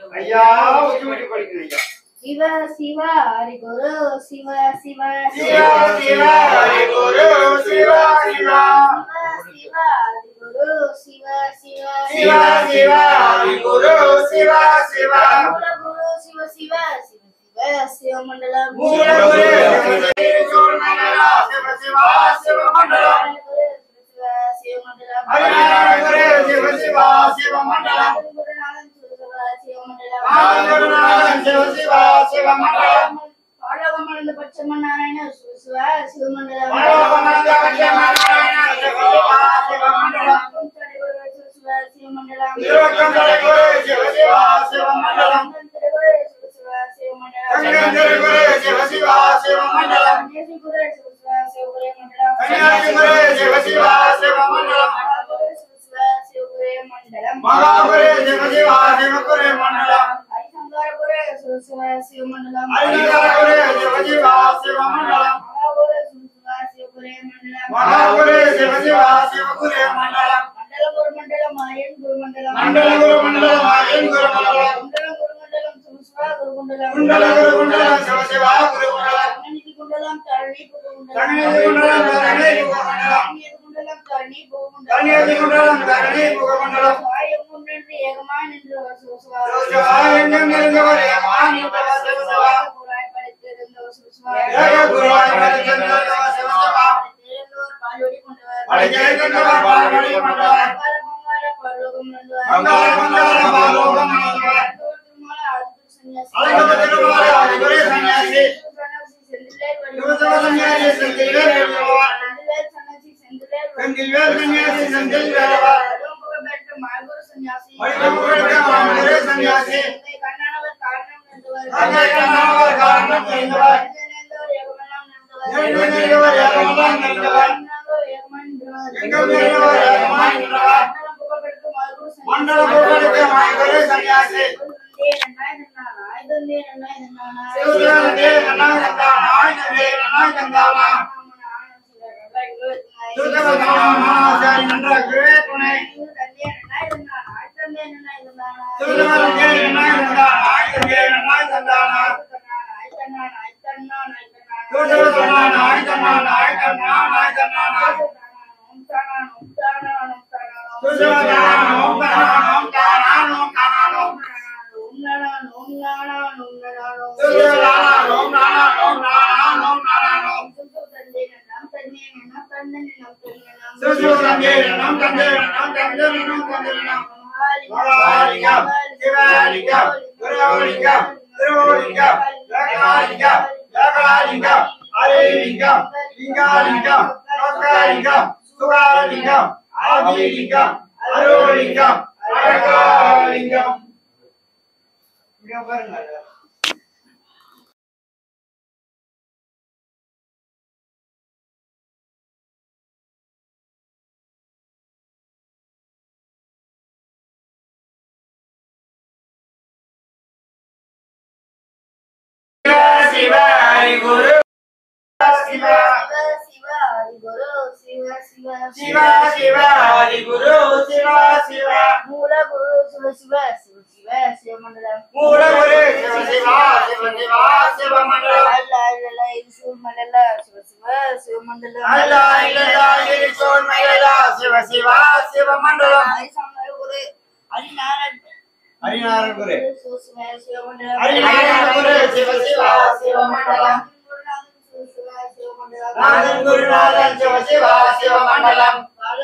ஐயா உச்சி உச்சி படிக்கிறீங்க சிவ சிவ ஹரி குரு சிவ சிவ சிவ சிவ ஹரி குரு சிவ சிவ சிவ ஹரி குரு சிவ சிவ சிவ சிவ ஹரி குரு சிவ சிவ மூல குரு சிவ சிவ சிவ சிவ சிவமண்டலம் மூல குரு சிவ சிவ மண்டல சிவ சிவ சிவ மண்டலம் சிவ சிவமண்டலம் ஹரிநாராயண குரு சிவ சிவ சிவ மண்டலம் குருநாதன் சிவ சிவமண்டலம் ஆதிகுருநாதன் சிவ சிவ சிவ மண்டலம் பாலகமலந்த பச்சமன் நாராயண சிவ சிவ சிவமண்டலம் மனோகமந்த பஞ்சமநாராயண சிவ சிவ சிவ மண்டலம் சிவ சிவ சிவமண்டலம் திருவக்கம் குரு சிவ சிவ சிவ மண்டலம் சிவ சிவ சிவமண்டலம் கங்கந்திர குரு சிவ சிவ சிவ மண்டலம் கணேசி குரு சிவ சிவ சிவகுரே மண்டலம் கன்னியாசி குரு சிவ சிவ சிவ மண்டலம் மகாகுரு சிவ சிவ சிவகுரே மண்டலம் மகாகுரு சிவ சிவ சிவ குரு மண்டலம் ஹரிசங்கர குரு சிவ சிவ சிவமண்டலம் ஹரிநகர குரு சிவ சிவ சிவ மண்டலம் மகாகுரு சிவ சிவ சிவகுரே மண்டலம் மகாகுரு சிவ சிவ சிவ குரு மண்டலம் மண்டல குரு மண்டலம் ஆயன் குரு மண்டலம் மண்டல குரு மண்டலம் ஆயன் குரு மண்டலம் குண்டலம் குரு மண்டலம் சிவ சிவ குரு குண்டலம் குண்டல குரு குண்டலம் சிவ சிவ குரு மண்டலம் கணிதி குண்டலம் தரணி குரு குண்டலம் கணிதி குண்டலம் தரணி குரு மண்டலம் கணிதி குண்டலம் தரணி குரு குண்டலம் கன்னியாசி குண்டலம் தரணி குரு மண்டலம் சாயம் ஒன்றென்று ஏகமாய் நின்றவர் சிவ சிவா சிவ சிவ எங்கும் நிறைந்தவர் ஏமான் நின்றவர் சிவ சிவ குருவாய் படைத்திருந்தவர் சிவ சிவா ஏக குருவாய் படைத்திருந்தவர் சிவ சிவா படைத்திருந்தவர் பால்வடி கொண்டவர் படைத்திருந்தவர் பால்வடி கொண்டவர் மங்கள மங்கள பரலோகம் நந்தவர் மங்கள மங்கள பாலோகம் நந்தவர் திருமல ஆதிபுர சந்நியாசி அழகப்ப திருமலை ஆதிபுர சந்நியாசி செந்திலேல் சிவசிவ சந்நியாசி செந்தில்வேல் வேடுவர் செந்திலேல் சந்நியாசி செந்திலேல் செந்தில்வேல் சந்நியாசி செந்தில் வேடுவர் பெற்ற மாகுரு சந்நியாசி மனிதபுரத்த மாமதுரை சந்நியாசி தந்தை கண்ணானவர் காரணம் நந்தவர் தந்தை கண்ணானவர் காரணம் நிறைந்தவர் நிறைந்தவர் ஏகமெல்லாம் நந்தவர் நிறைந்து நிறைந்தவர் ஏகமெல்லாம் நிறைந்தவர் எங்கும் நிறைந்தவர் ஏகமாய் நின்றவர் மண்டல புகழுக்கு மாய்கரு சந்நியாசி சிவசிவனே நன்னாய் தந்தானா ஆய்ந்தே நன்னாய் தந்தானா சுத்தமதானா சாரி நன்ற குருவே துணை சிவசிவனே நன்னாய் தந்தானா ஆய்ந்தே நன்னாய் தந்தானா சுத்தமதானா ஆய்ந்தனானா ஆய்ந்தனானா ஆய்ந்தனானா சுத்தமதானா ஓம் தானா ஓம் தானா ஓம் தானா ஓம் சுத்தமதானா ஓம் தானா ஓம் தானா ஓம் தானா ஓம் சுத்தமதானே நம் தந்தே நம் தந்தே நம் தந்தே நம் மகாலிங்கம் சிவலிங்கம் குருலிங்கம் திருலிங்கம் ஏகலிங்கம் ஏகலிங்கம் ஹரிலிங்கம் லிங்காலிங்கம் லோகலிங்கம் சுகாலிங்கம் ஆதிலிங்கம் அருளிங்கம் அழகாலிங்கம் இங்க பாருங்க சிவ ஹரி குரு சிவ சிவ சிவ ஹரி குரு சிவ சிவ மூல குரு சிவ சிவ சிவ சிவ சிவமண்டலம் மூல குரு சிவ சிவ சிவ சிவ சிவ மண்டலம் அல்ல இல்ல இது சிவமண்டல சிவ சிவ சிவமண்டலம் அல்லா இல்லல்லா இரிசோன் மயிலா சிவ சிவ சிவ மண்டலம் ஹரிசங்கர குரு ஹரிநாராயண ஹரிநாராயண குரு சிவ சிவ சிவமண்டலம் ஹரிநாராயண குரு சிவ சிவ சிவ மண்டலம் நாதன் குருநாதன் சிவ சிவ சிவ மண்டலம்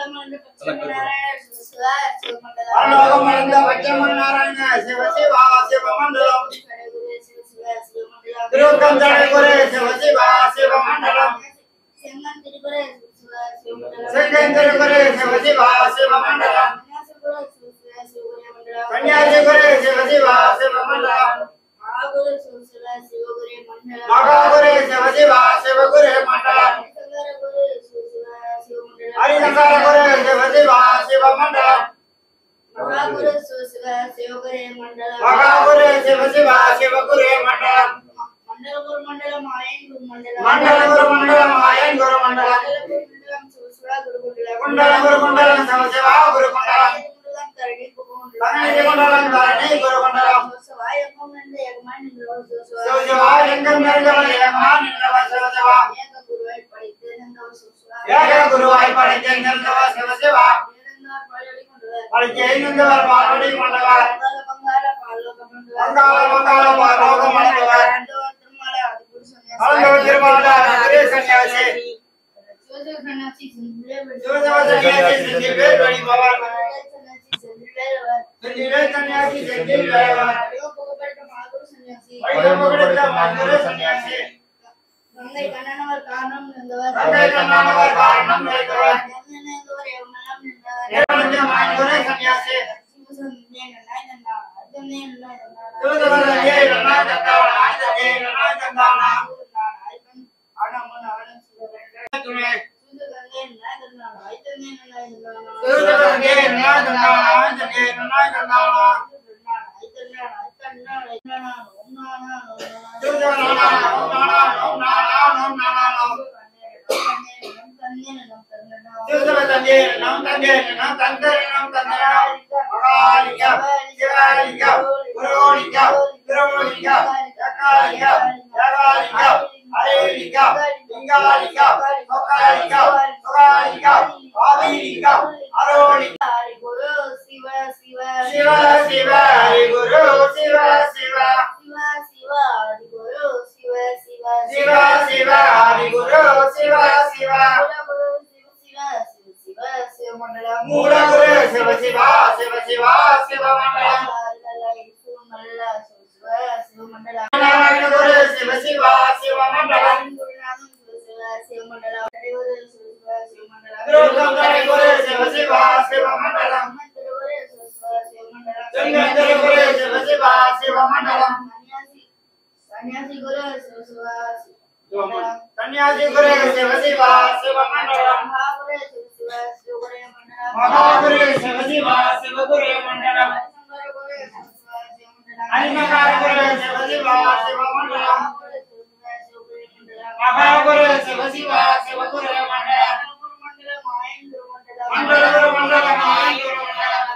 அலோகம் மலர்ந்த பச்சமன் நாராயண சிவ சிவ சிவ மண்டலம் திருக்கம் தடை குரு சிவ சிவ சிவ மண்டலம் செங்கந்திர குரு சிவ சிவ சிவ மண்டலம் கன்னியாசி குரு சிவ சிவ சிவ மண்டலம் மகாகுரு சிவ சிவ சிவ குரு மண்டலம் ஹரிசங்கர குரு சிவ சிவ சிவ மண்டலம் மகாகுரு சிவ சிவகுரே மண்டலம் மகாகுரு சிவ சிவ சிவ குரு மண்டலம் மண்டல குரு மண்டலம் ஆயன் குரு மண்டலம் மண்டல குரு மண்டலம் ஆயன் குரு மண்டலம் மண்டலம் சிவசிவா குரு மண்டலம் குண்டல குரு மண்டலம் சிவ சிவ குரு மண்டலம் மண்டலம் தரணி குரு கண்ணகி மண்டலம் தரணி குரு மண்டலம் சிவசிவா நிறைந்த ஏகமாய் நின்றவர் சிவசிவா. சிவசிவா எங்கும் நிறைந்தவர் ஏகமாய் நின்றவர் சிவசிவா ஏக குருவை படைத்து நின்றவர் சிவசிவா. ஏக குருவாய் படைத்து நின்றவர் சிவசிவா இருந்தார் பழையடி கொண்டவர். படைத்து நின்றவர் பால்வடி கொண்டவர் பங்காள பங்காள பாலோகம் கொண்டவர். பங்காள பங்காள பாலோகம் கொண்டவர். ஆண்டவர் திருமலை ஆதிபுருஷ சன்னியாசி. ஆண்டவர் திருமால நகரே சன்னியாசி சிவசிவ சன்னியாசி செந்திலே சிவசிவ சன்னியாசி செந்தில் வேல் வழிபவர் சன்னியாசி செந்திலே அவர். செந்திலே சன்னியாசி செந்தில் வேலவர் மிகவும் புகழ்பெற்ற மாகுரு சன்னியாசி. வைரமுகடுத்த மதுரை சன்னியாசி தந்தை கண்ணனவர் காரணம் இருந்தவர் தந்தை கண்ணானவர் காரணம் நிறைந்தவர் இருந்தவர் எவமெல்லாம் நின்றவர். ஏகமஞ்ச மதுரை சன்னியாசி சிவசந்தியே நன்னாய் நன்னாள். அர்த்தமே நன்னாய் நன்னாள். சிவசிவசன்னியே நன்னா தந்தாவன ஆய்தனே நன்னா தந்தாவன நான் ஐப்பன் ஆனாமன் அவனும் சிவகங்கை. துணை சிவசந்தியே நன்னாய் நன்னாள். அர்த்தமே நன்னாய் நன்னாள். சிவசிவசன்னியே நன்னா தந்தாவன ஆய்தனே நன்னா தந்தாவன சிவசிவனானா ஓம் நானா ஓம் நானா ஓம் நானா சிவசிவசன்னியே நம் தந்தே நம் தந்தே நம் தந்தே மகாலிங்க சிவாலிங்க குருலிங்க திருமலிங்க சக்காலிங்க ஏகாலிங்க அரைலிங்க லிங்காலிங்க சொக்காலிங்க சுகாலிங்க ஆதிலிங்க அரோலிங்க சிவ சிவ ஹரி குரு சிவ சிவ சிவ சிவ ஹரி குரு சிவ சிவ மூல குரு சிவ சிவ சிவ சிவ சிவ மண்டலம் நாராயண குரு சிவ சிவ சிவ மண்டலம் திருத்தந்தரை குரு சிவ சிவ சிவ மண்டலம் தென்கத்திரி குரு சிவ சிவ சிவ மண்டலம் சன்னியாசி குரு சிவ சன்னியாசி குரு சிவ சிவ சிவ மண்டலம் மகாகுரு சிவ சிவகுரு மண்டலம் மகாகுரு சிவ சிவ சிவ குரு மண்டலம் அரிமகார குரு சிவ சிவ சிவ மண்டலம் மகாகுரு சிவ சிவ சிவ குரு மண்டலம் மண்டல குரு மண்டலம் ஆயுர் மண்டலம்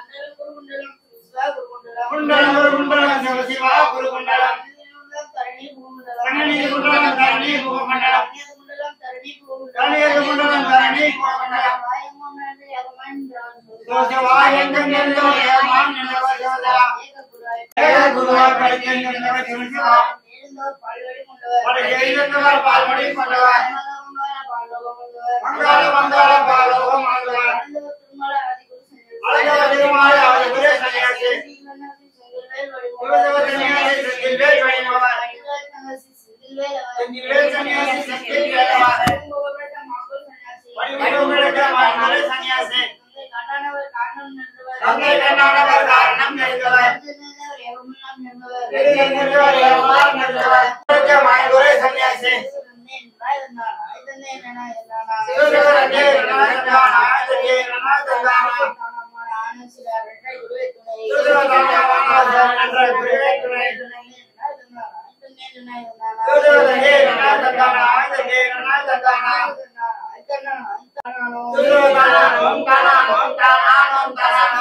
குண்டல குரு மண்டலம் சிவ சிவ குரு மண்டலம் கண்ணனி குண்டலம் தரணி குரு மண்டலம் கணியது மண்டலம் தரணி குரு மண்டலம் சிவசிவா எங்கும் எல்லோ ஏமான் நின்றவர் சிவசிவா ஏக குருவாய் படிக்க நின்றவர் சிவசிவா படைக்க இருந்தவர் பால்மடி கொண்டவர் மங்காள மங்காள பாலோகம் ஆழ்வார் அழகர் திருமால ஆதிபுரே சன்னியாசி சிவசிவ சன்னியாசி செந்தில் வேல் வழிபவர் செந்தில் வேல் சன்னியாசி செந்தில் வேலவர் வடிவமிழக்க மதுரை சன்னியாசி தந்தை கண்ணானவர் காரணம் நிறைந்தவர் பெரிய நின்றவர் ஏமான் நின்றவர் மதுரை சன்னியாசி சிவசிவரஞ்சே நனாதந்தான ஆயதே நனாதந்தான சிவசிவதான நன்ற குருவே துணை சிவசிவரஞ்சே நனாதந்தான ஆயதே நனாதந்தான சிவசிவதான ஓம் தானா ஓம் தானா ஓம் தானா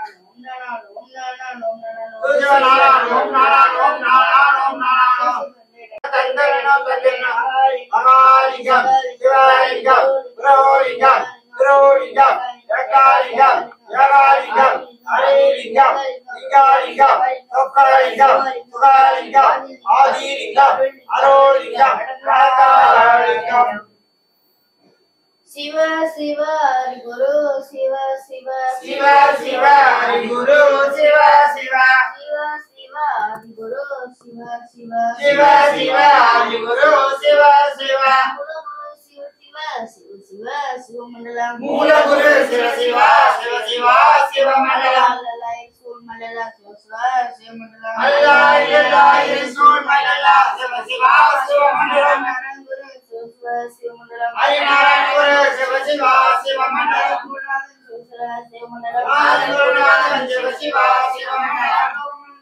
சிவசிவனான ஓம் நானா ஓம் நானா ஓம் நானா தந்தனம் தந்தனம் மகாலிங்கம் சிவலிங்கம் குரோலிங்கம் குரோலிங்கம் ஏகாலிங்கம் ஏகாலிங்கம் அரைலிங்கம் லிங்காலிங்கம் சொக்காலிங்கம் சுகாலிங்கம் ஆதிலிங்கம் அரோலிங்கம் காலிங்கம் சிவ சிவ ஹரி குரு சிவ சிவ சிவ சிவ ஹரி குரு சிவ சிவ சிவ சிவ ஹரி குரு சிவ சிவ சிவ சிவ ஹரி குரு சிவ சிவ மூலகுரு சிவ சிவ சிவ சிவ சிவமண்டலம் மூல குரு சிவ சிவ சிவ சிவ சிவ மண்டலம் அல்லலாய் சூழ்மண்டல சிவ சிவ சிவமண்டலம் அல்லாஹ் இல்லாஹ் இயேசுல் மல்லா சிவ சிவ சிவ மண்டலம் குரு சிவ சிவ சிவமண்டலம் ஹரிநாராயண குரு சிவ சிவ சிவ மண்டலம் குருநாதன் சிவ சிவ சிவமண்டலம் ஆதிகுருநாதன் சிவ சிவ சிவ மண்டலம்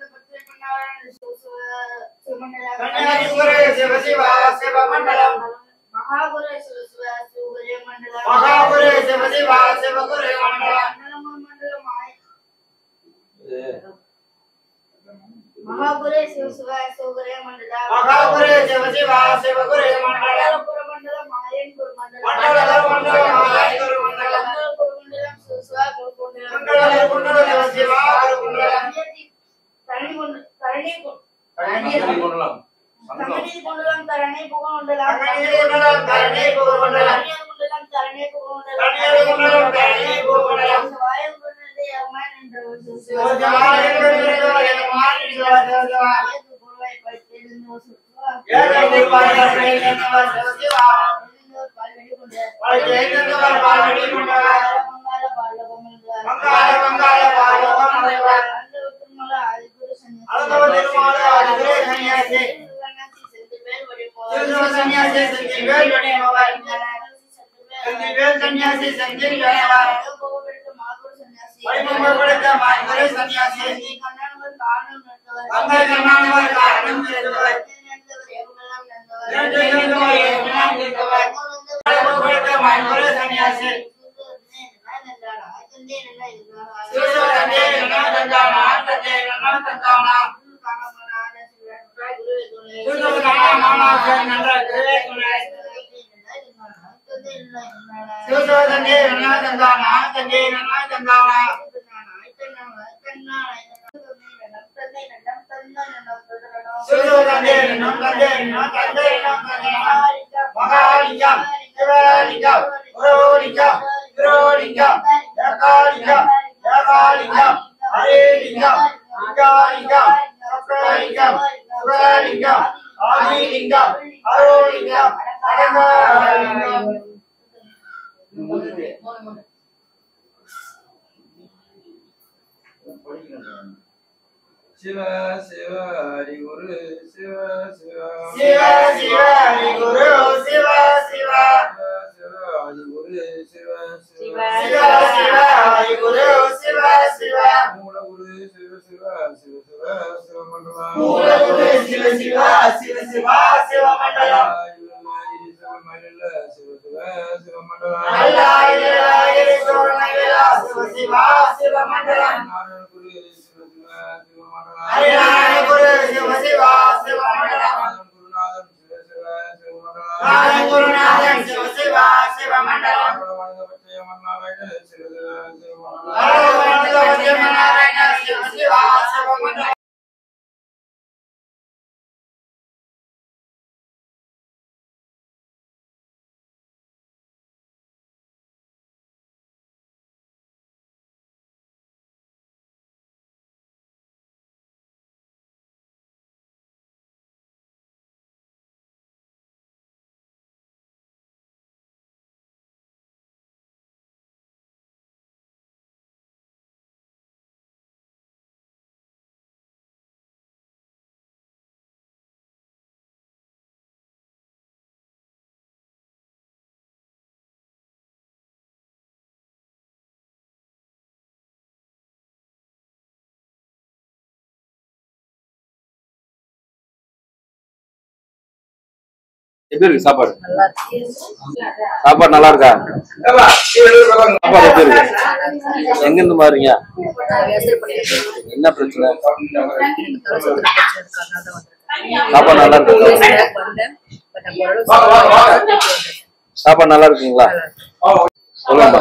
கன்னியாதி குரு சிவ சிவ சிவ மண்டலம் மகாகுரு சிவ சிவ சிவகுரு மண்டலம் மகாகுரு சிவ சிவ சிவ குரு மண்டலம் மண்டலம் மண்டலம் ஆய் மகாபுரே சிவ சிவ சிவகுரே மண்டல மகாபுரே சிவ சிவ சிவகுரு மண்டலம் மண்டலபுர மண்டலம் மாயன் குரு மண்டலம் மண்டல மண்டலம் மாயகுரு மண்டலம் மண்டல குரு மண்டலம் சிவ சிவ குரு மண்டல குண்டல சிவ சிவ குரு மண்டலம் தரணி கொண்டு தரணி கொண்டு கணேச கொள்ளலாம் தரணி கொண்டலாம் தரணி புக மண்டலம் கணேச குண்டலம் தரணி புக மண்டலம் தரணி கொண்டலாம் தரணி புக மண்டலம் கணேச குண்டலம் தரணி புக மண்டலம் வாயம் கொண்டது யமன் என்ற ஒரு சிவ சிவ சிவஜமாய குண்டல மாறி சிவ சிவ ஏது குருவை பற்றிருந்து ஒரு சிவ ஏக குருவாய பிரேம சிவ சிவ ஒரு பால்வெளி கொண்டு வாழ்க்கை ஏந்தவர் பால்வடி கொண்டவர் மங்காள பாலகம் மங்காள மங்காள பாலகம் அடைவர் ஆண்டவர் திருமல ஆதிகுரு சன்னியாசி அழகவ திருமால ஆதிகுரு சன்னியாசி சன்னியாசி செந்தில்வேல் வடிமோகன் திருசுவ சன்னியாசி செந்தில் வேல் வடிமவர் செந்தில் வேல் சன்னியாசி செந்தில் வேலவர் வடிமப்படுத்த மாய்குரு சன்னியாசி அங்க கண்ணானவர் காரணம் இருந்தவர் இரண்டு இருந்தவர் எல்லாம் இருந்தவர் வடிமப்படுத்த மாய்குரு சன்னியாசி திருசுவ தந்தை என்ன தந்தானா தந்தை என்ன தந்தானா திருசுவ காணாமாசன் என்ற குருவே துணை திருசுவ தந்தை என்ன தந்தானா தந்தை என்ன தந்தானா திருசுவ தந்தை என்ன தந்தை என்ன தந்தை என்ன தந்தானா மகாலிங்கம் சிவலிங்கம் குருலிங்கம் திருலிங்கம் ஏகாலிங்கம் ஏகாலிங்கம் ஹரேலிங்கம் லிங்காலிங்கம் சக்கரலிங்கம் சுகலிங்கம் ஆதிலிங்கம் அருளிங்கம் அடங்கலிங்கம் சிவ சிவ ஹரி குரு சிவ சிவ சிவ சிவ ஹரி குரு சிவ சிவ சிவ ஹரி குரு சிவ சிவ சிவ சிவ ஹரி குரு சிவ சிவ மூல குரு சிவ சிவ சிவ சிவ சிவ மண்டலம் மூல குரு சிவ சிவ சிவ சிவ சிவ மண்டலம் சிவ சிவ சிவ மண்டலம் அல்லாயிரம் சோழனகிலா சிவ சிவ சிவ மண்டலம் நாராயண குரு சிவ சிவ சிவ மண்டலம் ஹரிநாராயண குரு சிவ சிவ சிவ மண்டலம் குருநாதன் சிவ சிவ சிவ மண்டலம் நாராயண குருநாதன் சிவ சிவ சிவ மண்டலம் நாராயண சிவ சிவ சிவ மண்டலம் நாராயண சிவ சிவ சிவ மண்டலம் எப்படி இருக்கு சாப்பாடு சாப்பாடு நல்லா இருக்கா சாப்பாடு எப்படி இருக்கு எங்க இருந்து மாறீங்க என்ன பிரச்சனை சாப்பாடு நல்லா இருக்கு சாப்பாடு நல்லா இருக்குங்களா சொல்லுங்கப்பா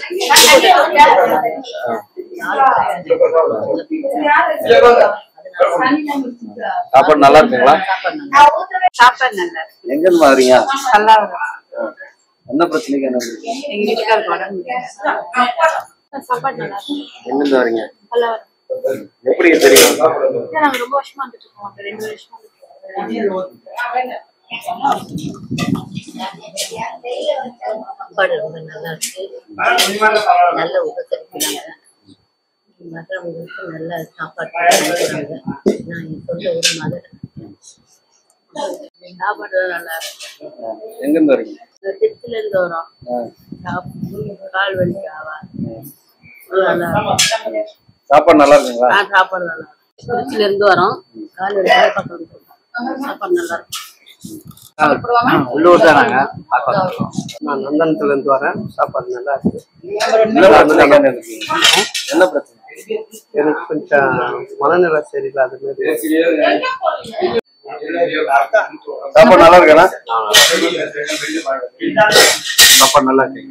சாப்பாடு நல்லா இருக்குங்களா சாப்பாடு நல்லா இருக்கு எங்க இருந்து மாறீங்க நல்லா இருக்கு என்ன பிரச்சனைக்கு என்ன இருக்கு? எங்க வீட்டுக்காரருக்கு உடம்பு முடியல சாப்பாடு நல்லா இருக்கு எங்க இருந்து வரீங்க நல்லா இருக்கு எப்படி தெரியும் இல்ல, நாங்க ரொம்ப வருஷமா வந்துட்டு இருக்கோம் ஒரு ரெண்டு வருஷமா வந்துட்டு இருக்கோம். சாப்பாடு ரொம்ப நல்லா இருக்கு நல்ல உபசரிக்கிறாங்க மற்றவங்களுக்கு நல்ல சாப்பாடு கொடுக்குறாங்க நான் என் சொந்த ஊர் மதுரை சாப்பாடு நல்லா இருக்கு எங்க இருந்து வரீங்க திருச்சில இருந்து வரோம் சாப்~ கால் வலி ஆவா நல்லா இருக்கு. சாப்பாடு நல்லா இருக்குங்களா ஆ, சாப்பாடு நல்லா இருக்கு திருச்சில இருந்து வரோம் கால் வலி பக்கம் வந்துருக்கோம் சாப்பாடு நல்லா இருக்கு உள்ளூர் தான் நாங்க நான் நந்தனத்துல இருந்து வரேன் சாப்பாடு நல்லா இருக்கு என்ன பிரச்சனை என்ன இருக்கீங்க? என்ன பிரச்சனை எனக்கு கொஞ்சம் மனநிலை சரியில்லாத மாதிரி சாப்பாடு நல்லா இருக்காண்ணா சாப்பாடு நல்லா இருக்குங்க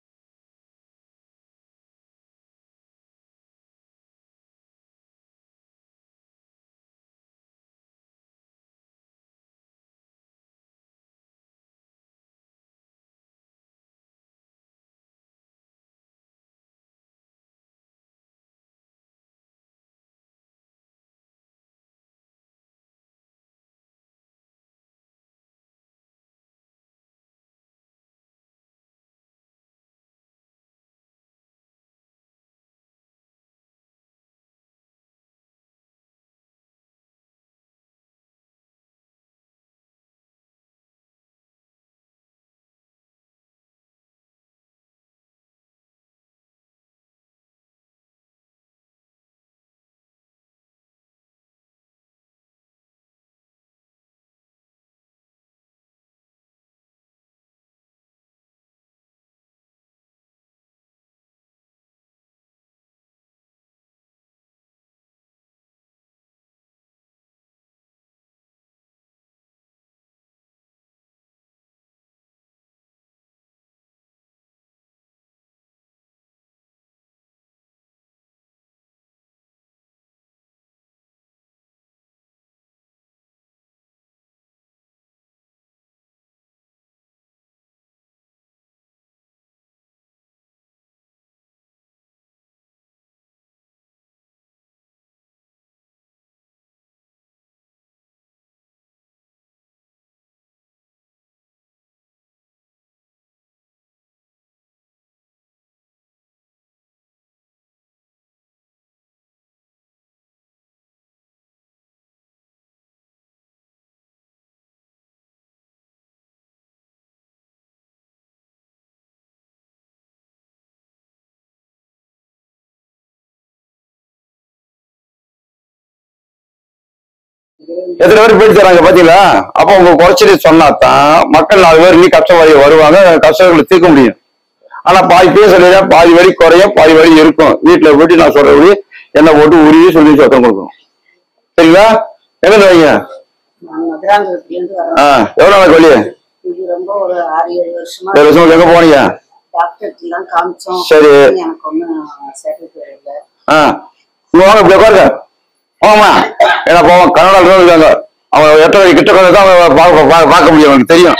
எத்தனை பேர் போயிட்டு தராங்க பாத்தீங்களா அப்ப உங்க குறைச்சிட்டு சொன்னாதான் மக்கள் நாலு பேர் நீ கஷ்டவாதி வருவாங்க கஷ்டங்களை தீர்க்க முடியும் ஆனா பாதி பேர் சொல்லிடுறேன் பாதி வரி குறையும் பாதி வரி இருக்கும் வீட்டுல போயிட்டு நான் சொல்றபடி என்ன போட்டு உருவி சொல்லி சத்தம் கொடுக்கணும் சரிங்களா எங்க இருந்து வைங்க நான் மதுராந்தகத்துலேருந்து வரேன் ஆ எவ்வளவு நாளைக்கு வழி இது ரொம்ப ஒரு ஆறு ஏழு வருஷமா ஏழு வருஷம் எங்க போனீங்க டாக்டருக்கு எல்லாம் காமிச்சோம் சரி. எனக்கு ஒன்றும் சாட்டிஸ்ஃபை இல்லை ஆ இங்க வாங்க இப்படி உட்காருங்க ஆமா ஏன்னா போவோம் கன்னடா இருக்காங்க அவங்க எட்ட வரை கிட்ட உட்கார்ந்து தான் அவங்க பார்க்க பார்க்க- பார்க்க முடியும் அவங்களுக்கு தெரியும்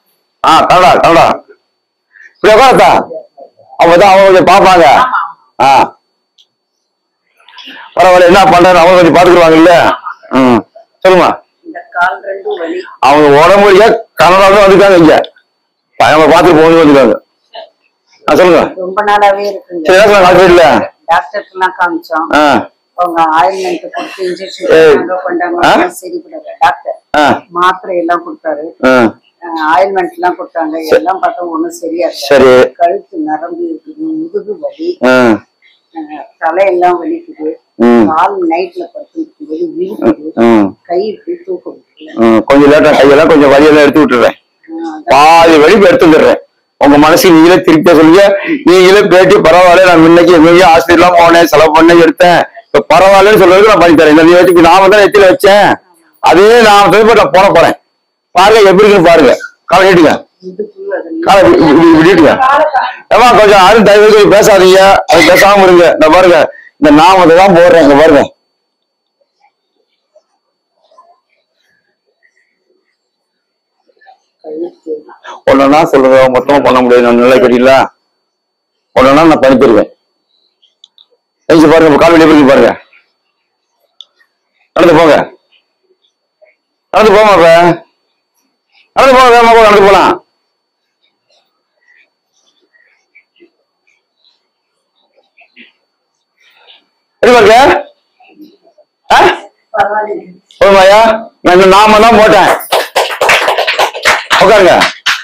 ஆ கன்னடா கன்னடா இப்படி உட்காரத்தா அவங்க தான் அவங்க கொஞ்சம் பார்ப்பாங்க ஆ பரவாயில்ல என்ன பண்றாரு அவங்க கொஞ்சம் பார்த்துக்குவாங்கல்ல ம் சொல்லுமா இந்த கால் ரெண்டும் வலி அவங்க உடம்புலயே கன்னடாவும் வந்துருக்காங்க இங்க அவங்க பார்த்துட்டு போகணும் வந்துருக்காங்க ஆ சொல்லுங்க ரொம்ப நாளாவே இருக்குங்க சரி என்ன சொல்லுங்க ஹாஸ்பிட்டல்ல டாக்டருக்கு எல்லாம் காமிச்சோம் ஆ அவங்க ஆயில்மெண்ட் கொடுத்து இன்ஜெக்ஷன் ஏய். கொண்டாங்க ஆ? சரிப்படல டாக்டர் ஆ மாத்திரை எல்லாம் கொடுத்தாரு ஆ ஆயில்மெண்ட் எல்லாம் கொடுத்தாங்க எல்லாம் பார்த்தா ஒண்ணும் சரியா இல்ல சரி கழுத்து நரம்பு இருக்குது முதுகு வலி ஆ அஹ் தலையெல்லாம் வலிக்குது ம். கால் நைட்ல படுத்துக்கும் போது விழுக்குது ம் கை இப்படி தூக்க முடியல ம், கொஞ்சம் லேட்டா கையெல்லாம் கொஞ்சம் வழியெல்லாம் எடுத்து விட்டுறேன் அஹ் பாதி வழி இப்ப எடுத்து வந்துடுறேன் உங்க மனசு நீங்களே திருப்பிய சொல்லுங்க நீங்களே பேட்டி பரவாயில்ல நான் முன்னைக்கு எங்கேயும் ஹாஸ்பிட்டல்லாம் போனேன் செலவு பண்ணேன் எடுத்தேன் இப்ப பரவாயில்லன்னு சொல்றதுக்கு நான் பண்ணி தரேன் இந்த நேரத்துக்கு நாம தான் நெத்தியில வச்சேன் அதே நான் திரும்ப நான் போட போறேன் பாருங்க எப்படி இருக்குன்னு பாருங்க காலை நீட்டுங்க இடுப்பு அதெல்லாம் காலை இப்படி- இப்படி இப்படி நீட்டுங்க ஏமா கொஞ்சம் யாரும் தயவு செய்து கொஞ்சம் பேசாதீங்க அது பேசாம இருங்க இந்த பாருங்க இந்த நாமத்தை தான் போடுறேன் இங்க பாருங்க கழுத்து ஒன்னா சொல்றத மொத்தமா பண்ண முடியாது நான் நல்லா கேட்டீங்களா ஒன்னா நான் பண்ணி தருவேன் எழுந்து பாருங்க இப்ப கால் வெளியே போய் பாருங்க நடந்து போங்க நடந்து போமா இப்ப நடந்து போங்க வேகமா போங்க நடந்து போலாம் எப்படி பாருங்க ஆ பரவாயில்ல போதுமாயா நான் இந்த நாம தான் போட்டேன் உட்காருங்க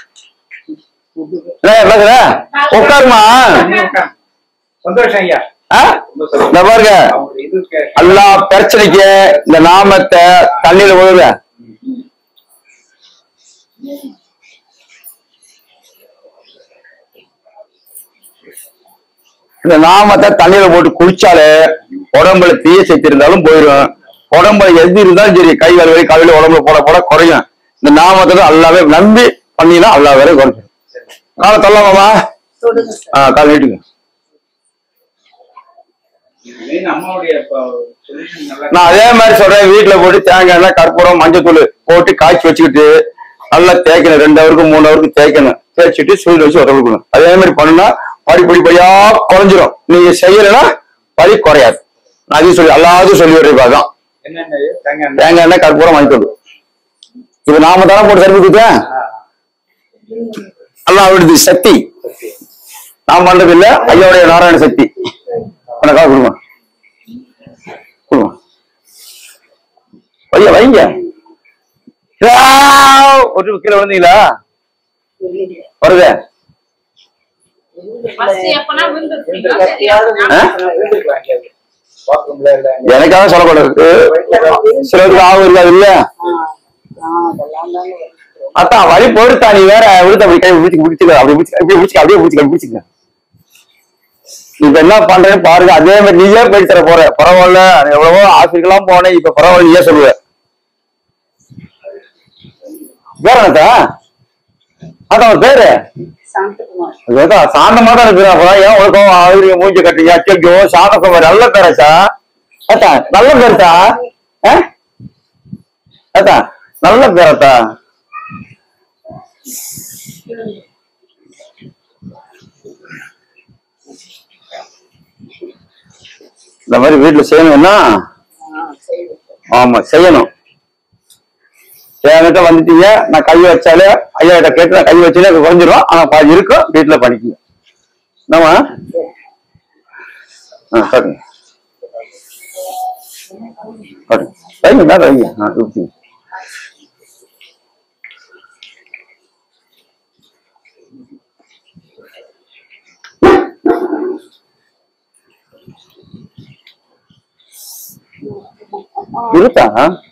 என்ன பேசுற உட்காருமா சந்தோஷம் ஐயா ஆ? இந்த பாருங்க அவங்க இது கே- எல்லா பிரச்சனைக்கு இந்த நாமத்தை தண்ணியில விழுங்க இந்த நாமத்தை தண்ணியில போட்டு குளிச்சாலே உடம்புல தீய சக்தி இருந்தாலும் போயிடும் உடம்புல எது இருந்தாலும் சரி கை கால் வலி காலையில உடம்புல போட போட குறையும் இந்த நாமத்தை தான் அல்லாவே நம்பி பண்ணினா அல்லா வேற குறைஞ்சிடும் காலை தள்ளலாமா சொல்லுங்க சார் ஆ கால் நீட்டுங்க மெயின் அம்மாவுடைய சொல்யூஷன் நல்லா நான் அதே மாதிரி சொல்றேன் வீட்டுல போட்டு தேங்காய் எண்ணெய் கற்பூரம் மஞ்சத்தூள் போட்டு காய்ச்சி வச்சுக்கிட்டு நல்லா தேய்க்கணும் ரெண்டு ஹவருக்கு மூணு ஹவருக்கு தேய்க்கணும் தேய்ச்சிட்டு சூடு வச்சு உதவி கொடுக்கணும் அதே மாதிரி பண்ணுனா படி படி படியா குறைஞ்சிரும் நீங்க செய்யலைன்னா படி குறையாது நான் அதையும் சொல்லி எல்லாத்தையும் சொல்லி விடுறேன் அதான் என்னென்ன தேங்காய் எண்ணெய்? தேங்காய் எண்ணெய் கற்பூரம் மஞ்சத்தூள் இது நாம தானே போட்டு சரி கொடுத்தேன் அல்லா விடுது சக்தி நான் பண்றது இல்ல ஐயாவுடைய நாராயண சக்தி எனக்கா கொடுங்க கொடுங்க ஐயா வைங்க ஆ, ஒரு கீழே விழுந்தீங்களா வருதே பஸ் எப்பனா விழுந்துருக்கீங்களா ஆ? வீட்டுக்கு வாங்கியாது. bathroomல இல்ல எங்க- எனக்காக சொல்லக்கூடாது சிலருக்கு ஆகும் இருக்காது இல்ல அதான் வழி போடுத்தா நீ வேற விழுத்து அப்படி கை பிடிச்சி பிடிச்சிக்க அப்படி பிடிச்சி அப்படியே பிடிச்சிக்க அப்படியே பிடிச்சிக்க அப்படி பிடிச்சிக்க இப்ப என்ன பண்றேன்னு பாருங்க அதே மாதிரி நீயே போய் தர போற பரவாயில்ல நான் எவ்வளவோ ஆசிரியர்கள்லாம் போனேன் இப்ப பரவாயில்ல நீயே சொல்லுவ வேற என்னத்தா அதான் ஒரு பேரு சாந்தகுமார் அதான் சாந்தமா தான் இருக்கிறா அப்புறம் ஏன் உனக்கும் ஆதிரிய மூஞ்சி கட்டுறீங்க அச்சோ சாந்தகுமார் நல்ல பேராச்சா அத்தா நல்ல பேருத்தா ஆ? அத்தா நல்ல பேரத்தா இந்த மாதிரி வீட்டுல செய்யணும்னா ஆமா செய்யணும் என்கிட்ட வந்துட்டீங்க நான் கை வச்சாலே ஐயா கிட்ட கேட்டு நான் கை வச்சாலே அது குறைஞ்சிரும் ஆனா பாதி இருக்கும் வீட்டுல பண்ணிக்கங்க என்னம்மா ஆ சரிங்க சரிங்க வைங்க மேல வைங்க ஆ ஊற்றிங்க இருக்கா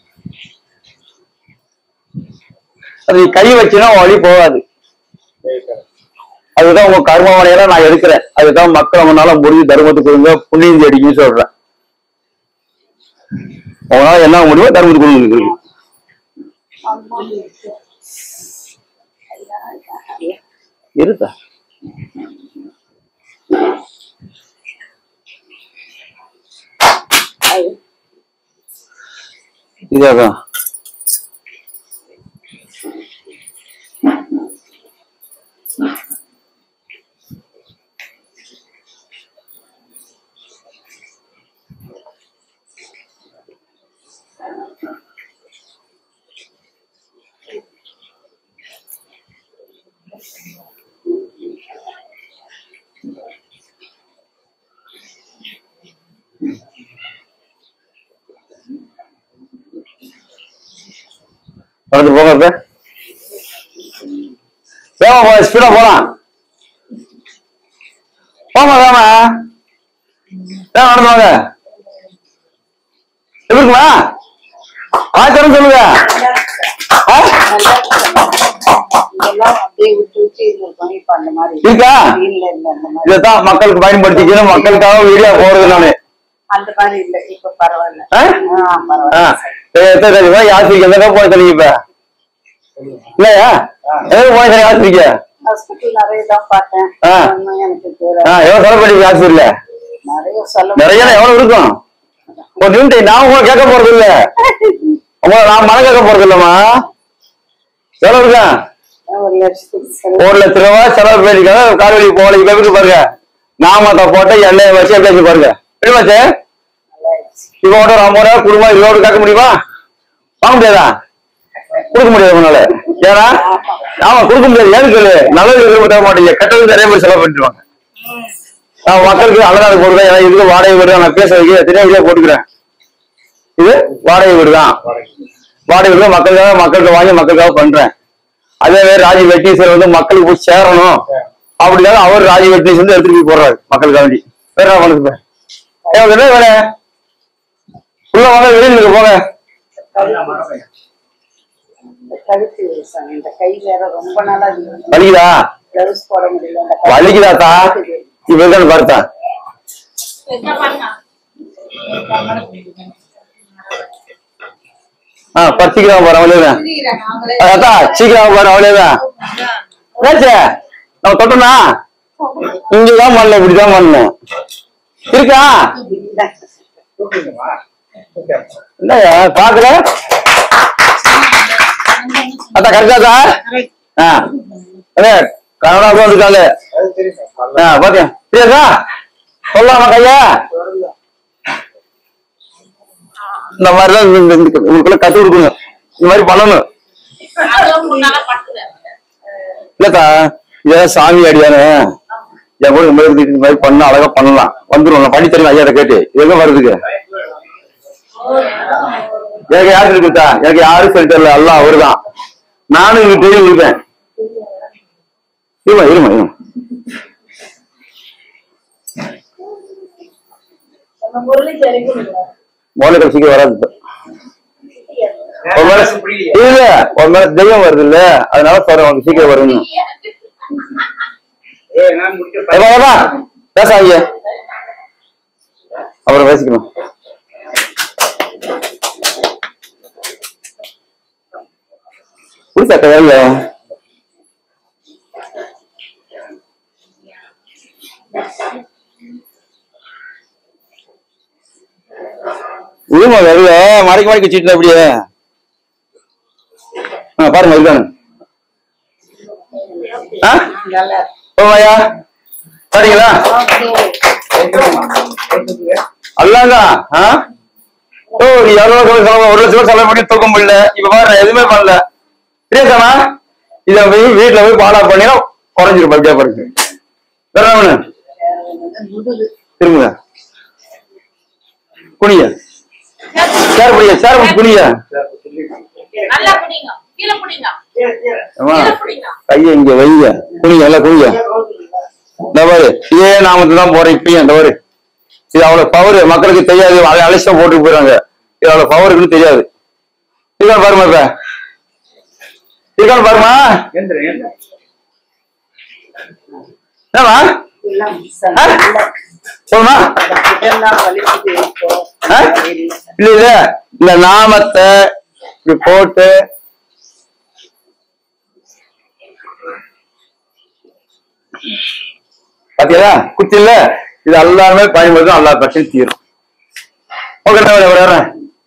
அது நீ கை வச்சுனா வழி போகாது அதுதான் உங்க கர்மவனையெல்லாம் நான் எடுக்கிறேன் அதுதான் மக்கள் முன்னால முடிஞ்சு தர்மத்துக்கு கொடுங்க புண்ணியம் தேடிக்குன்னு சொல்றேன் உங்களால என்ன முடியுமோ தர்மத்துக்கு கொடுங்க இருக்கா இதாதான் நடந்து போங்க இப்ப வேமா போ ஸ்பீடா போலாம் போமா வேமா வேமா நடந்து வாங்க எப்படி இருக்குமா ஆச்சரம் சொல்லுங்க ஆ? இதெல்லாம் அப்படியே விட்டு விட்டு இருந்திருக்கோம் இப்ப அந்த மாதிரி இருக்கா இல்ல இல்ல அந்த மாதிரி இதைத்தான் மக்களுக்கு பயன்படுத்திக்கணும் மக்களுக்காக வீடியோ போறது நானு அந்த மாதிரி இல்ல இப்ப பரவாயில்ல ஆ? ஆ, ஆ, பரவாயில்ல சரி, எத்தனை தெரியுமா யாத்திரிக்கு எந்த போய் தரீங்க இப்ப இல்லையா எதுக்கு போய் தரீங்க யாத்திரிக்கு ஹாஸ்பிட்டல் நிறைய தான் பார்த்தேன் ஆ. ஒண்ணும் எனக்கு தெரியல ஆ, எவ்வளவு செலவு யாத்திரில நிறைய சொல்ல நிறைய எவ்வளவு இருக்கும் ஒரு நிமிஷம் நான் உங்களை கேட்க போறது இல்ல உங்களை நான் மன கேட்க போறது இல்லம்மா எவ்வளவு இருக்கா ஒரு லட்சத்துக்கு செலவு ஒரு லட்ச ரூபாய் செலவு பண்ணிருக்காங்க கால்வழி போகல இப்ப எப்படி பாருங்க நாமத்தை போட்டு எண்ணெயை வச்சு எப்படி வச்சு பாருங்க எப்படி வச்சு நல்லாயிடுச்சு. இப்ப ஒரு ஐம்பது ரூபா குடும்பம் இருபது கேட்க முடியுமா வாங்க முடியாதா கொடுக்க முடியாது உன்னால ஏன்னா ஆமா கொடுக்க முடியாது ஏன்னு சொல்லு நல்லது விரும்ப தர மாட்டீங்க கெட்டது நிறைய பேர் செலவு பண்ணிடுவாங்க நான் மக்களுக்கு அலங்காரம் போடுறேன் ஏன்னா இதுக்கு வாடகை வீடு நான் பேச வைக்க எத்தனையோ வீடியோ போட்டுக்கிறேன் இது வாடகை வீடு தான் வாடகை வீடு மக்களுக்காக மக்களுக்கு வாங்கி மக்களுக்காக பண்றேன் அதே மாதிரி ராஜி வெட்னீஸ்வர் வந்து மக்களுக்கு போய் சேரணும் அப்படிதான் அவர் ராஜி வெட்னீஸ் வந்து எடுத்துட்டு போய் போடுறாரு மக்களுக்காக வேண்டி வேற என்ன பண்ணுது ஏன் என்ன வேலை உள்ள வாங்க வெளியில போங்க இந்த கழுத்து சாமி, இந்த கை வேற ரொம்ப நாளா வலிக்குதா பிளவுஸ் போட முடியல இந்த கை வலிக்குதாத்தா இப்ப இருக்கான்னு பார்த்தா என்ன பண்ணா ஆ பறிச்சுக்கலாம் போற அவ்வளவுதான் அதான் சீக்கிரம் போற அவ்வளவுதான் என்னாச்சு நம்ம தொட்டோம்னா இங்கதான் பண்ணல இப்படிதான் பண்ணணும் இருக்கா என்னய்யா பாக்கல அதான் கரெக்டா சார் ஆ அதே கனடா வந்துருக்காங்க ஆ பாத்தியா சரியா சொல்லாம கையா இந்த மாதிரிதான் இந்த- இந்த- இந்த- உங்களுக்குள்ள கத்து கொடுக்கணும் இந்த மாதிரி பண்ணணும் இல்லக்கா இதான் சாமி அடியானு என் கூட இந்த மாதிரி இருந்து இந்த மாதிரி பண்ண அழகா பண்ணலாம் வந்துரும் நான் பண்ணி தருவேன் ஐயாட்ட கேட்டு எங்க வருதுக்கு எனக்கு யாரு இருக்குதா எனக்கு யாரும் சொல்லி தரல எல்லாம் அவருதான் நானும் இங்க தெரியும் இருப்பேன் இருமா இருமா இருமா மோனி கட்சிக்கு வராது இப்ப. ஒரு மேல இல்ல ஒரு மேல தெய்வம் வருது இல்ல அதனால சொல்றேன் உனக்கு சீக்கிரம் வருங்க ஏப்பா, ஏப்பா, பேசாதீங்க அப்புறம் பேசிக்கணும் குடிச்சா கையில இருமா வரல மறைக்க மறைக்க சீட்டுல அப்படியே ஆ பாருங்க இருக்கானு ஆ ஓமாயா சரிங்களா அல்லாங்க ஆ ஓ நீ எவ்வளவு ரூபாய் செலவு ஒரு லட்சம் ரூபாய் செலவு பண்ணி தூக்க முடியல இப்ப பாரு நான் எதுவுமே பண்ணல பிரியாசாமா இத போய் வீட்டுல போய் பாலா பண்ணினா குறைஞ்சிரும் அப்படியே பாருங்க வேற என்ன வேணும்? திரும்புங்க குனிய சேர் புடிங்க சேர் புடி குனிய நல்லா பிடிங்க கீழே பிடிங்க ஆமா கீழே பிடிங்க கையை இங்க வைங்க குனிங்க எல்லாம் குனிங்க இந்த பாரு இதே நாமத்தை தான் போறேன் இப்பயும் இந்த பாரு இது அவ்வளவு பவர் மக்களுக்கு தெரியாது அதை அழைச்சா போட்டு போயிறாங்க இது அவ்வளவு பவர் இருக்குன்னு தெரியாது இருக்கான் பாருமா இப்ப இருக்கான் பாருமா என்னமா ஆ? சொல்லுமா ஆ? இல்ல இல்ல இந்த நாமத்தை இப்படி போட்டு பாத்தீங்களா குச்சி இல்ல இது எல்லாமே பயன்படுத்தும் எல்லா பிரச்சனையும் தீரும் ஓகே நான் வரேன்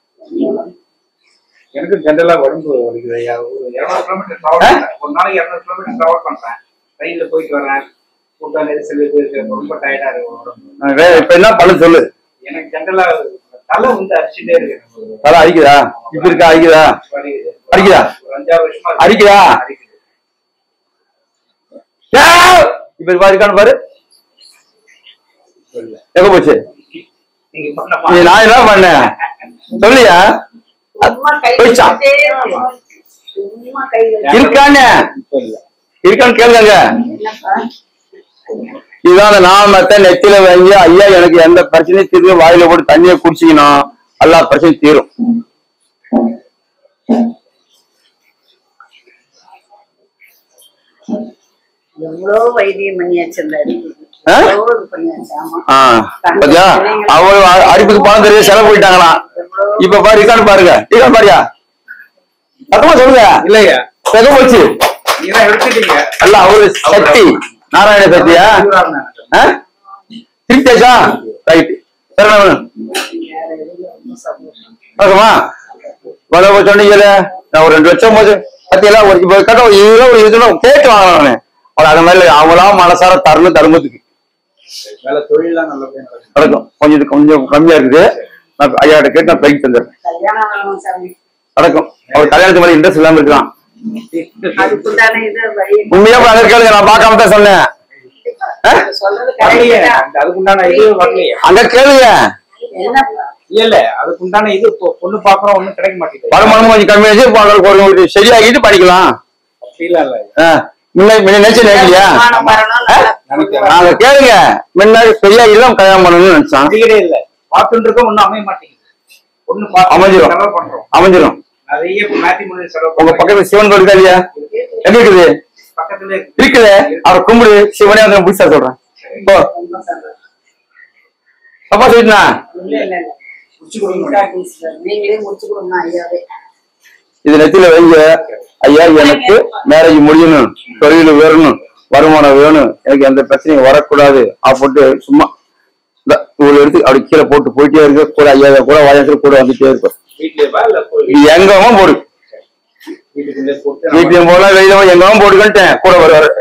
எனக்கு ஜென்ரலா உடம்பு வலிக்குது ஐயா ஒரு இருநூறு கிலோமீட்டர் டிராவல் பண்றேன் ஒரு நாளைக்கு இருநூறு கிலோமீட்டர் டிராவல் பண்றேன் ட்ரெயின்ல போயிட்டு வரேன் கூட்டம் நெரிசல் இது இருக்கு. ரொம்ப டயர்டா இருக்கு உடம்பு நான் வே- இப்ப என்ன பண்ண சொல்லு எனக்கு ஜென்ரலா தலை வந்து அரிச்சுட்டே இருக்கு எனக்கு ஒரு தலை அடிக்குதா இப்ப இருக்கா அடிக்குதா வலிக்குது. அரிக்குதா? ஒரு அஞ்சாறு வருஷமா இருக்கு. அரிக்குதா? அரிக்குது. ஏய்! இப்ப இது இருக்கான்னு பாரு இல்ல. எங்க போச்சு நீங்க பண்ண நீ நான் என்ன பண்ணேன் சொல்லியா போயிச்சா இருக்கானே இல்ல இருக்கான்னு கேளுங்க இதுதான் அந்த நாமத்தை நெத்தில வாங்கி ஐயா எனக்கு எந்த பிரச்சனையும் தீர்ந்து வாயில போட்டு தண்ணியை குடிச்சிக்கணும் எல்லா பிரச்சனையும் தீரும் எவ்வளவு வைத்தியம் பண்ணியாச்சு இந்த அடி. ஆ? எவ்வளவு இது பண்ணியாச்சு ஆமா ஆ, பாத்தியா அவங்க அ- அடிப்புக்கு பணம் தெரிய செலவு போயிட்டாங்களாம் இப்ப பாரு இருக்கான்னு பாருங்க இருக்கான்னு பாரியா சத்தமா சொல்லுங்க இல்லையா எங்க போச்சு நீங்க தான் எடுத்துட்டீங்க அல்ல அவரு சக்தி நாராயண சக்தியா ஆ? திருப்தியாச்சா ரைட் வேற என்ன வேணும் ஓகேமா இவ்வளவு சொன்னீங்கல்ல நான் ஒரு ரெண்டு லட்சம் போது பத்தியெல்லாம் ஒரு இப்ப கட்ட ஒரு இருபது ஒரு இதுல கேட்டு வாங்கலாம் நானு அவள அந்த மாதிரி அவங்களா மனசார தரணும் தர்மத்துக்கு வேலை தொழிலாம் நல்லபடியா நடக்கும் நடக்கும் கொஞ்சம் இது கொஞ்சம் கம்மியா இருக்குது நான் ஐயாட்ட கேட்டு நான் பைக் தந்துடுறேன் கல்யாணம் ஆகணும் சாமி நடக்கும் அவர் கல்யாணத்துக்கு மேலே இன்ட்ரெஸ்ட் இல்லாம இருக்கலாம் அதுக்குண்டான இது வழி உண்மையா போய் அங்க கேளுங்க நான் பார்க்காம தான் சொன்னேன் ஆ? சொல்றது வரலையே கரெக்ட் தான் அந்த அதுக்குண்டான இது வரலையே அங்க கேளுங்க என்னப்பா இல்ல இல்ல அதுக்குண்டான இது இப்போ பொண்ணு பாக்குறோம் ஒண்ணும் கிடைக்க மாட்டேங்குது வருமானம் கொஞ்சம் கம்மியாச்சு இப்போ அவங்களுக்கு ஒரு ஒரு சரியாகிட்டு படிக்கலாம் அப்படிலாம் இல்ல ஆ. முன்ன முன்ன நினைச்சு நினைக்கலையா வருமானம் வரணும், நல்லா நினைக்கிறேன். நாங்க கேளுங்க முன்னாடி சரியா இல்லாம கல்யாணம் பண்ணணும்னு நினைச்சான் அதிகடே இல்ல பார்த்துட்டு இருக்கோம் ஒண்ணும் அமைய மாட்டேங்குது ஒண்ணு பார்த்து அமைஞ்சிரும். செலவு பண்றோம் அமைஞ்சிரும் நிறைய மேத்தி மொழி செலவு உங்க பண்றோம் பக்கத்துல சிவன் கோயில் இருக்கா இல்லையா எங்க இருக்குது பக்கத்துல இருக்குது அவரை கும்பிடு சிவனே வந்து புதுசா சொல்றேன் போ ரொம்ப சந்தோஷம். தப்பா சொல்லிட்டுனா இல்ல இல்ல இல்ல நீங்களே முடிச்சு கொடுங்க ஐயாவே இது நெத்தியில வைங்க ஐயா எனக்கு மேரேஜ் முடியணும் தொழில் வரணும் வருமானம் வேணும் எனக்கு எந்த பிரச்சனையும் வரக்கூடாது அப்படின்ட்டு சும்மா இந்த இவ்வளவு எடுத்து அப்படி கீழே போட்டு போயிட்டே இருக்க கூட ஐயா கூட வாயத்துல கூட வந்துட்டே இருக்கும் வீட்லயே இல்ல கோயில் இது எங்கவும் போடு வீட்டுக்குள்ளே போட்டு வீட்லயும் போல வெளியில எங்கவும் போட்டுக்கிட்டேன் கூட வருவாரு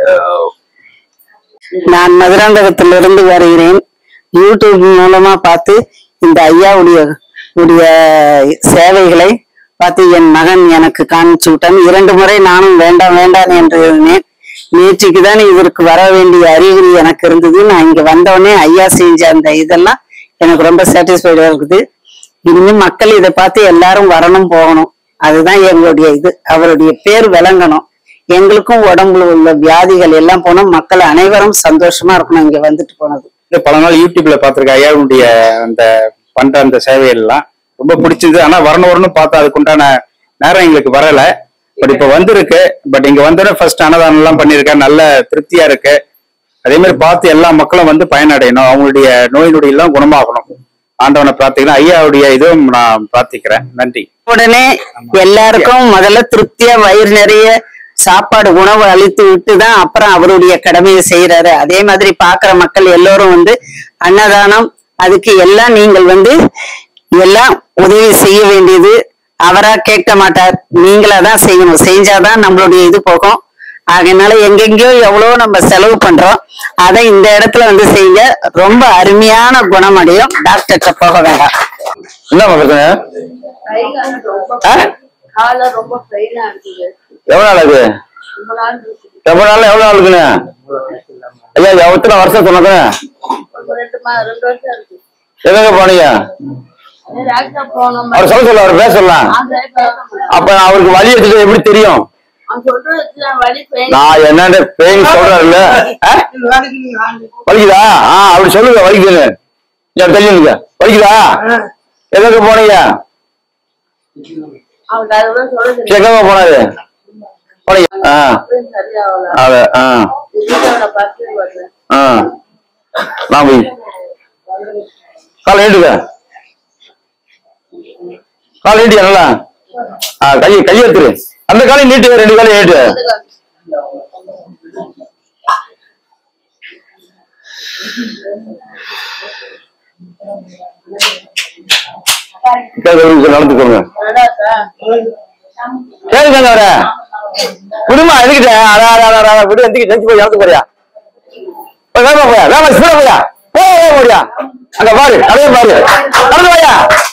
நான் மதுராந்தகத்திலிருந்து வருகிறேன் யூடியூப் மூலமா பார்த்து இந்த ஐயாவுடைய உடைய சேவைகளை பார்த்து என் மகன் எனக்கு காமிச்சு விட்டான் இரண்டு முறை நானும் வேண்டாம் வேண்டாம் என்று இருந்தேன் நேற்றுக்கு தான் இதற்கு வர வேண்டிய அறிகுறி எனக்கு இருந்தது நான் இங்க வந்தவுடனே ஐயா செஞ்ச அந்த இதெல்லாம் எனக்கு ரொம்ப சாட்டிஸ்ஃபைடா இருக்குது இனிமே மக்கள் இதை பார்த்து எல்லாரும் வரணும் போகணும் அதுதான் எங்களுடைய இது அவருடைய பேர் விளங்கணும் எங்களுக்கும் உடம்புல உள்ள வியாதிகள் எல்லாம் போனோம் மக்கள் அனைவரும் சந்தோஷமா இருக்கணும் இங்க வந்துட்டு போனது இந்த பல நாள் யூடியூப்ல பாத்திருக்கேன் ஐயாவுடைய அந்த பண்ற அந்த சேவையெல்லாம் ரொம்ப பிடிச்சது ஆனா வரணும் வரணும் பார்த்தா அதுக்குண்டான நேரம் எங்களுக்கு வரல பட் இப்ப வந்திருக்கு பட் இங்க வந்தோடனே ஃபர்ஸ்ட் அன்னதானம் எல்லாம் பண்ணிருக்கேன் நல்ல திருப்தியா இருக்கு அதே மாதிரி பார்த்து எல்லா மக்களும் வந்து பயனடையணும் அவங்களுடைய நோய் நொடி எல்லாம் குணமாகணும் ஆண்டவனை பிரார்த்திக்கணும் ஐயாவுடைய இதுவும் நான் பிரார்த்திக்கிறேன் நன்றி உடனே எல்லாருக்கும் முதல்ல திருப்தியா வயிறு நிறைய சாப்பாடு உணவு அளித்து விட்டு தான் அப்புறம் அவருடைய கடமையை செய்யறாரு அதே மாதிரி பாக்குற மக்கள் எல்லோரும் வந்து அன்னதானம் அதுக்கு எல்லாம் நீங்கள் வந்து எல்லாம் உதவி செய்ய வேண்டியது அவரா கேட்க மாட்டார் நீங்களா தான் செய்யணும் செஞ்சாதான் நம்மளுடைய இது போகும் அதனால எங்கெங்கயோ எவ்வளவோ நம்ம செலவு பண்றோம் அதை இந்த இடத்துல வந்து செய்யுங்க ரொம்ப அருமையான குணமடையும் டாக்டர்கிட்ட போக வேண்டாம் என்ன பிரச்சனை கை கால் ரொம்ப ஆ? கால ரொம்ப பெயினா இருக்குது எவ்வளவு நாள் ஆகுது ரொம்ப நாள் இருக்குது எவ்வளவு நாள் எவ்வளவு நாள் இருக்குண்ணே ஐயா எத்தனை வருஷம் சொன்னது ஒரு ரெண்டு மா ரெண்டு வருஷம் இருக்கு எங்க போனீங்க அதே டாக்டர் போனோம் அவர் சொல்ல சொல்ல அவர் பேச சொல்லலாம் அந்த அப்ப அவருக்கு வலி எடுத்து எப்படி தெரியும் அவன் சொல்றது வலி பெயின் நான் என்னன்னு பெயின் சொல்றாருல்ல ஆ? வலிக்குதா ஆ அப்படி சொல்லுங்க வலிக்குதுன்னு ஏன் தெரியுங்க வலிக்குதா எங்க போனீங்க அவனுக்கு அதுதான் சொல்றது எங்க போனாரு போனீங்க ஆ சரியாகல அத ஆ வீட்டோட பார்த்து வருது ஆ நான் போய் காலை நீட்டுக்க காலை நீட்டியா நல்லா ஆ கை கையை எடுத்துரு அந்த காலையும் நீட்டு ரெண்டு காலையும் நீட்டு கேட்க நடந்துக்கோங்க கேளுங்க அவர விடுமா எதுக்கிட்ட அட அட அட, அட விடு எந்திரிக்க செஞ்சு போய் இறந்து போறியா போய் வேகமா போயா வேகமா ஸ்பீடா போயா போ போ, போறியா அங்க பாரு கடையை பாரு நடந்து போயா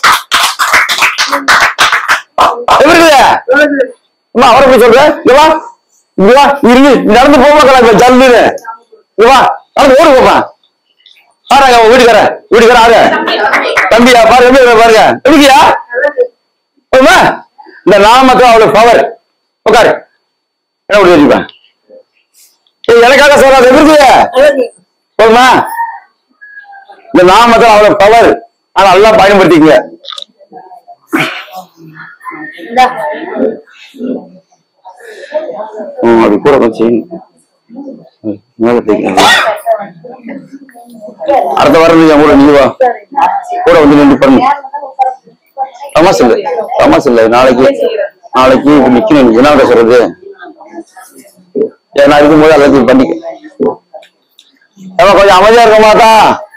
எப்படி இருக்குது அம்மா அவரை போய் சொல்ற இங்க வா இங்க வா இருந்து நடந்து போமா கலங்க ஜல்லுன்னு இங்க வா நடந்து ஓடு போமா பாருங்க உங்க வீட்டுக்கார வீட்டுக்கார ஆறு தம்பியா பாரு எப்படி இருக்கு பாருங்க எப்படியா போமா இந்த நாமக்கு அவ்வளவு பவர் உட்காரு என்ன அப்படி வச்சுப்பேன் ஏய், எனக்காக சொல்லாத எப்படி போதுமா இந்த நாமத்தில் அவ்வளவு பவர் ஆனா நல்லா பயன்படுத்திக்கங்க ம், அது கூட கொஞ்சம் ம், மேல தூக்கி. அடுத்த வாரம் நீ என் கூட நீ வா கூட வந்து நின்று பண்ணு தமாஸ் இல்ல தமாஸ் இல்ல நாளைக்கு நாளைக்கு இப்ப நிக்கணும் நீ என்ன சொல்றது ஏன்னா இருக்கும்போது எல்லாத்தையும் பண்ணிக்க ஏம்மா, கொஞ்சம் அமைதியா இருக்க மாட்டா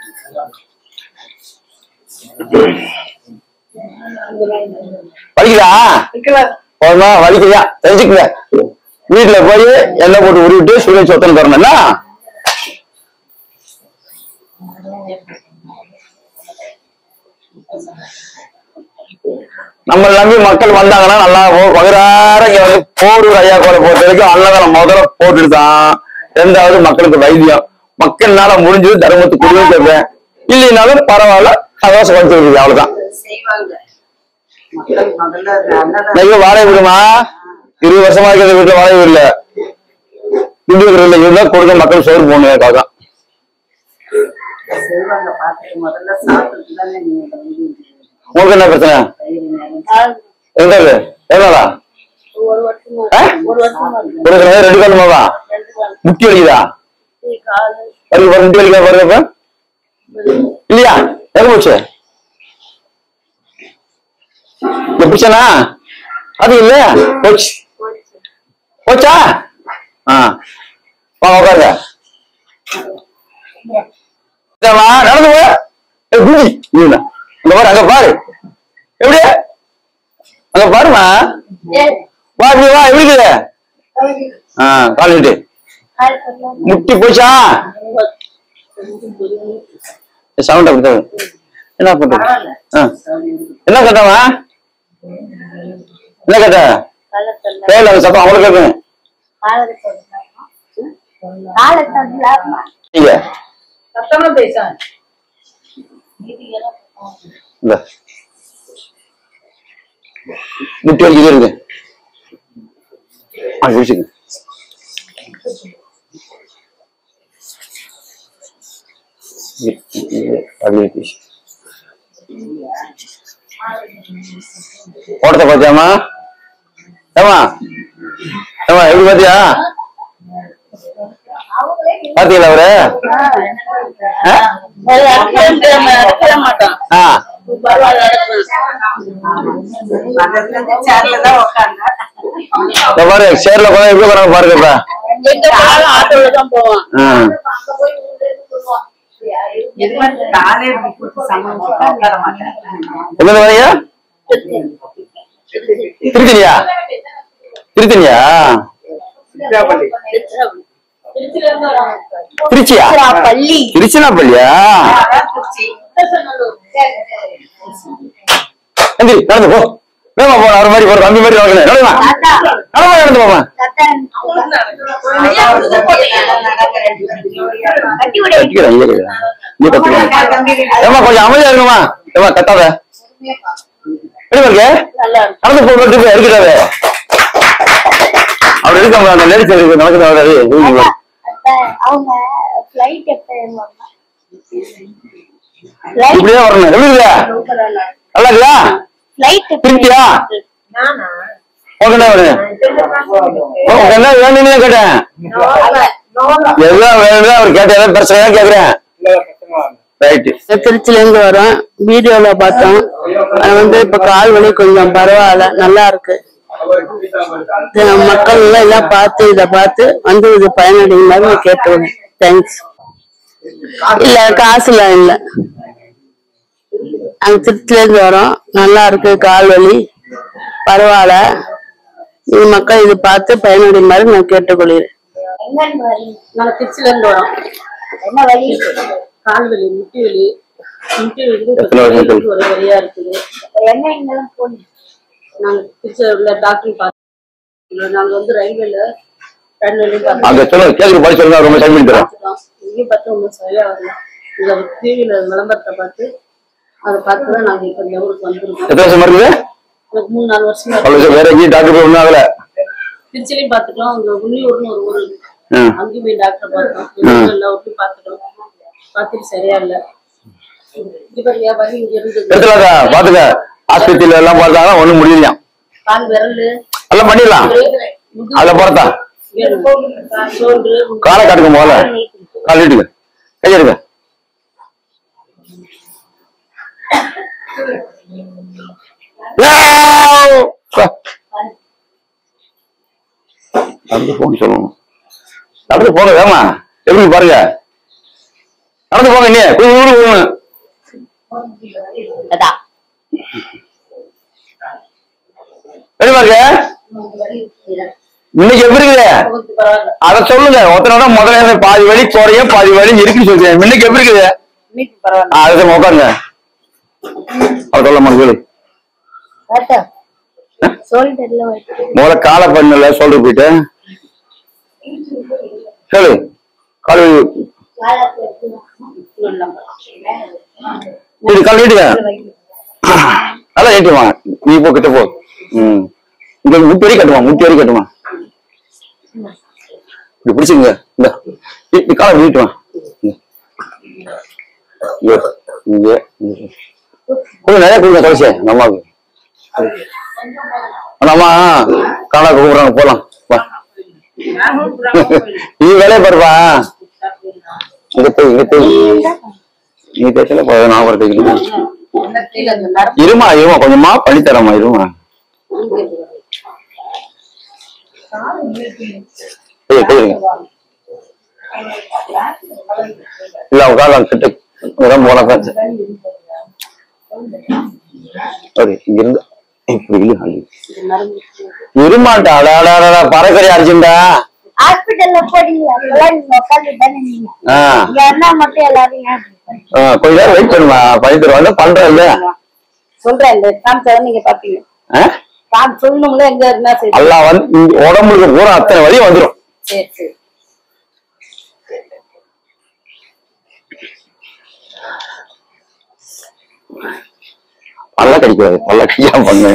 வலிக்குதா போதுமா வலிக்குதா தெரிஞ்சுக்கங்க வீட்டுல போய் எண்ணெய் போட்டு உருவிட்டு சூரியன் சொத்தம் தரணும்னா நம்ம நம்பி மக்கள் வந்தாங்கன்னா நல்லா போ- பகிரார இங்க வந்து போரூர் ஐயா கோலை பொறுத்த வரைக்கும் அன்னதானம் முதல்ல போட்டுட்டு தான் ரெண்டாவது மக்களுக்கு வைத்தியம் மக்கள்னால முடிஞ்சது தர்மத்துக்கு கொடுன்னு கேட்பேன் இல்லைனாலும் பரவாயில்ல சந்தோஷம் படுத்துருக்கு அவ்வளவுதான் செய்வாங்க மக்கள் முதல்ல அன்னதானம் நீங்க வாடகை விடுமா இருபது வருஷமா இருக்கிற வீட்டுல வாடகை இல்ல துண்டு இல்லை இருந்தா கொடுக்க மக்கள் சோறு போகணும் தான் செய்வாங்க பார்த்துட்டு முதல்ல சாப்பிட்டு தானே நீங்க வந்து உங்களுக்கு என்ன பிரச்சனை வயிறு நேரம் எங்க இருக்கு எவ்வளோடா ஒரு வருஷமா ஆ? ஒரு வருஷமா இருக்கு ஒரு கிழமை ரெண்டு கிழமாவா ரெண்டு கால் முட்டி வலிக்குதா கால் வலி முட்டி வலிக்கா பாருங்க இப்ப இல்லையா எங்க போச்சு இந்த பிடிச்சனா அது இல்ல போச்சு போச்சா ஆ வாங்க உட்காருங்க இதாம்மா, நடந்து போ ஏய், குடி நீங்க அங்க பாரு அங்க பாரு எப்படி அங்க பாருமா வா இப்படி வா எப்படி இருக்குது ஆ கால் நீட்டு முட்டி போச்சா சவுண்ட் அப்படிதான் என்ன பண்றது ஆ. என்ன கேட்டவா என்ன கேட்ட கேட்கல அந்த சத்தம் அவளுக்கு கேட்கும் நீங்க சத்தமா பேச இந்த முட்டி வலிக்குது இருக்கு ஆ குடிச்சுங்க ஓடத்தை பாத்தியாமா ஏமா ஏமா எப்படி பாத்தியா பாத்தீங்களா அவரு ஆ? மாட்டோம் ஆ சேர்ல தான் உட்காந்து இதோ பாரு சேர்ல உட்காந்து எப்படி உட்காந்து பாருங்க இப்ப எங்க போனாலும் ஆட்டோல தான் போவோம் ஆ. இது மாதிரி நானே இப்படி கூட்டு சமம் உட்கார மாட்டேன் எங்க வரீங்க திருத்தணியா திருத்தணியா திருச்சியா பள்ளி திருச்சினாப்பள்ளியா எந்திரி நடந்து போ வேமா போ ஒரு மாதிரி போற தம்பி மாதிரி நடக்கல நடமா நடமா நடந்து போமா கட்டிக்கிறேன் இங்க கட்டிக்கிறேன் இங்க கட்டிக்கிறேன் ஏமா கொஞ்சம் அமைதியா இருக்குமா ஏமா கத்தாத எப்படி இருக்கு நடந்து போ கட்டு எடுக்கிறாரு அவர் எடுக்க அந்த லேடிஸ் இருக்கு நடக்குது அவங்க ஃபிளைட் எப்ப ஏறுவாங்க இப்படியே வரணும் எப்படி இருக்கு நல்லா இருக்குதா ஃபிளைட் திருப்தியா உனக்கு என்ன வேணும் உனக்கு என்ன வேணும்னு தான் கேட்டேன் எல்லாம் வேணும் அவர் கேட்ட ஏதாவது பிரச்சனையா கேக்குறேன் ரைட்டு திருச்சில இருந்து வரோம் வீடியோல பார்த்தோம் அது வந்து இப்ப கால் வலி கொஞ்சம் பரவாயில்ல நல்லா இருக்கு இது மக்கள் எல்லாம் எல்லாம் பார்த்து இத பார்த்து வந்து இது பயனடையும் மாதிரி கேட்டுவேன் தேங்க்ஸ் இல்ல காசுலாம் இல்ல அங்க திருச்சில இருந்து வரோம் நல்லா இருக்கு கால் வலி பரவாயில்ல இது மக்கள் இது பார்த்து பயனடையும் மாதிரி நான் கேட்டுக்கொள்கிறேன் எங்கன்னு வரீங்க நாங்க திருச்சில இருந்து வரோம் என்ன வழி கால் வலி முட்டி வலி முட்டி வலி எத்தனை வருஷம் இருக்கு? ஒரே வழியா இருக்குது என்ன இங்கெல்லாம் போனீங்க நாங்க திருச்சியில உள்ள டாக்டர் பார்த்தோம் நாங்க வந்து ரயில்வேல ரயில்வேலையும் பார்த்தோம் அங்க சொல்லுங்க கேக்குற படி சொல்லுங்க ரொம்ப டைம் பண்ணி தரேன் பார்த்துட்டோம் இங்கேயும் பார்த்தா ஒன்றும் சரியா வரல இந்த டிவியில விளம்பரத்தை பார்த்து அதை பார்த்து தான் நாங்க இப்ப இந்த ஊருக்கு வந்திருக்கோம் எத்தனை வருஷம் இருக்குது எனக்கு மூணு நாலு வருஷமா அவ்வளவு இருக்கு. வருஷம் வேற எங்கேயும் டாக்டர் போய் ஒன்றும் ஆகல திருச்சிலையும் பார்த்துட்டோம் அங்க உன்னியூர்னு ஒரு ஊர் இருக்கு. ம். அங்கேயும் போய் டாக்டர் பார்த்தோம் ம். எல்லா ஊர்லயும் பார்த்துட்டோம் பார்த்துட்டு சரியா இல்ல இப்ப வியாபாரி இங்க இருந்து எடுத்துலாக்கா பாத்துக்க ஆஸ்பத்திரியில எல்லாம் பார்த்தாங்க ஒண்ணும் முடியலையா கால் விரல் எல்லாம் பண்ணிடலாம் அதுல போறதா சோன்று காலை காட்டுங்க முதல்ல கால் நீட்டுங்க கையெடுங்க நடந்து போன்னு சொல்லணும் நடந்து போங்க வேமா எப்படி பாருங்க நடந்து போங்க நீ கொஞ்சம் ஊருக்கு போகணும் அதான் எப்படி பாருங்க இன்னைக்கு எப்படி இருக்குது பரவாயில்ல அத சொல்லுங்க ஒருத்தனோட முதல்ல பாதி வழி குறையும் பாதி வழி இருக்குன்னு சொல்றேன் இன்னைக்கு எப்படி இருக்குது இன்னைக்கு பரவாயில்ல ஆ, அதுதான் உட்காருங்க அவர் சொல்ல மாதிரி சோல்டர்ல வைத்து முதல்ல காலை பண்ணல சொல்ற போயிட்டு சொல்லு கால் இது கால் நீட்டுங்க நல்லா நீட்டுமா நீ போ கிட்ட போ ம் இங்க முட்டி வரை கட்டுமா முட்டி வரை கட்டுமா இப்படி பிடிச்சிங்க இந்த இப்படி காலை நீட்டுமா இங்க இங்க இங்க. கொஞ்சம் நிறைய கொடுங்க கடைசி அந்த அம்மாவுக்கு அந்த அம்மா காணா கூப்பிடுறாங்க போலாம் வா நீ வேலையை பாருப்பா இங்க போய் இங்க போய் நீ தேய்ச்சல நான் வர தேய்க்கணும் இருமா இருமா கொஞ்சமா பண்ணி தரமா இருமா ஏய், போயிருங்க இல்ல அவங்க கால கிட்ட இடம் போனா தான் சரி இங்க இருந்து இப்படி இல்ல இருமாட்டா அட அட அட, அட பறக்கறி அடிச்சுண்டா ஹாஸ்பிட்டல்ல போறீங்க அதெல்லாம் நீங்க உட்காந்து தானே நீங்க ஆ இங்க இருந்தா மட்டும் எல்லாரும் ஏன் இப்படி பண்றீங்க? ஆ, கொஞ்ச நேரம் வெயிட் பண்ணுமா பண்ணி தருவாங்க பண்றேன்ல சொல்றேன் இந்த காமிச்சாதான் நீங்க பாப்பீங்க ஆ? காமி சொல்லணும்ல எங்க இருந்தா சரி எல்லாம் வந்து இங்க உடம்புக்கு பூரா அத்தனை வரையும் வந்துடும் சரி சரி பல்ல கடிக்கூடாது பல்ல கடிக்காம பண்ணு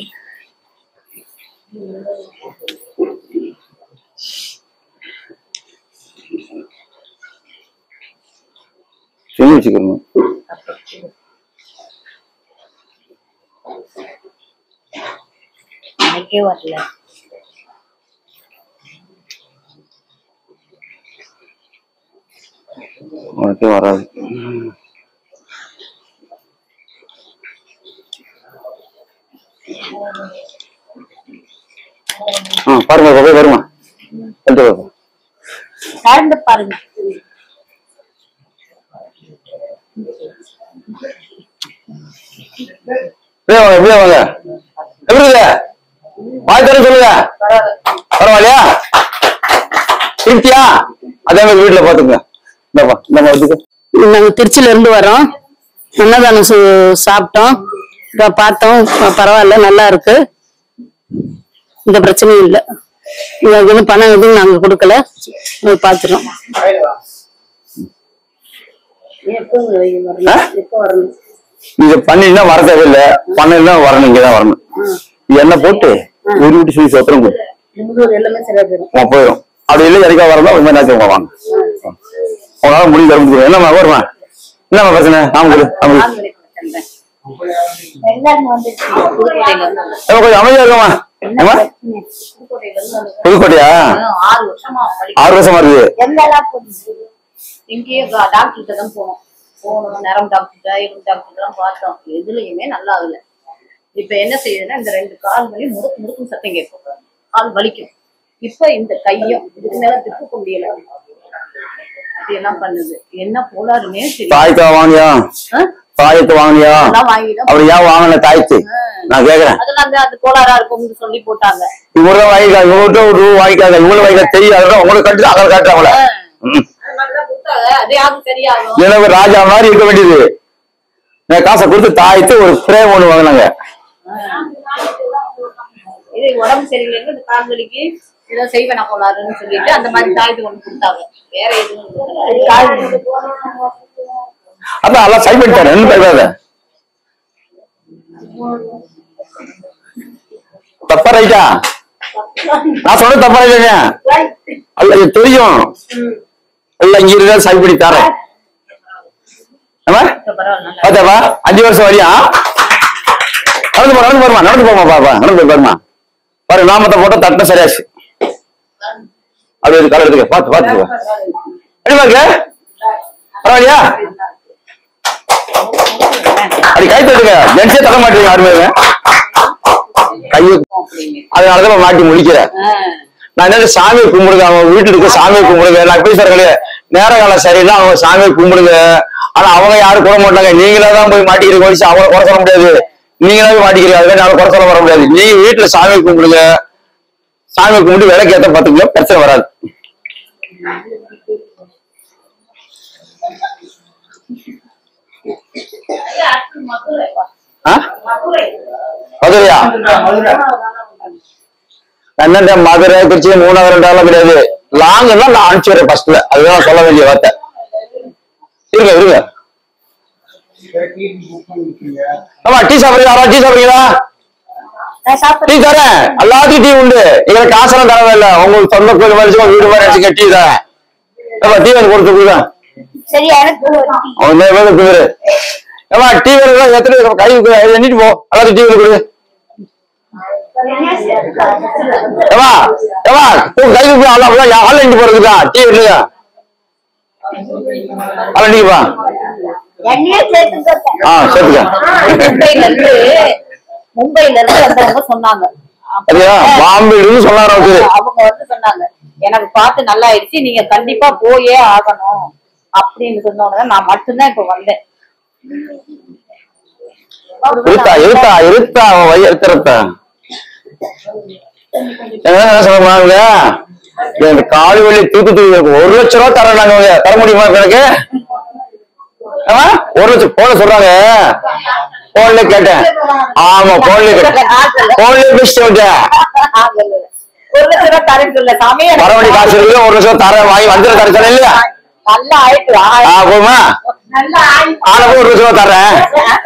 சொல்லி வச்சுக்கணும் எனக்கே வரல உனக்கே வராது ஆ பாருங்க போய் வருமா எடுத்து வா. கலந்து பாருங்க வெளியே வாங்க வெளியே வாங்க எப்படி இருக்கு வாய் தர சொல்லுங்க பரவாயில்லையா திருப்தியா அதே மாதிரி வீட்டுல பாத்துங்க இந்தப்பா இந்த இதுக்கு நாங்க திருச்சியில இருந்து வரோம் அன்னதானம் சு- சாப்பிட்டோம் இப்ப பார்த்தோம் இப்ப பரவாயில்ல நல்லா இருக்கு இந்த பிரச்சனையும் இல்ல எங்களுக்கு எதுவும் பணம் எதுவும் நாங்க கொடுக்கல போய் பார்த்துட்டோம் எப்போ வரணும் ஆ? எப்போ வரணும் நீங்க பண்ணினா வர தேவையில்லை பண்ணா வரணும் இங்கதான் வரணும் இது எண்ணெய் போட்டு ஒரு வீட்டு சொல்லி சொத்திரம் கொடு முன்னூறு எல்லாமே சரியா போயிடும் போயிடும் அப்படி இல்லை இறக்க வரதா ஒரு மாதிரி நேரத்துக்கு வாங்க உங்களால முடிஞ்ச தர முடியும் என்னம்மா வருமா என்னம்மா பிரச்சனை நாம நமக்கு வெள்ளம் வந்துச்சு புதுக்கோட்டையில இருந்து வந்தேன். ஏம்மா, கொஞ்சம் அமைதியா இருக்கமா ஏமா புதுக்கோட்டையில இருந்து வந்தேன். புதுக்கோட்டையா இன்னும் ஆறு வருஷமா வலி. ஆறு வருஷமா இருக்குது எங்கெல்லாம் போச்சு இங்கேயே டாக்டர் கிட்ட தான் போனோம் போனோம் நரம் டாக்டர் எலும்பு டாக்டர் எல்லாம் பார்த்தோம் எதுலயுமே நல்லா ஆகல இப்ப என்ன செய்யுதுன்னா இந்த ரெண்டு கால் வலி முறுக்கு முறுக்கும் சத்தம் கேட்கும் கால் வலிக்கும் இப்ப இந்த கையும் இதுக்கு மேல திருப்ப முடியல அப்படியெல்லாம் பண்ணுது என்ன போலாருமே சரி தாய்க்கா வாங்கியா தாயத்து வாங்கியா அதெல்லாம் வாங்கிடும் அப்படி ஏன் வாங்கின தாய்த்து நான் கேக்குறேன் அதெல்லாம் அந்த அது கோளாறா இருக்கும்னு சொல்லி போட்டாங்க இவங்களும் வாங்கிக்கா இவங்கள்ட்ட ஒரு ரூபா வாங்கிக்காங்க இவங்களும் வாங்கிக்க தெரியாது உங்களுக்கு கட்டு அதை காட்டுறாங்களே ம். அது மாதிரிதான் கொடுத்தாங்க அது யாரும் சரியாகும் எனக்கு ராஜா மாதிரி இருக்க வேண்டியது நான் காசை கொடுத்து தாய்த்து ஒரு ஃப்ரேம் ஒண்ணு வாங்கினாங்க இது உடம்பு சரியில்லைன்னு இந்த கால் வலிக்கு ஏதோ செய்வேனா போலாருன்னு சொல்லிட்டு அந்த மாதிரி தாய்த்து ஒண்ணு கொடுத்தாங்க வேற எதுவும் கொடுக்கல. கால் வலி. அதான் எல்லாம் சரி பண்ணிட்டாரு என்ன பயப்படாத தப்பா ரைட்டா நான் சொல்றது தப்பா ரைட்டா அல்ல இது தெரியும் இல்ல இங்க இருந்தா சரி பண்ணி தரேன் ஆமா இப்ப பரவாயில்ல நல்லா பாத்தாப்பா அஞ்சு வருஷம் வரையா நடந்து போ நடந்து போருமா நடந்து போமா பாப்பா நடந்து போய் பாருமா பாரு நாமத்தை போட்டா தட்ட சரியாச்சு அப்படியே கால எடுத்துக்க பாத்து பாத்து போ. எப்படி பாருங்க பரவாயில்லையா அப்படி கை தட்டுங்க ஜென்ஸே தர மாட்டீங்க யாருமே கையை அதனாலதான் மாட்டி முடிக்கிறேன் நான் என்ன சாமியை கும்பிடுங்க அவங்க வீட்டுல இருக்க சாமியை கும்பிடுங்க நான் பேசுறேன் நேர காலம் சரியில்லை அவங்க சாமியை கும்பிடுங்க ஆனா அவங்க யாரும் கூட மாட்டாங்க நீங்களா தான் போய் மாட்டிக்கிறீங்க வயசு அவங்கள குறை சொல்ல முடியாது நீங்களா போய் மாட்டிக்கிறீங்க அதுக்காக யாரும் குறை சொல்ல வர முடியாது நீங்க வீட்டுல சாமியை கும்பிடுங்க சாமியை கும்பிட்டு விளக்கு ஏத்த பாத்துக்கங்க பிரச்சனை வராது ஆ? மதுரையா என்னட்ட மதுரை திருச்சி மூணாவது ரெண்டாவது கிடையாது லாங் தான் நான் அனுப்பிச்சுறேன் ஃபர்ஸ்ட்ல அதுதான் நான் சொல்ல வேண்டிய வார்த்தை இருங்க இருங்க ஆமா டீ சாப்பிடுறீங்க யாரா டீ சாப்பிடுறீங்களா நான் சாப்பிடுறேன் டீ தரேன் எல்லாத்துக்கும் டீ உண்டு இதுல காசெல்லாம் தரவே இல்லை உங்களுக்கு சொந்த கோயில் மாதிரி வச்சுக்கோ, வீடு மாதிரி வச்சுக்க டீ தரேன் ஏப்பா டீ வந்து கொடுத்து கொடுங்க சரி எனக்கு ஒரு டீ. அவன் தான் வேலை குதிரு ஏமா டீ வேலை எத்தனை கை எண்ணிட்டு போ எல்லாத்துக்கும் டீ வேலை கொடு ஏமா ஏமா உன் கை கொடுக்க ஆள் ஆள் எண்ணிட்டு போறதுக்கா டீ இல்லையா ஆள் எண்ணிக்கப்பா என்னையே சேர்த்து ஆ சேர்த்துக்க மும்பைல இருந்து மும்பைல இருந்து வந்தவங்க சொன்னாங்க அதுயா பாம்பே இருந்து சொன்னாரு அவரு அவங்க வந்து சொன்னாங்க எனக்கு பார்த்து நல்லா ஆயிடுச்சு நீங்க கண்டிப்பா போயே ஆகணும் அப்படின்னு சொன்னோட நான் மட்டும்தான் இப்ப வந்தேன் இருத்தா இருத்தா இருத்தா அவன் வை இருக்கிறத்தா என்ன சொல்லுவாங்க இந்த காலி வலி தூக்கு தூக்கி ஒரு லட்சம் ரூபா தரேன் நாங்க அவங்க. தர முடியுமா இப்ப எனக்கு ஆ? ஒரு லட்சம் போன சொல்றாங்க போன்ல கேட்டேன் ஆமா போன்ல கேட்டேன் போன்ல பேசிட்டு வந்தேன் ஒரு லட்சம் ரூபாய் தரேன்னு சொல்ல சாமி எனக்கு வர வேண்டிய காசு இருக்கு ஒரு லட்சம் தரேன் வாங்கி வந்து தர சொன்னேன் இல்லையா நல்லா ஆயிட்டு ஆ போமா நல்லா ஆயிட்டு ஆளுக்கு ஒரு லட்சம் ரூபா தரேன்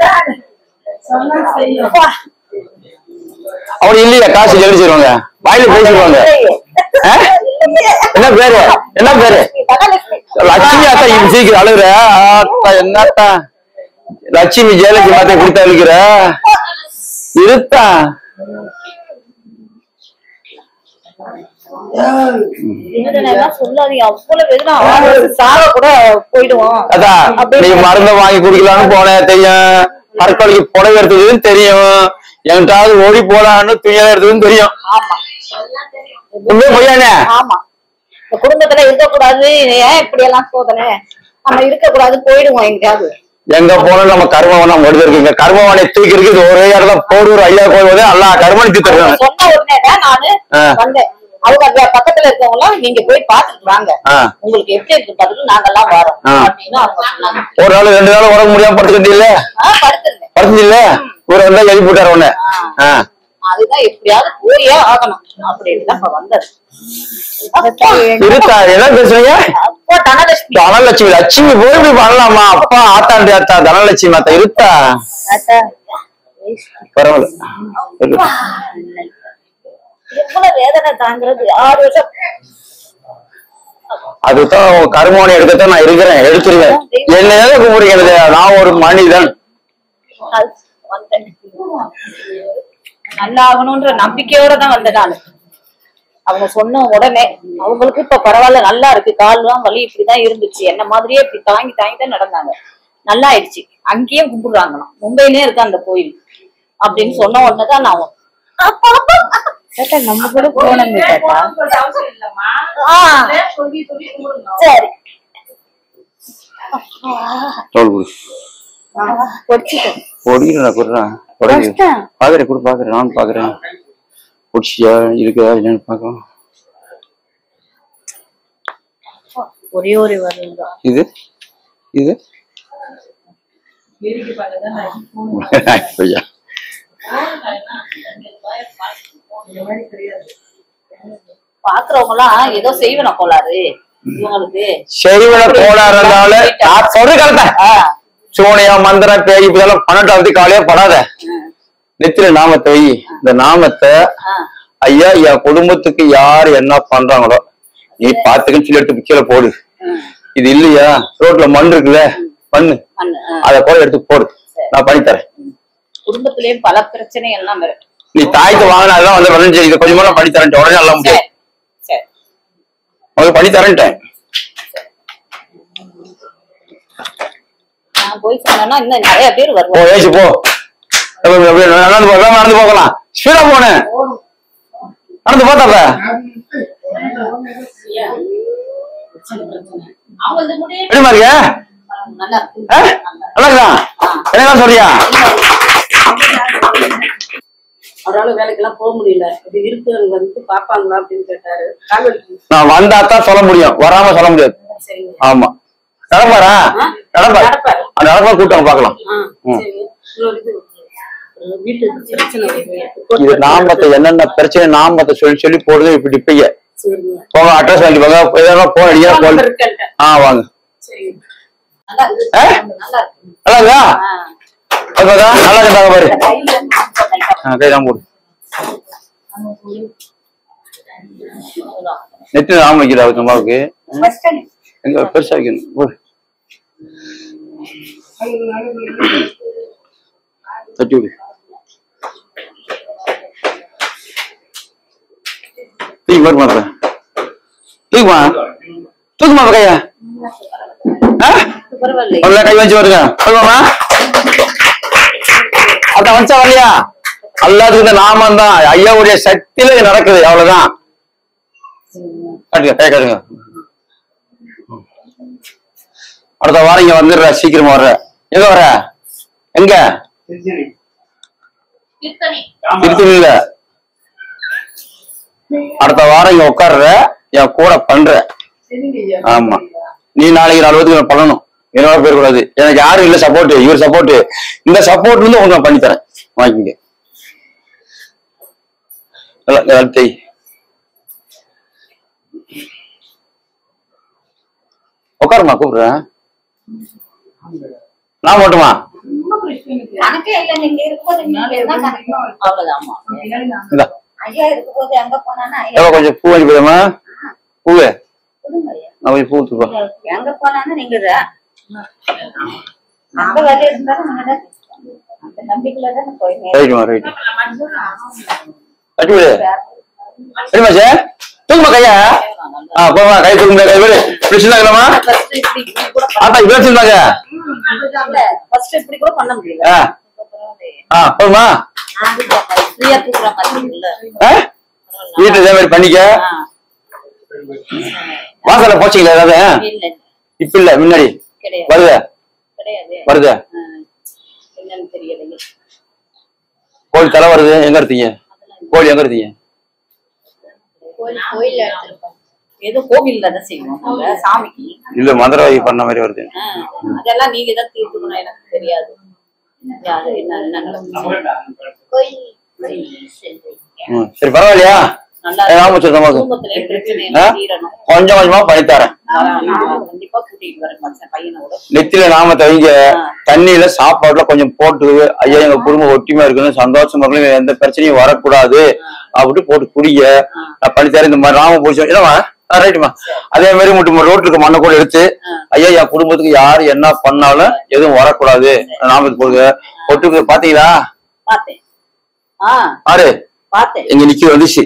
அப்படி இல்லையா காசு ஜெயிச்சிருவாங்க வாயில பேசிடுவாங்க ஆ? என்ன பேரு என்ன பேரு லட்சுமி அத்தா இப்படி சீக்கிரம் அழுகுற ஆத்தா என்னத்தா லட்சுமி ஜெயலட்சுமி மாத்த கொடுத்து அழுகிற இருத்தா வேதனை எல்லாம் சொல்லாதீங்க அவ்வளவு வேதனை ஆறு சாக கூட போயிடுவோம் அதான் நீ மருந்த வாங்கி குடிக்கலாம்னு போனேன் தெரியும் தற்கொலைக்கு புடவை எடுத்ததுன்னு தெரியும் என்கிட்டாவது ஓடி போலான்னு துணியா எடுத்ததுன்னு தெரியும் ஆமா உண்மையே பொய்யானே ஆமா இந்த குடும்பத்துல இருக்கக்கூடாது ஏன் இப்படி எல்லாம் சோதனை நம்ம இருக்கக்கூடாது போயிடுவோம் எங்கேயாவது எங்க போனாலும் நம்ம கர்மவனம் ஒடுது இருக்குங்க கர்மவனை தூக்கி இருக்கு இது ஒரே இடத்துல போரூர் ஐயா கோயில் வந்து எல்லா கர்மனை தீர்த்து அவங்க இருக்காங்க சொன்ன உடனே தான் நானு ஆ. வந்தேன் அவங்க அங்க பக்கத்துல இருக்கவங்க எல்லாம் நீங்க போய் பாத்துட்டு வாங்க ஆ. உங்களுக்கு எப்படி இருக்கு பதில் நாங்கெல்லாம் வரோம் ஆ. அப்படின்னு அவங்க சொன்னாங்க ஒரு நாள் ரெண்டு நாள் உடம்பு முடியாம படுத்துக்கிட்டு இல்ல ஆ, படுத்திருந்தேன் படுத்து இல்ல இவர் வந்தா எழுப்பி விட்டாரு உடனே ஆ. அதுதான் எப்படியாவது போயே ஆகணும் அப்படின்னு தான் இப்ப வந்தது அப்பா, இருக்கா என்ன பேசுறீங்க அப்பா தனலட்சுமி தனலட்சுமி லட்சுமி போய் இப்படி பண்ணலாமா அப்பா ஆத்தாண்டி ஆத்தா தனலட்சுமி அத்தா இருக்கா தாத்தா, பரவாயில்ல இரு. எவ்வளவு வேதனை தாங்குறது ஆறு வருஷம் அதுதான் உங்க கருமோனை எடுக்கத்தான் நான் இருக்கிறேன் எடுத்துருவேன் என்ன எதை கும்பிடுறீங்க எனக்கு? நான் ஒரு மனிதன் அது வந்தேன் நல்லா ஆகணும்ன்ற நம்பிக்கையோட தான் வந்தேன் நானு அவங்க சொன்ன உடனே அவங்களுக்கு இப்ப பரவாயில்ல நல்லா இருக்கு கால்லாம் வலி இப்படிதான் இருந்துச்சு என்ன மாதிரியே இப்படி தாங்கி தாங்கி தான் நடந்தாங்க நல்லா ஆயிடுச்சு அங்கேயும் கும்பிடுறாங்களாம் மும்பையிலே இருக்கு அந்த கோயில் அப்படின்னு சொன்ன உடனே தான் நான் நம்ம கூட போனோங்க சரி தோல் குடு வச்சுட்டேன் பொடியில் நான் கொடுறேன் பொடி பாக்குறேன் கொடு பாக்குறேன் நானும் பாக்குறேன் குடிச்சியா இருக்குதா இல்லைன்னு பாக்கலாம் ஒரே ஒரு வரல் தான் இது இது ஐயா பாக்குறவங்க எல்லாம் ஏதோ செய்வன கோளாறு இவங்களுக்கு செய்வன கோளாறு இருந்தாலும் நான் சொல்ற கலத்த சோனியா மந்திரம் பேய் இதெல்லாம் பன்னெண்டு வந்து காலையே படாத நெத்தில நாமத்தை வை இந்த நாமத்தை ஆ. ஐயா என் குடும்பத்துக்கு யார் என்ன பண்றாங்களோ நீ பாத்துக்கன்னு சொல்லி எடுத்து கீழே போடு இது இல்லையா ரோட்ல மண் இருக்குல்ல மண்ணு மண்ணு, ஆ. அத போய் எடுத்து போடு நான் பண்ணி தரேன் குடும்பத்திலயும் பல பிரச்சனை எல்லாம் இருக்கு நீ தாய்க்கு வாங்கினா அதெல்லாம் வந்து வரணும் சரி இதை கொஞ்சமா நான் பண்ணி தரேன் உடனே எல்லாம் முடியாது சரி உனக்கு பண்ணி தரேன்ட்டேன் நான் போய் சொன்னேன்னா இன்னும் நிறைய பேர் போ வருவாங்க ஏச்சு போ அப்ப அப்படியே நடந்து போக நடந்து போகலாம் ஸ்பீடா போனேன் நடந்து போத்தாப்ப அவங்களுக்கு முடிய எப்படிமா இருக்க நல்லா இருக்கு ஆ? நல்லா இருக்கா என்னதான் சொல்றியா அவரால வேலைக்கெல்லாம் போக முடியல இது இருக்கிறது வந்து பாப்பாங்களா அப்படின்னு கேட்டாரு கால் வலிக்கு நான் வந்தா தான் சொல்ல முடியும் வராம சொல்ல முடியாது சரிங்க ஆமா நடப்பாரா நடப்பாரு நடப்பாரு. அந்த நடப்பா கூட்டம் பார்க்கலாம் ஆ ம். சரிங்க இன்னொரு இது ஒரு வீட்டுக்கு பிரச்சனை வருது. இது நாமத்தை என்னென்ன பிரச்சனை நாமத்தை சொல்லி சொல்லி போடுது இப்படி இப்பைய சரிங்க போங்க அட்ரஸ் வாங்கி போங்க ஏதாவது போன் அடிக்க phone போன் number இருக்கேன்ட்ட. ஆ வாங்க சரிங்க நல்லா இருக்கு ஆ? நல்லா இருக்கு நல்லா இருக்கா ஓகேதா நல்லா இருந்தாங்க பாரு ஆ கைதான் போடு நெத்தில ஆம் வைக்கிறா அவருக்கு அம்மாவுக்கு எங்க பெருசா வைக்கணும் போடு தட்டி விடு தூக்கி பாரு மாத்திர தூக்குமா தூக்குமா கையா ஆ பரவாயில்ல நல்லா கை வச்சு வருங்க சொல்லுவாமா அதான் வந்துச்சா வரலையா எல்லாத்துக்கும் இந்த நாமம் தான் ஐயாவுடைய சக்தியில இது நடக்குது அவ்வளவுதான் காட்டுங்க கை காட்டுங்க அடுத்த வாரம் இங்க வந்துடுற சீக்கிரமா வர்ற எங்க வர எங்க திருத்தணி திருத்தணியில அடுத்த வாரம் இங்க உட்கார்ற என் கூட பண்ற ஆமா நீ நாளைக்கு நாலு பேருக்கு பண்ணணும் என்னோட போயிடக்கூடாது எனக்கு யாரும் இல்ல சப்போர்ட் இவர் சப்போர்ட் இந்த சப்போர்ட் வந்து உங்களுக்கு நான் பண்ணி தரேன் வாங்கிங்க நல்லா நல்லா தேய் உட்காருமா கூப்பிடுறேன் நான் மட்டுமா கணக்கே இல்ல நீங்க இருக்கும்போது நீங்க இருந்தா கணக்கு. அவ்வளவுதாம்மா இந்தா ஐயா இருக்கும்போது எங்க போனானா ஐயா எவ்வளவு கொஞ்சம் பூ வாங்கி போயிடாமா பூவு கொடுங்க ஐயா. நான் கொஞ்சம் பூ தூப்பா எங்க போனாலும் நீங்க தான். அந்த வேலை இருந்தாலும் நீங்க தான் அந்த நம்பிக்கையில தான் போய் ரைட்டுமா ரைட்டு கட்டி விடு சரிம்மா சார் தூக்குமா கையா ஆ போமா கை தூக்குங்க கை விடு பிடிச்சிருந்தாங்களாமா ஆட்டா இவ்வளோ வச்சிருந்தாங்க ஃபர்ஸ்ட் இப்படி கூட பண்ண முடியல ஆ ஆ போதுமா ஃப்ரீயா தூக்குற மாதிரி இல்ல ஆ வீட்டுல இதே மாதிரி பண்ணிக்க வாசல்ல போச்சுங்களா ஏதாவது இல்ல இப்ப இல்ல முன்னாடி கிடையாது வருத கிடையாது வருத ஆ. என்னன்னு தெரியலையே கோழி தலை வருது எங்க எடுத்தீங்க கோழி எங்க எடுத்தீங்க கோயில் கோயில்ல எடுத்திருக்கோம் ஏதோ கோவில்ல தான் செய்வோம் நாங்க சாமிக்கு இல்ல மதுரவாதி பண்ண மாதிரி வருது ஆ, அதெல்லாம் நீங்க தான் தீர்த்துக்கணும் எனக்கு தெரியாது யாரு என்ன என்ன நடக்கும் கோயில் ம், சரி பரவாயில்லையா நல்லா ஏ, ஞாபகம் வச்சிருக்க நமக்கு குடும்பத்திலே பிரச்சனை ஆ? எல்லாம் தீரணும் கொஞ்சம் கொஞ்சமா பண்ணித்தரேன் நான் நான் கண்டிப்பா கூட்டிட்டு வரேன் மச்சான் பையனோட நெத்தில நாம தவிங்க தண்ணியில சாப்பாடுல கொஞ்சம் போட்டு ஐயா எங்க குடும்பம் ஒற்றுமையா இருக்கணும் சந்தோஷமா இருக்கணும் எந்த பிரச்சனையும் வரக்கூடாது அப்படி போட்டு குடிங்க நான் பண்ணித்தரேன் இந்த மாதிரி நாம போச்சு என்னமா ரைட்டுமா அதே மாதிரி மட்டும் ரோட்ல இருக்க மண்ணை கூட எடுத்து ஐயா என் குடும்பத்துக்கு யாரு என்ன பண்ணாலும் எதுவும் வரக்கூடாது நாமத்துக்கு போடுங்க ஒட்டுக்கு பாத்தீங்களா பார்த்தேன் ஆ ஆறு பார்த்தேன் எங்க நிக்க வந்துச்சு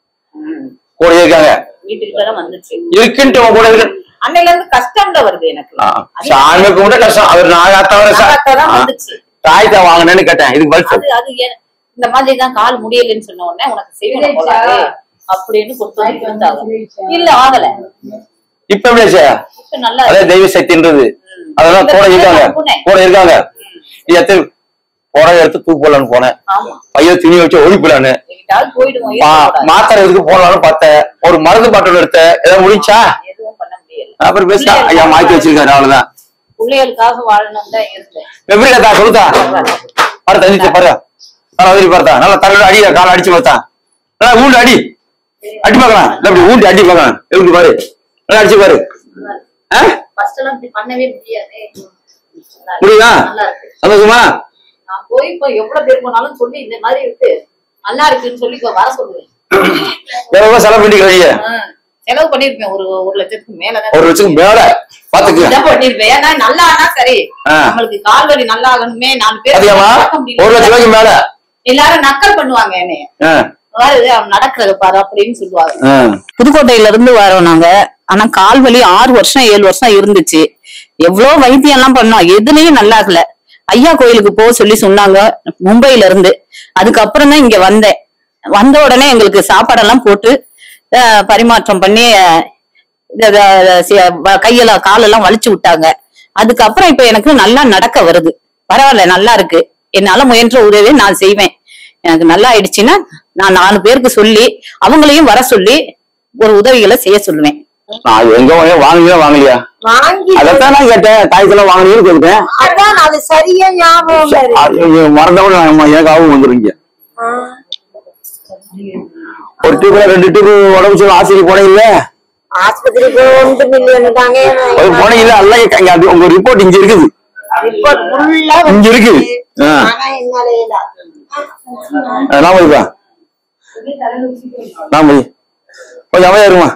கூட இருக்காங்க வீட்டுக்கிட்ட தான் வந்துச்சு இருக்குன்ட்டு உன் கூட இருக்கு அன்னையில இருந்து கஷ்டம்ல வருது எனக்கு சாமி கும்பிட்ட கஷ்டம் அவர் நாகாத்தவர நாகாத்தவரை வந்துச்சு. தாய்த்தா வாங்கினேன்னு கேட்டேன் இதுக்கு பதில் அது சொல்லு அது ஏன் இந்த மாதிரி தான் கால் முடியலன்னு சொன்ன உடனே உனக்கு செய்யணும் போலாது அப்படின்னு கொடுத்து கொடுத்தாங்க இல்ல ஆகல இப்ப எப்படி ஆச்சு? இப்ப நல்லா அதே இருக்கு. தெய்வ சக்தின்றது அதெல்லாம் கூட இருக்காங்க கூட இருக்காங்க இது எத்தனை புடவை எடுத்து தூக்கு போடலான்னு போனேன் ஆமா பையன் துணி வச்சு ஓடி போலான்னு எங்கிட்டாவது போயிடுவோம் மா- இருக்கக்கூடாது. மாத்திரை எதுக்கு போடலாம்னு பார்த்தேன் ஒரு மருந்து பாட்டில் எடுத்தேன் ஏதாவது முடிச்சா எதுவும் பண்ண முடியல அப்புறம் பேச ஐயா மாத்தி வச்சிருக்காரு அவ்வளவுதான் பிள்ளைகளுக்காக வாழணும் தான் இருந்தேன் எப்படி தா சொல்லுதா பாரு தண்ணி பாரு பாரு அதிரி பார்த்தா நல்லா தலையில அடி கால அடிச்சு பார்த்தா நல்லா ஊண்டு அடி அடி பார்க்கலாம் இல்ல இப்படி ஊண்டி அடி பார்க்கலாம் எப்படி பாரு நல்லா அடிச்சு பாரு ஆ? ஃபர்ஸ்ட் எல்லாம் இப்படி பண்ணவே முடியாது புரியுதா நல்லா இருக்கு சந்தோஷமா நான் போய் இப்போ எவ்வளவு பேர் போனாலும் சொல்லி இந்த மாதிரி இருக்கு நல்லா இருக்குன்னு சொல்லி இப்ப வர சொல்லுவேன் எவ்வளவு செலவு பண்ணிக்கிறீங்க ஆ, செலவு பண்ணிருப்பேன் ஒரு ஒரு லட்சத்துக்கு மேலதான் ஒரு லட்சம் மேல பாத்துக்க இதான் பண்ணிருப்பேன் ஏன்னா நல்லா ஆனா சரி ஆ. நம்மளுக்கு கால் வலி நல்லா ஆகணுமே நாலு பேர் அதிகமா பார்க்க முடியல. ஒரு லட்சம் ரூபாய்க்கு மேல எல்லாரும் நக்கல் பண்ணுவாங்க என்னைய ஆ, பாரு அவன் நடக்கிறத பாரு அப்படின்னு சொல்லுவாங்க ஆ. புதுக்கோட்டையில இருந்து வரோம் நாங்க ஆனா கால் வலி ஆறு வருஷம் ஏழு வருஷம் இருந்துச்சு எவ்வளவு வைத்தியம் எல்லாம் பண்ணோம் எதுலயும் நல்லா ஆகல ஐயா கோயிலுக்கு போக சொல்லி சொன்னாங்க மும்பையில இருந்து அதுக்கப்புறம் தான் இங்க வந்தேன் வந்த உடனே எங்களுக்கு சாப்பாடெல்லாம் போட்டு அஹ், பரிமாற்றம் பண்ணி அஹ், இத- இத- சி- வ- கையெல்லாம் காலெல்லாம் வலிச்சு விட்டாங்க அதுக்கப்புறம் இப்ப எனக்கு நல்லா நடக்க வருது பரவாயில்ல நல்லா இருக்கு என்னால முயன்ற உதவி நான் செய்வேன் எனக்கு நல்லா ஆயிடுச்சுன்னா நான் நாலு பேருக்கு சொல்லி அவங்களையும் வர சொல்லி ஒரு உதவிகளை செய்ய சொல்லுவேன் நான் எங்க வாங்க வாங்கலையா வாங்கலையா வாங்கி அதைத்தான் நான் கேட்டேன் தாய்க்கெல்லாம் வாங்கினீங்கன்னு கேட்டேன் அதான் அது சரியா ஞாபகம் வருது. மறந்தவங்க எனக்கு ஆகும் வந்துருங்க ஆ. ஒரு டியூப்ல ரெண்டு டியூப் உடம்பு சொல்லி ஆசிரியர் போனீங்கல்ல ஆஸ்பத்திரிக்கு ஒன்று மில்லியன் தாங்க ஒரு போனீங்கல்ல எல்லாம் இங்க அது உங்க ரிப்போர்ட் இங்க இருக்குது ரிப்போர்ட் ஃபுல்லா இங்க இருக்குது ஆ. ஆனா என்னால இல்ல. நாம இருக்கா நாம கொஞ்சம் அமைதியா இருமா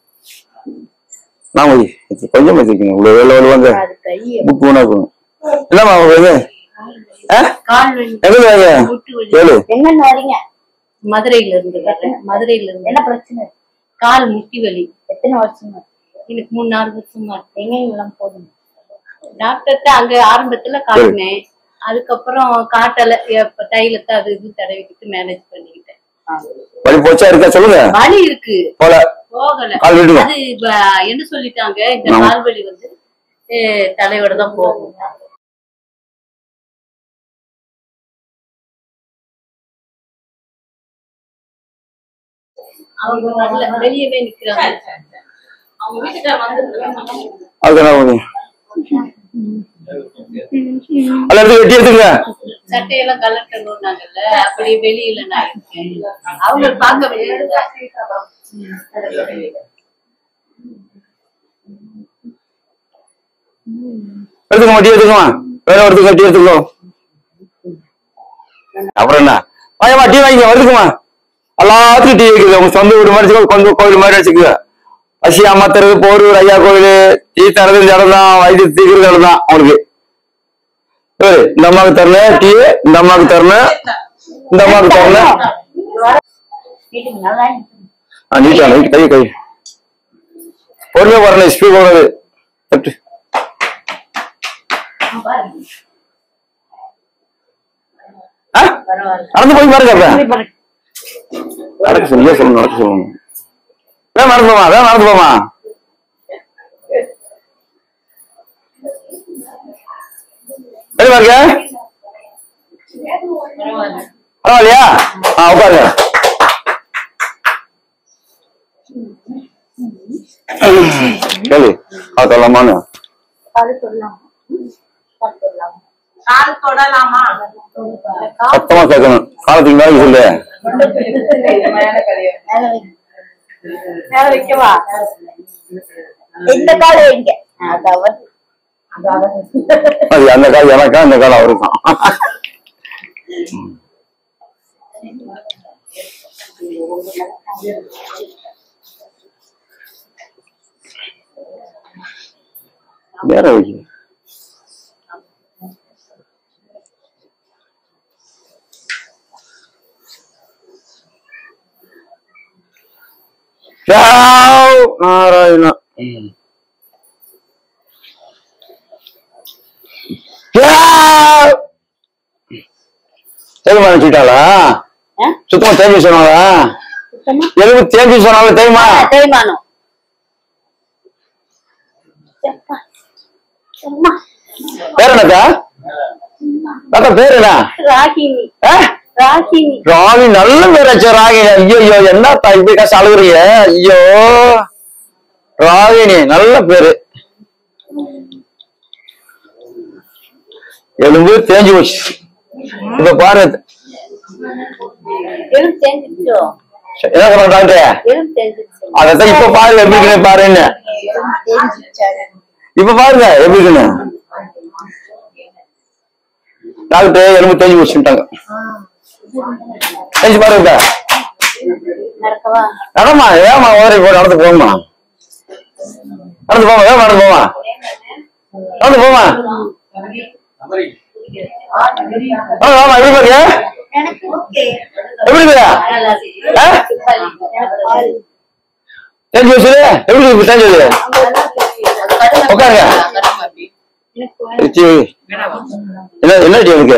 நாம கொஞ்சம் வச்சிருக்கீங்க இவ்வளவு வேலை வருவாங்க புக் வேணா போகும் என்னம்மா உங்களுக்கு ஆ? எங்க வாங்க ஏழு எங்கன்னு வரீங்க மதுரையில இருந்து வர்றேன் மதுரையில இருந்து என்ன பிரச்சனை கால் முட்டி வலி எத்தனை வருஷமா எனக்கு மூணு நாலு வருஷமா எங்க எல்லாம் போதும் டாக்டர்கிட்ட அங்க ஆரம்பத்துல காட்டினேன் அதுக்கப்புறம் காட்டல எப்ப தைலத்தை அது இது தடவிக்கிட்டு மேனேஜ் பண்ணிக்கிட்டேன் வலி போச்சா இருக்கா சொல்லுங்க வலி இருக்கு போல போகல கால் விடுங்க. அது இப்ப என்ன சொல்லிட்டாங்க இந்த ஆமா. கால் வலி வந்து அஹ், தலையோட தான் போகும் அவங்க வரல வெளியவே நிக்கிறாங்க அவங்க வீட்டுக்கார வந்து அதுக்கு என்ன பண்ணுங்க அல்ல எடுத்து வெட்டி எடுத்துங்க சட்டையெல்லாம் கலட்டணும்னாங்கல்ல அப்படி வெளியில நான் இருக்கேன் அவங்க பார்க்க வெளியில எடுத்துக்கோ டீ எடுத்துக்கோமா வேற எடுத்துக்கோ டீ எடுத்துக்கோ அப்புறம் என்ன வாயமா டீ வாங்கிக்கோ எடுத்துக்கோமா எல்லாத்துக்கும் டீ வைக்குது உங்க சொந்த வீடு மாதிரி வச்சுக்கோ கொஞ்சம் கோவில் மாதிரி வச்சுக்கோ பசி அமர்த்துறது போரூர் ஐயா கோவில் டீ தரது இந்த இடம் தான் வைத்திய தீக்கிறது இடம் தான் அவனுக்கு ஏய், இந்த அம்மாவுக்கு தரணும் டீ இந்த அம்மாவுக்கு தரணும் இந்த அம்மாவுக்கு தரணும் ஆ நீட்டா நீட் கை கை பொறுமையா வரணும் ஸ்பீட் போடுறது தட்டு ஆ? நடந்து போய் பாருங்க அப்ப நடக்க சொல்லுங்க சொல்லுங்க நடக்க சொல்லுங்க வேன் நடந்து போமா வேன் நடந்து போமா சரி பாருங்க பரவாயில்லையா ஆ உட்காருங்க கேளு ஆ சொல்லலாமான்னு கால் தொடலாமா சத்தமா கேட்கணும் காலத்துக்கு மேலே சொல்லு மேல வைக்கவா இந்த கால வைங்க அதாவது அது அந்த கால் எனக்கா அந்த கால் அவருக்கும் வேற வைக்க நாராயணா ம். தெரியுமா வச்சுட்டாளா சுத்தமா தேம்பி சொன்னாளா எதுக்கு தேம்பி சொன்னால தெரியுமா தேய்மானம் பேர் என்னக்கா அக்கா பேர் என்ன ராகினி ஆ? ராகினி ராகி நல்ல பேர் வச்ச ராகினி ஐயோ ஐயோ என்ன தாய் இப்படி காசு அழுகுறீங்க ஐயோ ராகினி நல்ல பேரு எலும்பு தேஞ்சு போச்சு இப்ப பாரு எலும்பு தேஞ்சிருச்சோ என்ன சொல்ற டாக்டர் எலும்பு தேஞ்சிருச்சு அதான் இப்ப பாருங்க எப்படி இருக்குன்னு பாருன்னு இப்ப பாருங்க எப்படி இருக்குன்னு டாக்டர் எலும்பு தேஞ்சு போச்சுட்டாங்க தேஞ்சு பாருங்க நடக்கவா நடமா ஏமா ஓரை போ நடந்து போமா நடந்து போமா ஏன் நடந்து போமா நடந்து போமா ஆமா ஆமா எப்படி பாருங்க எப்படி இருக்குதா ஆ? தேஞ்சு வச்சது எப்படி இருக்கு தேஞ்சது உட்காருங்க சி, என்ன என்ன டீ உனக்கு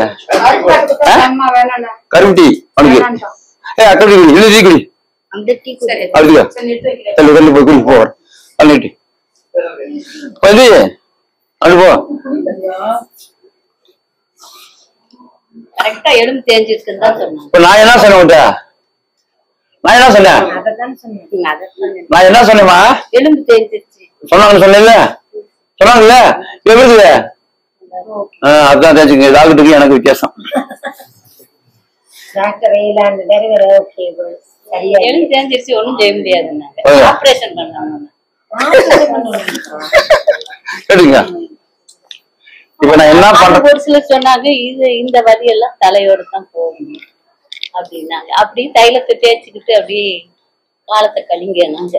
கரும்பு டீ உனக்கு ஏ அக்கா டீ குடி இல்லை டீ குடி அந்த டீ குடி அதுக்கா தள்ளு தள்ளு போய் குடி போ அள்ளிட்டு வந்து அள்ளு போ கரெக்டா எலும்பு தேஞ்சிருக்குன்னு தான் சொன்னாங்க இப்ப நான் என்ன சொன்னேன் உன்கிட்ட நான் என்ன சொன்னேன் அதான் சொன்னேன் அதான் சொன்னேன் நான் என்ன சொன்னேம்மா எலும்பு தேஞ்சிருச்சு சொன்னாங்கன்னு சொன்னேன்ல சொன்னாங்கல்ல எப்படி இருக்குது ஆ, அதான் தெரிஞ்சுங்க டாக்டருக்கு எனக்கு வித்தியாசம் எலும்பு தேஞ்சிருச்சு ஒண்ணும் செய்ய முடியாதுன்னாங்க ஆ. ஆபரேஷன் பண்ணாங்க கேட்டுங்க இப்ப நான் என்ன அது பண்றேன் ஒரு சிலர் சொன்னாங்க இது இந்த வரி எல்லாம் தலையோட தான் போகும் அப்படின்னாங்க அப்படி தைலத்தை தேய்ச்சிக்கிட்டு அப்படியே காலத்தை கழிங்க நாங்க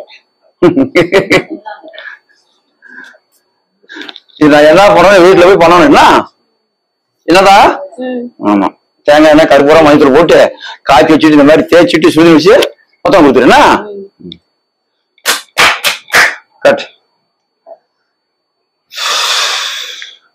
இது நான் என்ன பண்றேன் வீட்டுல போய் பண்ணணும் என்ன என்னதா ஆமா தேங்காய் எண்ணெய் கற்பூரம் மஞ்சள் போட்டு காய்ச்சி வச்சுட்டு இந்த மாதிரி தேய்ச்சிட்டு சுதி வச்சு மொத்தம் கொடுத்துருனா கட்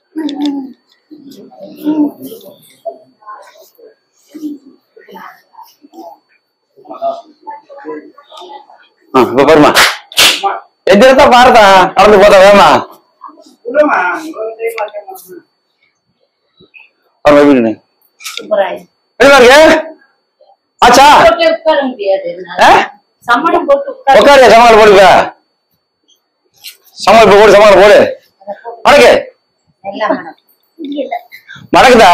ஆ, இப்ப பாருமா எதிர்த்தா பாருதா நடந்து போதா வேமா விடுமா ஒரு டைம் ஆச்சேன் பாருமா எப்படி நின்னு. எப்படி இருக்கு ஆச்சா போட்டு உட்கார முடியாது ஆ? சம்மணம் போட்டு உட்கார உட்காரு சமாளம் போடுங்க சமாளம் போடு சமாளம் போடு மடக்கு எல்லாம் மணக்கும் மடக்குதா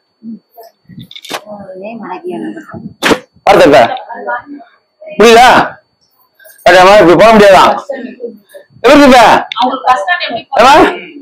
ஒரே மணக்கியான அடுத்த புரியுதா அடியாமா இப்படி போக முடியாதான் எப்படி இப்ப அவங்களுக்கு கஷ்டம் எப்படி ஏம்மா?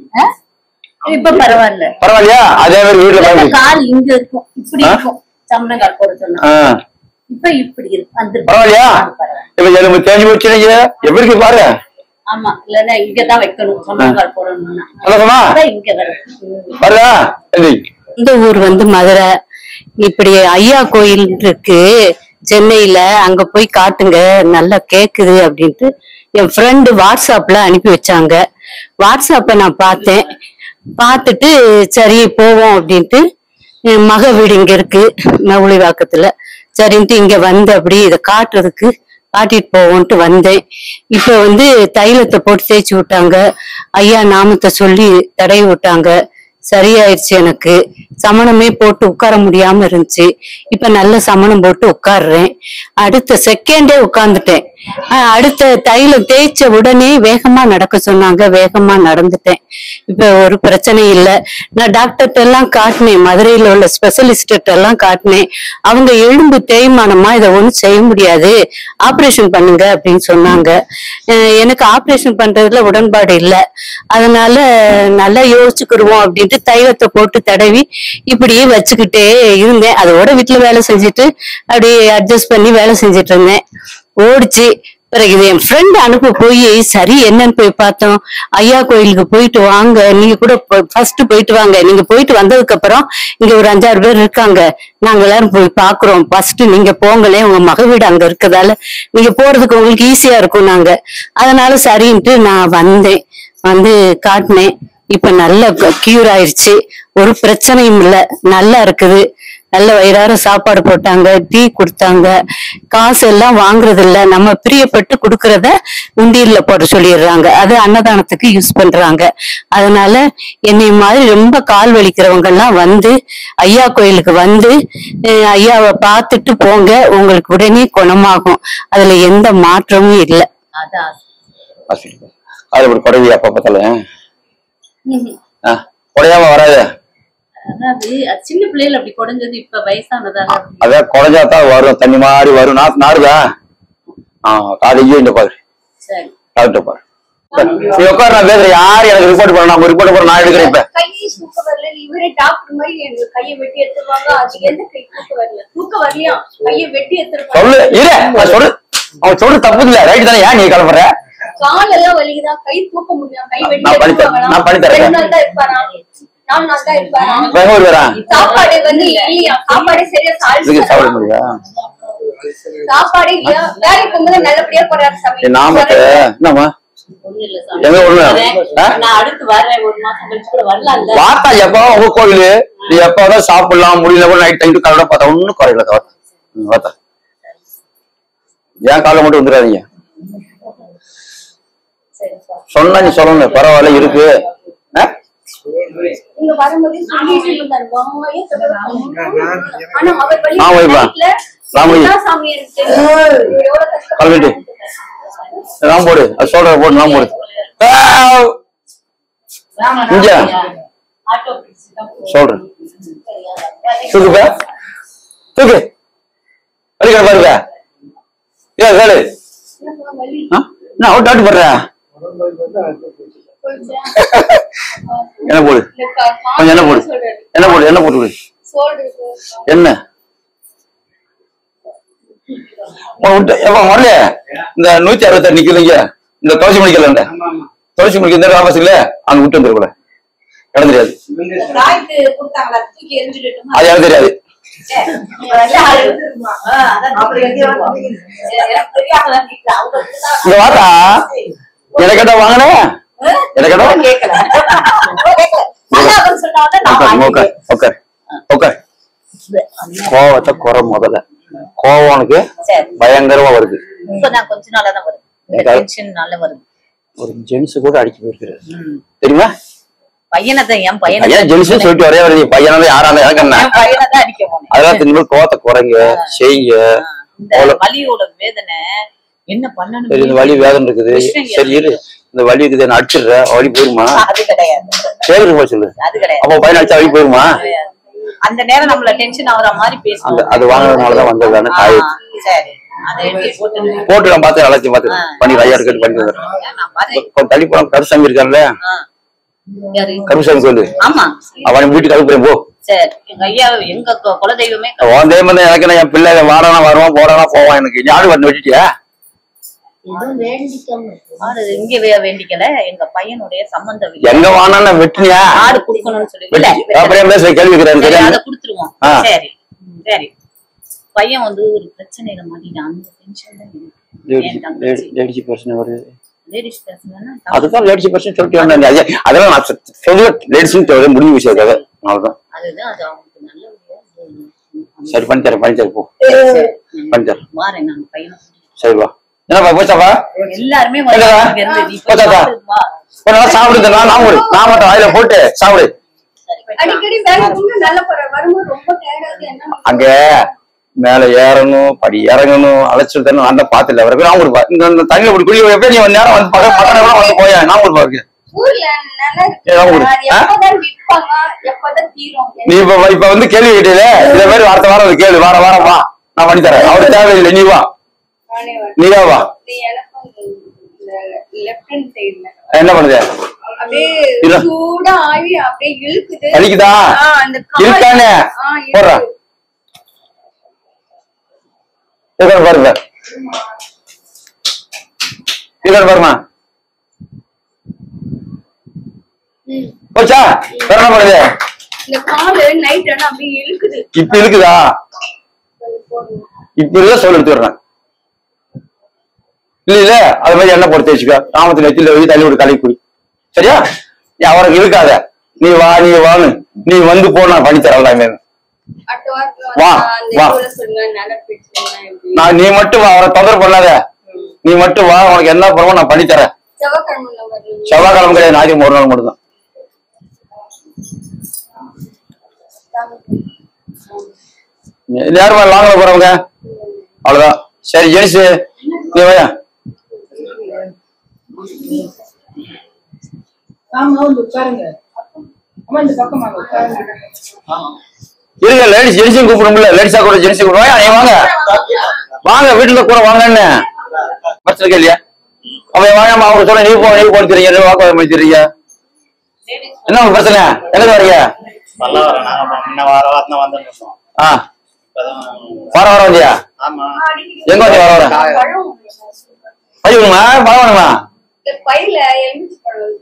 இப்ப பரவாயில்ல பரவாயில்லையா அதே மாதிரி வீட்டுல இந்த பாருங்க கால் இங்க இருக்கும் இப்படி ஆ? இருக்கும் சம்மணம் கால் போட சொன்னா ஆ, இப்ப இப்படி இருக்கு வந்து பரவாயில்லையா இப்ப எலும்பு தேஞ்சு போச்சு நீங்க எப்படி இருக்கு பாரு ஆமா இல்லன்னா இங்கதான் வைக்கணும் சம்மணம் கால் போடணும்னா அதான் அதான் இங்க வரும் வருதா சரி இந்த ஊர் வந்து மதுரை இப்படி ஐயா கோயில் இருக்கு சென்னையில அங்க போய் காட்டுங்க நல்லா கேக்குது அப்படின்ட்டு என் ஃப்ரெண்டு வாட்ஸ்அப்ல அனுப்பி வச்சாங்க வாட்ஸ்அப்பை நான் பார்த்தேன் பார்த்துட்டு சரி போவோம் அப்படின்ட்டு என் மக வீடு இங்க இருக்கு மவுளிவாக்கத்துல சரின்ட்டு இங்க வந்து அப்படி இதை காட்டுறதுக்கு காட்டிட்டு போவோன்ட்டு வந்தேன் இப்ப வந்து தைலத்தை போட்டு தேய்ச்சி விட்டாங்க ஐயா நாமத்தை சொல்லி தடவி விட்டாங்க சரியாயிருச்சு எனக்கு சமணமே போட்டு உட்கார முடியாம இருந்துச்சு இப்ப நல்ல சமணம் போட்டு உட்கார்றேன் அடுத்த செகண்டே உட்கார்ந்துட்டேன் ஆஹ் அடுத்த தைலம் தேய்ச்ச உடனே வேகமா நடக்க சொன்னாங்க வேகமா நடந்துட்டேன் இப்ப ஒரு பிரச்சனை இல்லை நான் டாக்டர்கிட்ட எல்லாம் காட்டினேன் மதுரையில உள்ள ஸ்பெஷலிஸ்ட் எல்லாம் காட்டினேன் அவங்க எலும்பு தேய்மானமா இதை ஒண்ணும் செய்ய முடியாது ஆபரேஷன் பண்ணுங்க அப்படின்னு சொன்னாங்க அஹ் எனக்கு ஆபரேஷன் பண்றதுல உடன்பாடு இல்லை அதனால நல்லா யோசிச்சுக்கிடுவோம் அப்படின்ட்டு தைலத்தை போட்டு தடவி இப்படியே வச்சுக்கிட்டே இருந்தேன் அதோட வீட்டுல வேலை செஞ்சுட்டு அப்படியே அட்ஜஸ்ட் பண்ணி வேலை செஞ்சுட்டு இருந்தேன் ஓடிச்சு பிறகு இது என் ஃப்ரெண்ட் அனுப்ப போய் சரி என்னன்னு போய் பார்த்தோம் ஐயா கோயிலுக்கு போயிட்டு வாங்க நீங்க கூட ஃபர்ஸ்ட் போயிட்டு வாங்க நீங்க போயிட்டு வந்ததுக்கு அப்புறம் இங்க ஒரு அஞ்சாறு பேர் இருக்காங்க நாங்க எல்லாரும் போய் பாக்குறோம் ஃபர்ஸ்ட் நீங்க போங்களே உங்க மக வீடு அங்க இருக்கதால நீங்க போறதுக்கு உங்களுக்கு ஈஸியா இருக்கும் நாங்க அதனால சரின்ட்டு நான் வந்தேன் வந்து காட்டினேன் இப்ப நல்ல கியூர் ஆயிருச்சு ஒரு பிரச்சனையும் இல்ல நல்லா இருக்குது நல்ல வயிறார சாப்பாடு போட்டாங்க டீ கொடுத்தாங்க காசு எல்லாம் வாங்குறது இல்ல நம்ம பிரியப்பட்டு கொடுக்கறத உண்டியல்ல போட சொல்லிடுறாங்க அது அன்னதானத்துக்கு யூஸ் பண்றாங்க அதனால என்னை மாதிரி ரொம்ப கால் வலிக்கிறவங்க எல்லாம் வந்து ஐயா கோயிலுக்கு வந்து அஹ் ஐயாவை பார்த்துட்டு போங்க உங்களுக்கு உடனே குணமாகும் அதுல எந்த மாற்றமும் இல்லை அதான் அது இப்படி குறைவி அப்பா பார்த்தாலும் ஆ, குறையாம வராது அதாவது அது சின்ன பிள்ளைகள் அப்படி குறைஞ்சது இப்ப வயசானதால அதான் குறைஞ்சா தான் வரும் தண்ணி மாதிரி வரும் நாத்து நாறுதா ஆ காலையே இந்த பாரு சரி டாக்டர் பாரு நீ உட்காரு நான் பேசுறேன் யார் எனக்கு ரிப்போர்ட் பண்ண நான் ரிப்போர்ட் பண்ண நான் எடுக்கிறேன் இப்ப கையை தூக்க வரல இவரே டாக்டர் மாதிரி எனக்கு கையை வெட்டி எடுத்துருவாங்க அது எந்த கை தூக்க வரல தூக்க வரலையா கையை வெட்டி எடுத்துருவாங்க சொல்லு இரு நான் சொல்லு அவன் சொல்லு தப்பு இல்ல ரைட் தானே ஏன் நீ கிளம்புற கால் எல்லாம் வலிக்குதா கை தூக்க முடியும் கை வெட்டி நான் பண்ணி தரேன். எடுத்துருவாங்களா நான் பண்ணி தரேன். ரெண்டு நாள் தான் இருப்பாரா நாலு நாள் தான் இருப்பாரா பெங்களூர் வரேன் சாப்பாடு வந்து இல்லையா சாப்பாடு சரியா இதுக்கு சாப்பிட சாப்பிட முடியா சாப்பாடு இல்லையா வேலைக்கு போகும்போது நல்லபடியா போறாரு என் நாமத்தை என்னம்மா ஒண்ணும் இல்ல சாமி. எங்க ஒண்ணு? வரேன். ஆ? நான் அடுத்து வரேன் ஒரு மாசம் கழிச்சு கூட வரலாம்ல வாத்தா எப்போ உங்க கோயிலு நீ எப்பதான் சாப்பிடலாம் முடியல கூட நைட் டைம் காலையில பார்த்தா ஒண்ணும் குறையல வாத்தா ம், வாத்தா ஏன் காலைல மட்டும் வந்துடாதீங்க சொன்னா நீ சொல்லணும் பரவாயில்ல இருக்கு ஆ? இங்க வரும்போது சொல்லிட்டு இருந்தாரு வாயே திறக்காம. ஆனா அவர் வழி ஆ, வைப்பா. வீட்டுல ராமு. இதுதான் சாமி எனக்கு தெரியும். எவ்வளவு கஷ்டம் கிளம்பிட்டு நான் போடு அது சொல்ற போடு நான் போடு ஆ, இங்க ஆட்டோ பிடிச்சு தான் போகணும். சொல்றேன் தூக்குப்பா தூக்கு வலிக்கிற பாருங்க ஏன் வேலை ஆ? என்ன அவுட் ஆட்டு போடுற என்ன போடு கொஞ்சம் என்ன போடு என்ன போடு என்ன போட்டு கொடு சொல்றது என்ன உன்னை விட்டு எப்ப வரல இந்த நூத்தி அறுபத்தாறு நிக்கலீங்க இந்த துளசி மணிக்கல துளசி மணிக்கு இந்த ஆபீஸ்ல அங்க விட்டு வந்துருக்கூட இடம் தெரியாது ராய்க்கு கொடுத்தாங்களா தூக்கி எரிஞ்சுட்டு அது எனக்கு தெரியாது இங்க வாத்தா என்ன கேட்டா வாங்கினேன் என்ன கேட்டா உட்கார் உட்கார் உட்கார் உட்கார் கோவத்தை குறை முதல்ல கோவம் உனக்கு சரி பயங்கரமா வருது இப்பதான் கொஞ்ச நாளா தான் வருது ஏதாவது- டென்ஷன்னால வருது ஒரு ஜென்ஸ் கூட அடிக்க போயிருக்கிறாரு தெரியுமா பையனை தான் என் பையனை ஐயா ஜென்ஸ் சொல்லிட்டு வரே வரீங்க பையனால யாரால எனக்கு என்ன என் பையனை தான் அடிக்க போனேன் அதெல்லாம் திரும்ப கோவத்தை குறைங்க செய்யுங்க இந்த வலியோட வேதனை என்ன பண்ணணும் சரி இந்த வலி வேதனை இருக்குது விஷயம் சரி இரு இந்த வலி இருக்குது நான் அடிச்சிடுறேன் வலி போயிருமா அது கிடையாது சேவருக்கு போய் சொல்லு அது கிடையாது அப்போ பையன் அடிச்சா வலி போயிருமா அந்த நேரம் நம்மள டென்ஷன் ஆகுற மாதிரி அந்த பேசுவோம் அது வாங்குறதுனாலதான் வந்தது தானே தாய் ஆ, சரி அதை எடுத்து போட்டு போட்டு நான் பார்த்து எல்லாத்தையும் பார்த்து பண்ணி ஐயா எடுத்து பண்ணி தந்துடுறேன் நான் வரேன் கொஞ்சம் தள்ளி போனா கருசாமி இருக்காருல்ல ஆ. யாரு? கருசாமி சொல்லு ஆமா அவன் வீட்டுக்கு அனுப்புறேன் போ சரி எங்க ஐயா எங்க கு- குலதெய்வமே உன் தெய்வம் தான் எனக்கு என்ன, என் பிள்ளை வாரானா வருவான் போறானா போவான் எனக்கு நீ ஆடு வந்து வெட்டிட்டியா எதுவும் வேண்டிக்காம ஆடு இங்க வே- வேண்டிக்கல எங்க பையனுடைய சம்பந்தம் இல்ல. எங்க வானான்னு வெட்டினியா ஆடு குடுக்கணும்னு சொல்லி இல்ல, வெட்டி அப்படியே பேசுற கேள்வி இருக்கிறேன் சரி, தெரியாது அதை குடுத்துருவோம் ஆ. சரி சரி பையன் வந்து ஒரு பிரச்சனையில மாட்டிட்டான் அந்த டென்ஷன் தான் எனக்கு. என் தங்கச்சி லேடிஸ் பிரச்சனை வருது லேடிஸ் பேசுனா அதுதான் லேடிஸ் பிரச்சனை சொல்லிட்டு வந்தேன் ஐயா, அதெல்லாம் நான் சொ- சொல்ல லேடிஸ்னு தேவை முடிஞ்சு விஷயம் கதை அவ்வளவுதான் அதுதான் அது அவங்களுக்கு நல்ல சரி பண்ணி தரேன் பண்ணி தரேன் போ பண்ணி தரேன் வாரேன் நான் பையனை சரி வா என்னப்பா போச்சாப்பா எல்லாருமே இல்லடா. வந்து இங்க இருந்து நீ போய் போச்சாப்பா பார்த்து வா. ஒரு நாள் சாப்பிடுங்க நான் நான் ஒரு நான் மட்டும் வாயில போட்டு சாப்பிடு அடிக்கடி வேலை போங்க நல்ல போற வரும்போது ரொம்ப டயர்டாகுது என்ன அங்க மேல ஏறணும் படி இறங்கணும் அலைச்சல் தரணும் அந்த பாத்துல வர நான் ஒரு இந்த இந்த தண்ணியில ஒரு குடி எப்ப நீ ஒரு நேரம் வந்து பக்கம் பக்கம் வந்து போயா நான் ஒரு பாருக்கு ஊர்ல நல்லா ஏ, நான் ஒரு- இருக்கு அது எப்பதான் விற்பாங்க எப்பதான் தீரும் நீ இப்ப இப்ப வந்து கேள்வி கேட்டீல இத மாதிரி அடுத்த வாரம் வந்து கேளு வார வாரம் வா நான் பண்ணி தரேன் அவரு தேவையில்லை நீ வா நானே வரேன். நீ வா வா இது எனக்கும் இந்த லெஃப்ட் ஹேண்ட் சைடுல என்ன பண்ணுது அப்படியே இல்ல. சூடா ஆவி அப்படியே இழுக்குது வலிக்குதா? ஆ, அந்த கால் இருக்கானே ஆ, இருக்கு. போடுறா இதோ பாருங்க இதோ பாருமா ம். போச்சா வேற என்ன பண்ணுது இந்த காலு நைட் ஆனா அப்படியே இழுக்குது இப்ப இருக்குதா இப்ப இருக்க சொல்லு எடுத்து வர்றேன் இல்ல இல்ல அது மாதிரி எண்ணெய் போட்டு தேய்ச்சிக்கோ ராமத்துல நெத்தில வச்சு தள்ளி விட்டு கலக்கி குடி சரியா நீ அவருக்கு இருக்காத நீ வா நீ வான்னு நீ வந்து போ நான் பண்ணி தரேன் எல்லாமே அடுத்த வாரத்துல வா, வந்து அந்த வா. இதுல சொல்லுங்க நல்ல பிட் சொல்லுங்க எப்படி நான் நீ மட்டும் வா அவரை தொந்தரவு பண்ணாத நீ மட்டும் வா உனக்கு என்ன பண்ணுமோ நான் பண்ணி தரேன் செவ்வாய்க்கிழமை வரணும் செவ்வாய்க்கிழமை கிடையாது ஞாயிற்று ஒரு நாள் மட்டும்தான் நேரமா லாங்கில் போறவங்க அவ்வளவுதான் சரி ஜெனிஸ் நீ வாயா ஆமா வந்து உட்காருங்க அம்மா இந்த பக்கம் வாங்க உட்காருங்க இருங்க லேடிஸ் ஜென்ஸையும் கூப்பிடும்ல லேடிஸா கூட ஜென்ஸையும் கூப்பிடுவா நீ வாங்க வாங்க வீட்டுல கூட வாங்கன்னு பிரச்சனை இல்லையா அவன் வாங்கம்மா அவங்க சொல்ல நீ போ நீ போன்னு தெரியுங்க வாக்கு மாதிரி தெரியுங்க என்ன உங்க பிரச்சனை எங்க வரீங்க பல்லவரம் நாங்க முன்ன வார வாரத்துல வந்துருந்தோம் ஆ வர வர வந்தியா ஆமா எங்க வந்து வர வர பையனுமா பரவாயில்லைங்களா இந்த பையில எலுமிச்சை பழம்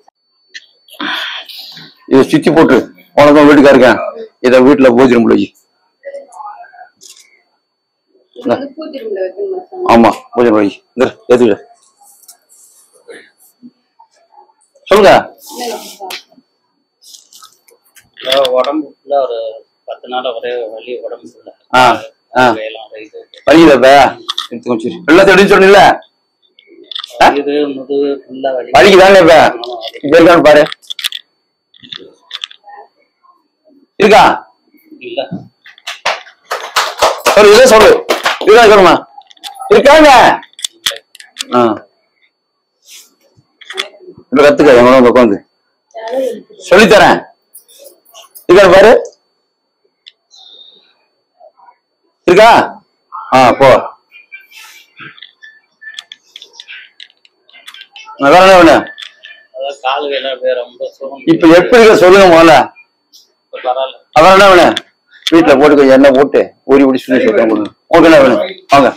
இதை சுத்தி போட்டு உனக்கும் வீட்டுக்கா இருக்கேன் இதை வீட்டுல பூஜை ரூம்ல வை இது வந்து பூஜை ரூம்ல வைக்கணுமா சாமி? ஆமா பூஜை வை இந்த ஏத்துக்கிட சொல்லுங்க ஏதோ உடம்பு ஃபுல்லா ஒரு பத்து நாள் ஒரே வலி உடம்பு ஃபுல்லா ஆ ஆ கையெல்லாம் ஒரே இது வலிக்குதா இப்ப எடுத்து கொஞ்சம் எல்லாத்தையும் எடுத்து சொன்னீங்கல்ல இது முதுகு ஃபுல்லா வலி வலிக்குதாங்க இப்ப இப்ப இருக்கான்னு பாரு இருக்கா இல்ல சொல்லு இதை சொல்லு இருக்கா சொல்லுமா இருக்காங்க ஆ இப்ப கத்துக்க எங்க வந்து உட்காந்து சொல்லித்தரேன் இருக்கா பாரு இருக்கா ஆ போ வேற என்ன வேணும் அதான் கால் கையெல்லாம் அப்படியே ரொம்ப சுகம் இப்ப எப்படி இருக்க சொல்லுங்க முதல்ல பரவாயில்ல அதான் என்ன வேணும் வீட்டுல போட்டு கொஞ்சம் எண்ணெய் போட்டு ஊறி ஊடி சொல்லி சொல்றேன் கொடுங்க உங்களுக்கு என்ன வேணும் வாங்க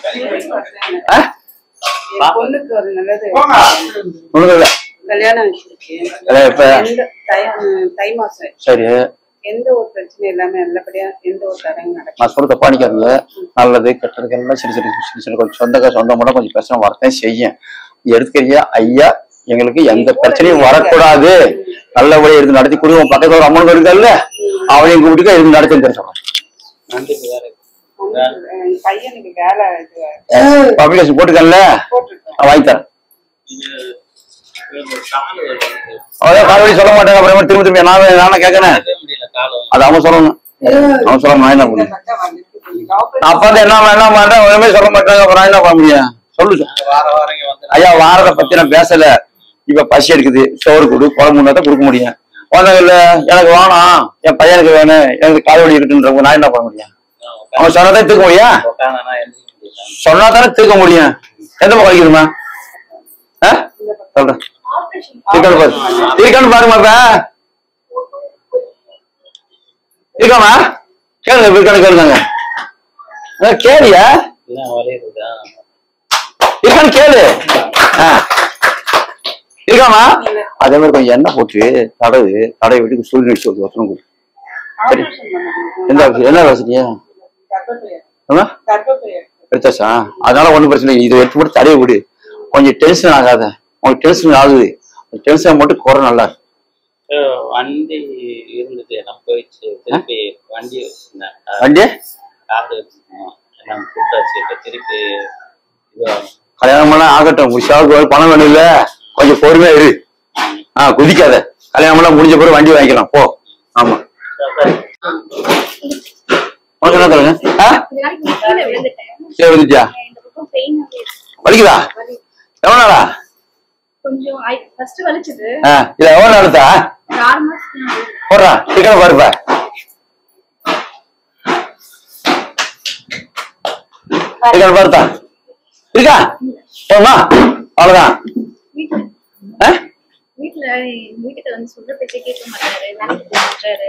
என் பொண்ணுக்கு ஒரு நல்லது ஒண்ணும் இல்ல கல்யாணம் வச்சிருக்கேன் அதான் இப்ப எந்த தை தை மாசம் சரி எந்த ஒரு பிரச்சனையும் இல்லாம நல்லபடியா எந்த ஒரு தடையும் நடக்கும் நான் சொல்ல தப்பானிக்காதீங்க நல்லது கெட்டதுக்கு எல்லாம் சிறு சிறு சிறு சிறு கொஞ்சம் சொந்தக்க சொந்தம் கொஞ்சம் பிரச்சனை வரத்தான் செய்யும் எடுத்துக்கிறீங்க ஐயா எங்களுக்கு எந்த பிரச்சனையும் வரக்கூடாது நல்லபடியா எடுத்து நடத்தி கொடுவோம் பக்கத்துல ஒரு அம்மன் இருக்கால்ல அவனையும் கூப்பிட்டு இது நடத்தி தர சொல்றேன் நண்டுக்கு வேற என் பையனுக்கு வேலை இது பப்ளிகேஷன் போட்டுக்கல நான் வாங்கி தரேன் இந்த கால் வருது. அதான் காலவழி சொல்ல மாட்டாங்க அப்புறமா திரும்ப திரும்ப நான் நானே கேட்கறேன் நடக்கவே முடியல காலம் அது அவன் சொல்லணும் அவன் சொல்ல நான் என்ன பண்ண நான் அப்ப வந்து என்ன என்ன பண்றேன் ஒண்ணுமே சொல்ல மாட்டாங்க அப்புறம் நான் என்ன பண்ண முடியும் சொல்லு சொல்லு. வார வாரம் இங்க வந்து ஐயா வாரத்தை பத்தி நான் பேசல இப்ப பசி எடுக்குது சோறு கொடு குழம்பு தான் கொடுக்க முடியும் வந்தாங்க இல்ல எனக்கு வேணாம் என் பையனுக்கு வேணும் எனக்கு கால் வலி இருக்குன்றவங்க நான் என்ன பண்ண முடியும் அவன் சொன்னதான் தூக்க முடியும் உட்காந்தானா எழுந்திக்க முடியல சொன்னா தானே தூக்க முடியும் எந்த பக்கம் வலிக்குதுமா ஆ? சொல்றேன் இருக்கான்னு பாரு இருக்கான்னு பாருமா இப்ப இருக்காமா கேளுங்க இருக்கான்னு கேளுங்க ஆ, கேளியா என்ன வலி இருக்குதா இருக்கான்னு கேளு ஆ. இருக்காமா அதே மாதிரி கொஞ்சம் எண்ணெய் போட்டு தடவு தடவை விட்டு சூழ்நிலை சொல்லி வசனம் கொடு சரி எந்த வசதி என்ன வசதியா ஆமா எடுத்தாச்சா அதனால ஒண்ணும் பிரச்சனை இல்லை இதை எடுத்து போட்டு தடவை விடு கொஞ்சம் டென்ஷன் ஆகாத உனக்கு டென்ஷன் ஆகுது டென்ஷன் மட்டும் குறை நல்லா இருக்கு. அஹ் வண்டி இருந்தது எல்லாம் போயிடுச்சு திருப்பி வண்டி வச்சிருந்தேன் அஹ் வண்டி காத்து வச்சிருந்தோம் எல்லாம் கூட்டாச்சு இப்ப திருப்பி இது கல்யாணம் எல்லாம் ஆகட்டும் உஷாவுக்கு ஒரு பணம் வேணும் இல்ல கொஞ்சம் பொறுமையா இரு ஆ குதிக்காத கல்யாணம் எல்லாம் முடிஞ்ச பிறகு வண்டி வாங்கிக்கலாம் போ ஆமா உனக்கு என்ன தருங்க ஆ கொஞ்ச நாளைக்கு நான் கீழே விழுந்துட்டேன் சரி வந்துட்டியா இந்த பக்கம் பெயினாவே இருக்கு வலிக்குதா வலி. எவ்வளவு நாளா கொஞ்சம் ஃபர்ஸ்ட் வலிச்சது ஆ இல்ல எவ்வளவு நாளுதா ஒரு ஆறு மாசத்துக்கு முன்னாடி. போடுறா சீக்கிரம் பாருப்பா சீக்கிரம் பாருத்தா இருக்கா போமா அவ்வளவுதான் வீட்டுல ஆ? வீட்டுல வீட்டுக்கு வந்து சொல்ற பேச்சை கேட்க மாட்டாரு வேலைக்கு போக மாட்டாரு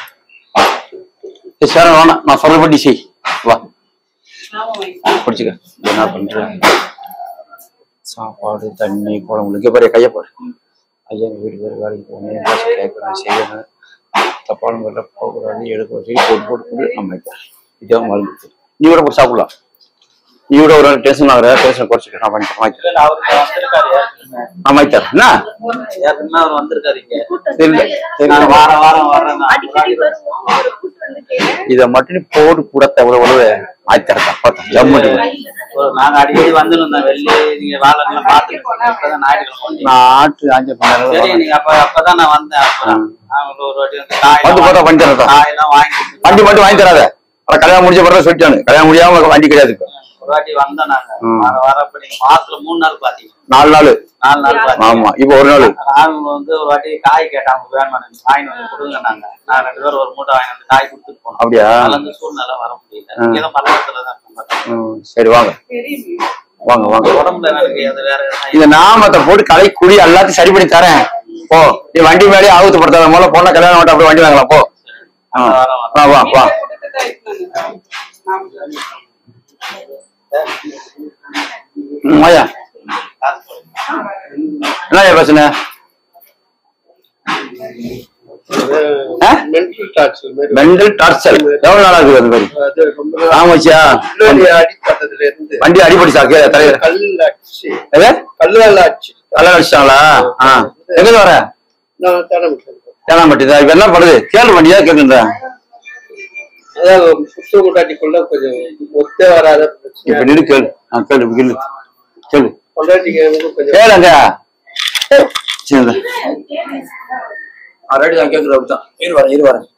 சரி, சரி வேணாம் நான் சொல்றபடி செய் வா பிடிச்சிக்க என்ன பண்ற சாப்பாடு தண்ணி குழம்பு இங்கே பாரு கையை பாரு ஐயா எங்கள் வீட்டு பேர் வேலைக்கு போகணும் காசு கேட்கணும் செய்யணும் தப்பான முறையில் போகக்கூடாது எடுக்க சொல்லி போட்டு போட்டு போட்டு நம்ம வைக்கிறேன் இதான் மருந்து நீ கூட போய் சாப்பிடலாம் நீ கூட ஒரு டென்ஷன் ஆகுற டென்ஷன் குறைச்சிக்க நான் பண்ணி வாங்கிக்கிறேன் அவருக்கு வந்திருக்காரு ஏற்கனவே. நான் வாங்கித்தரேன் என்ன ஏற்கனவே அவர் வந்திருக்காரு இங்க தெரியல தெரியல நான் வாரம் வாரம் வர்றேன் அடிக்கடி வருவோம் அவரை கூட்டு வந்துட்டு இதை மட்டும் நீ போட்டு கூட எவ்வளவு எவ்வளவு ஆயிரத்தி பார்த்தா ஜம்மு ஒரு நாங்க அடிக்கடி வந்துருந்தோம் வெள்ளி நீங்க வேலைலாம் பாத்துட்டு இப்பதான் ஞாயிற்றுக்கிழமை வந்தீங்க. நான் ஆட்டு அஞ்சு பண்ண சரி நீங்க அப்ப அப்பதான் நான் வந்தேன் அப்ப நான் ஒரு வாட்டி வந்து காய் வந்து போட்டா பண்ணி தரேன் காயெல்லாம் வாங்கி வண்டி மட்டும் வாங்கி தராத அப்புறம் கல்யாணம் முடிஞ்ச பிறகு சொல்லிட்டானு கல்யாணம் முடியாம வண்டி கிடையாது இப்ப. ஒரு வாட்டி வந்தோம் நாங்க ம். வர வர அப்ப நீங்க மாசத்துல மூணு நாள் பாத்தீங்க நாலு நாள் நாலு நாள் பாத்தீங்க ஆமா இப்ப ஒரு நாள் அவங்க வந்து ஒரு வாட்டி காய் கேட்டாங்க வேணுமா வாங்கி வந்து கொடுங்க நாங்க நான் ரெண்டு பேரும் ஒரு மூட்டை வாங்கி வந்து காய் கொடுத்துட்டு போனோம் அப்படியா? அதனால அந்த சூழ்நிலை வர முடியல ஆ. இங்கதான் பக்கத்துல தான் இருக்கோம். ம், சரி வாங்க வாங்க வாங்க உடம்புல எனக்கு அது வேற எதுனா இந்த நாமத்தை போட்டு கலை குடி எல்லாத்தையும் சரி பண்ணி தரேன் போ நீ வண்டி மேலே ஆகுத்தப்படுத்தாத முதல்ல பொண்ணை கல்யாணம் மட்டும் அப்படியே வண்டி வாங்கலாம் போ ஆ. வா வா வா ம், வாயா என்ன பிரச்சனை மென்டல் டார்ச்சர் மாதிரி மெண்டல் டார்ச்சர் எவ்வளவு நாளா இருக்குது அது மாதிரி அது ரொம்ப நாள் ஆமாச்சியா முன்னாடி அடிப்பட்டதுல இருந்து வண்டி அடிபடி சாக்கு தலைவர் கல்லுல அடிச்சு எது கல்லுல அடிச்சு கல்யாணம் அடிச்சிட்டாங்களா ஆ எங்க வர நான் தேனமிட்டேன் தேனாம்பட்டி தான் இப்ப என்ன பண்ணுது கேளு வண்டியா கேட்குறேன் அதாவது புத்த கொண்டாட்டிக்குள்ள கொஞ்சம் ஒத்தே வராத பிரச்சனை இப்ப நின்று கேளு ஆ கேளு இப்ப கேளு கேளு கொண்டாட்டிக்கு கொஞ்சம் கேளுங்க சரி ஆ ரைட்டு தான் கேட்குறது அப்படிதான் இரு வரேன் இரு வரேன்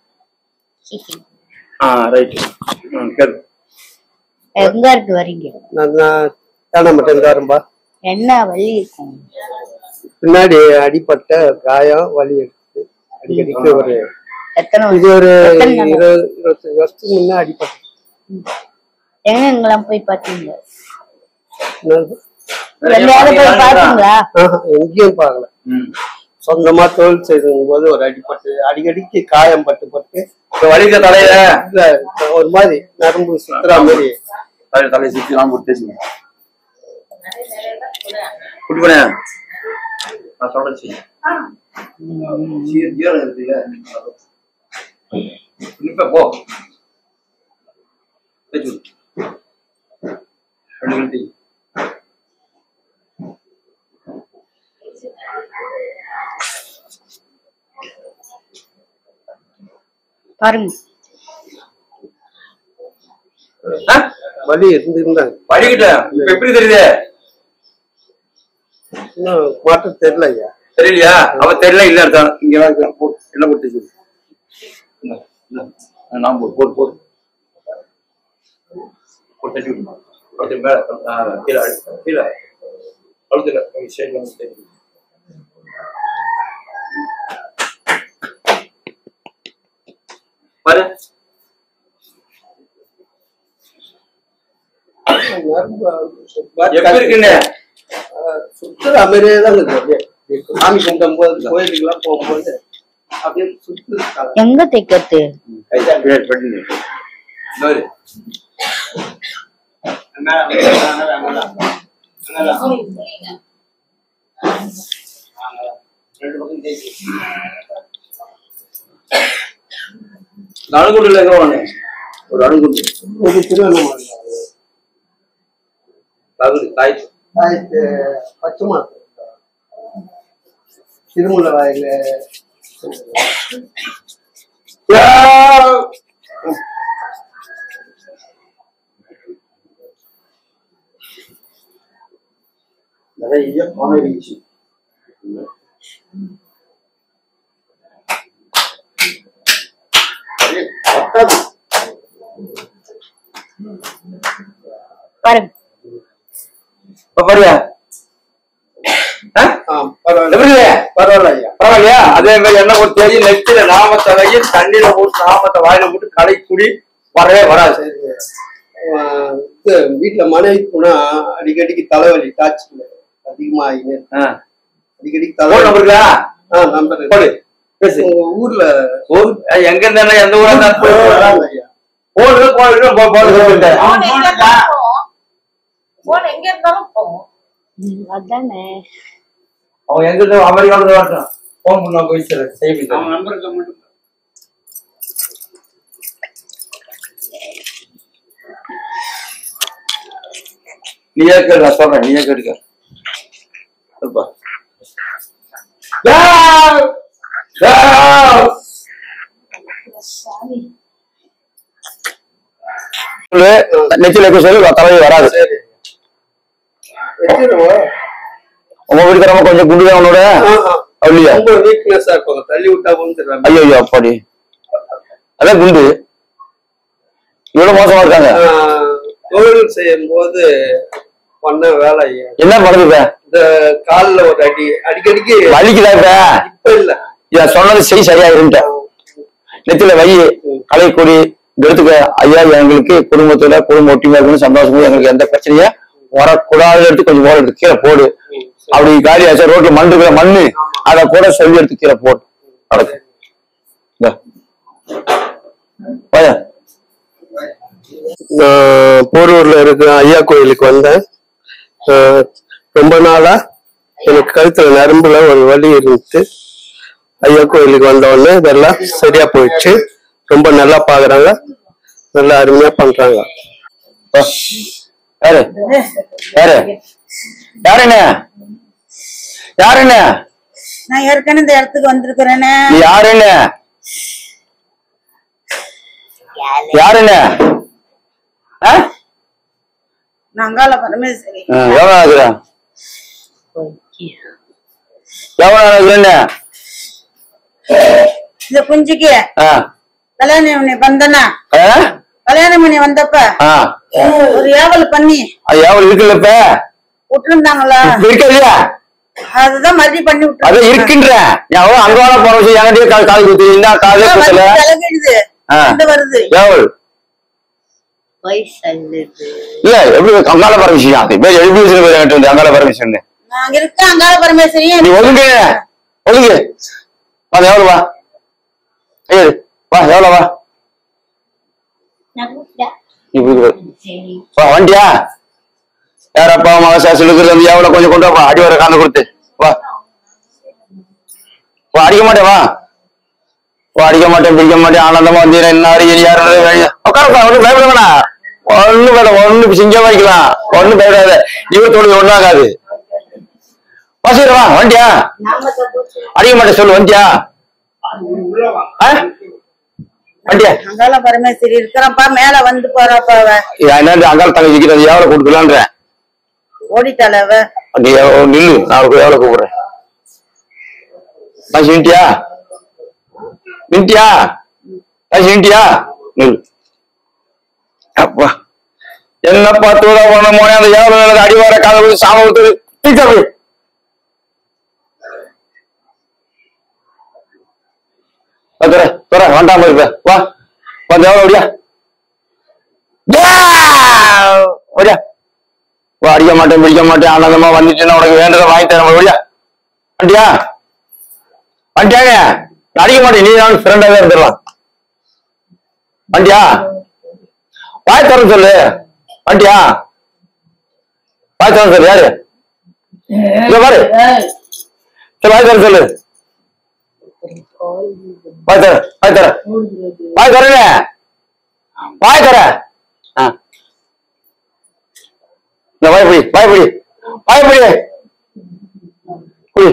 ஆ ரைட்டு ம் கேளு எங்க இருக்கு வரீங்க நான் நான் தேனமிட்டேன் தாரும்பா என்ன வழி இருக்கும் பின்னாடி அடிப்பட்ட காயம் வலி எடுத்து அடிக்கடிக்கு ஒரு எத்தனை இது ஒரு எத்தனை நாள்? இருபது இருபத்தஞ்சு வருஷத்துக்கு முன்ன அடிப்பட்ட எங்க எங்கெல்லாம் போய் பாத்தீங்க நான் எங்கேயாவது போய் பாத்தீங்களா ஆஹா, எங்கேயும் பார்க்கல சொந்தமா தொழில் செய்யும் போது ஒரு அடிப்பட்டு அடிக்கடிக்கு காயம் பட்டு பட்டு இப்ப வலிக்க தலையில இல்ல ஒரு மாதிரி நரம்பு சுத்துற மாதிரி தலையில தலையை சுத்தி நான் கொடுத்து குட்டி பண்ண நான் சொல்றேன் செய்ய ஜீரணம் இருக்குல்ல இப்ப போ தேய்ச்சு விடு. ரெண்டு கழுத்து பாருங்க வலி இருந்திருந்தாங்க வலிக்கிட்ட இப்ப எப்படி தெரியுது இன்னும் மாற்றம் தெரியல ஐயா தெரியலையா அவ தெரியல இல்ல இருக்கான் இங்க வா, இங்க வா, போடு என்ன போட்டு வச்சிரு. இந்தா, இந்தா. நான் போடு போடு போடு போட்டு தட்டி விடு. கழுத்து மேல ஆ, கீழே அடி, கீழே கழுத்துல சைட்ல வந்து தெரியும் பாரு எப்படி இருக்குன்னு சுத்துற மாதிரியே தான் இருக்கு அப்படியே. சாமி கும்பிடும் போது கோயிலுக்கு எல்லாம் போகும்போது அப்படியே சுத்து எங்க தைக்கிறது கைதான் இன்னொரு இந்த அணுகுண்டுல எங்க வாங்க ஒரு அணுகுண்டு ஒரு திருவண்ணாமலை தகுதி தாய் ஆயிரத்து பச்சை மாசம் திருமலை வாயில நிறைய பணம் இருந்துச்சு பத்தாது பாருங்க இப்ப பாருங்க பரவாயில்ல பரவாயில்ல ஐயா பரவாயில்லையா அதே மாதிரி என்ன ஒரு தேதி நெத்தில நாமத்தை வை தண்ணியில போட்டு நாமத்தை வாயில போட்டு களை குடி வரவே வராது ஆஹ் இது வீட்டுல மனைவி போனா அடிக்கடிக்கு தலைவலி டாச்சு அதிகமா ஆகிங்க அடிக்கடிக்கு போன் தலைவலி நம்பர் இருக்கா ஆ நம்பர் போடு பேசு உங்க ஊர்ல ஊர் அஹ் எங்க இருந்தா எந்த ஊரா இருந்தா வராங்க ஐயா போடு போடு போ போடு சொல்லிட்டேன் போன் எங்க இருந்தாலும் போகும் அதானே அவன் எங்க இருந்து அமெரிக்கால இருந்து வரட்டும் போன் பண்ணா போய் சார் செய்ய அவன் நம்பருக்கு மட்டும் நீயே கேடு நான் சொல்றேன் நீயே கேட்டுக்க சொல்லுப்பா நெச்சில இருக்க சொல்லி தலைவி வராது வச்சிருவோம் உங்க வீட்டுக்காரமா கொஞ்சம் குண்டுதான் உன்னோட அப்படியா ரொம்ப வீக்னஸா இருப்பாங்க தள்ளி விட்டா வந்துடுறாங்க ஐயோ ஐயோ அப்படி அதான் குண்டு இவ்வளவு மோசமா இருக்காங்க ஆஹ் தொழில் செய்யும் போது பண்ண வேலை ஐயா என்ன பண்ணுது இப்ப இந்த கால்ல ஒரு அடி அடிக்கடிக்கு வலிக்குதா இப்ப இப்ப இல்ல இத சொன்னது செய் சரியா இருந்துட்டேன் நெத்தில வை களை கொடி இந்த எடுத்துக்க ஐயா எங்களுக்கு குடும்பத்துல குடும்ப ஒற்றுமையா இருக்கணும் சந்தோஷமா எங்களுக்கு எந்த பிரச்சனையா வரக்கூடாது எடுத்து கொஞ்சம் ஓட எடுத்து கீழே போடு அப்படி காலி ஆச்சா ரோட்ல மண் இருக்கிற மண்ணு அதை கூட சொல்லி எடுத்து கீழே போடு அடக்கு இந்தா. வாயா. நான் போரூர்ல இருக்கிற ஐயா கோயிலுக்கு வந்தேன் ஆஹ் ரொம்ப நாளா எனக்கு கழுத்துல நரம்புல ஒரு வலி இருந்துச்சு ஐயா கோயிலுக்கு வந்த உடனே இதெல்லாம் சரியா போயிடுச்சு ரொம்ப நல்லா பாக்குறாங்க நல்லா அருமையா பண்றாங்க வா. யாரு யாரு யாருண்ணே யாருண்ணே நான் ஏற்கனவே இந்த இடத்துக்கு வந்திருக்கிறேனே நீ யாருண்ணே யாருண்ணே ஆ? நங்கால பரமேஸ்வரி ஆ, எவ்வளவு ஆகுறா எவ்வளவு ஆகுதுண்ணே இந்த குஞ்சுக்கு ஆ கல்யாணம் பண்ணி வந்தனா ஆ? கல்யாணம் பண்ணி வந்தப்ப ஆ ஒரு ஏவல் பண்ணி அது எவ்வளவு இருக்குல்ல இப்ப விட்டுருந்தாங்களா இப்ப இருக்கா இல்லையா அதுதான் மறுபடியும் பண்ணி அது விட்டு இருக்குன்ற எவ்வளவு அங்கோட போற விஷயம் என்கிட்டயே கால் கால் குத்து என்ன காலே குத்தல விலகிடுது ஆ. இது வருது எவ்வளவு வயசல்லுது இல்ல எப்படி அங்கால பரமிஷன் அது பேர் எழுதி வச்சு பேர் என்கிட்ட வந்து அங்கால பரமிஷன் நாங்க இருக்க அங்காள பரமேஸ்வரியும் நீ ஒதுங்கு ஒதுங்கு வா எவ்வளவு வா ஏய் வா எவ்வளவு வா நீ இப்படி வா. வா வண்டியா யார் அப்பா அம்மா சாசி இருக்கிறது வந்து எவ்வளவு கொஞ்சம் கொண்டு வா அடி வர காந்த கொடுத்து வா வா அடிக்க மாட்டேன் வா வா அடிக்க மாட்டேன் பிடிக்க மாட்டேன் ஆனந்தமா வந்து என்ன அறிய யாரும் உட்கார ஒன்றும் பயப்பட வேணாம் ஒண்ணும் வேணாம் ஒண்ணு சிங்கம் வைக்கலாம் ஒண்ணும் பயப்படாத இவர் தோல்வி ஒண்ணாகாது வாசிக்கிற வா வண்டியா அடிக்க மாட்டேன் சொல்லு வண்டியா ஆ? வண்டியா அங்கால பரமேஸ்வரி இருக்கிறப்பா மேல வந்து போறாப்பா அவ என்ன அங்கால தங்கச்சிக்கு அது எவ்வளவு கொடுக்கலான்றேன் ஓடிட்டாள அவ நீ எவ்வளவு நில்லு நான் அவளுக்கு எவ்வளவு கூப்பிடுறேன் காசு நின்ட்டியா நின்ட்டியா காசு நின்ட்டியா நில்லு அப்பா என்னப்பா தூட போன மோனே அந்த எவ்வளவு அடிவார கால போய் சாம ஊத்துது தீக்க போய் துற துற வேண்டாம இருப்ப வா வந்து எவ்வளவு ஓடியா ஓடியா வா அடிக்க மாட்டேன் பிடிக்க மாட்டேன் ஆனந்தமா வந்துச்சுன்னா உனக்கு வேண்டதை வாங்கி தரேன் ஓடியா வண்டியா வண்டியாங்க நான் அடிக்க மாட்டேன் நீ நான் ஃப்ரெண்டாவே இருந்துடலாம் வண்டியா வாய் தர சொல்லு வண்டியா வாய் தர சொல்லு யாரு இங்க பாரு சரி வாய் தர சொல்லு வாய் தர வாய் தர வாய் தரங்க வாய் தர ஆ இந்த வாய் பிடி வாய் பிடி வாய் பிடி பிடி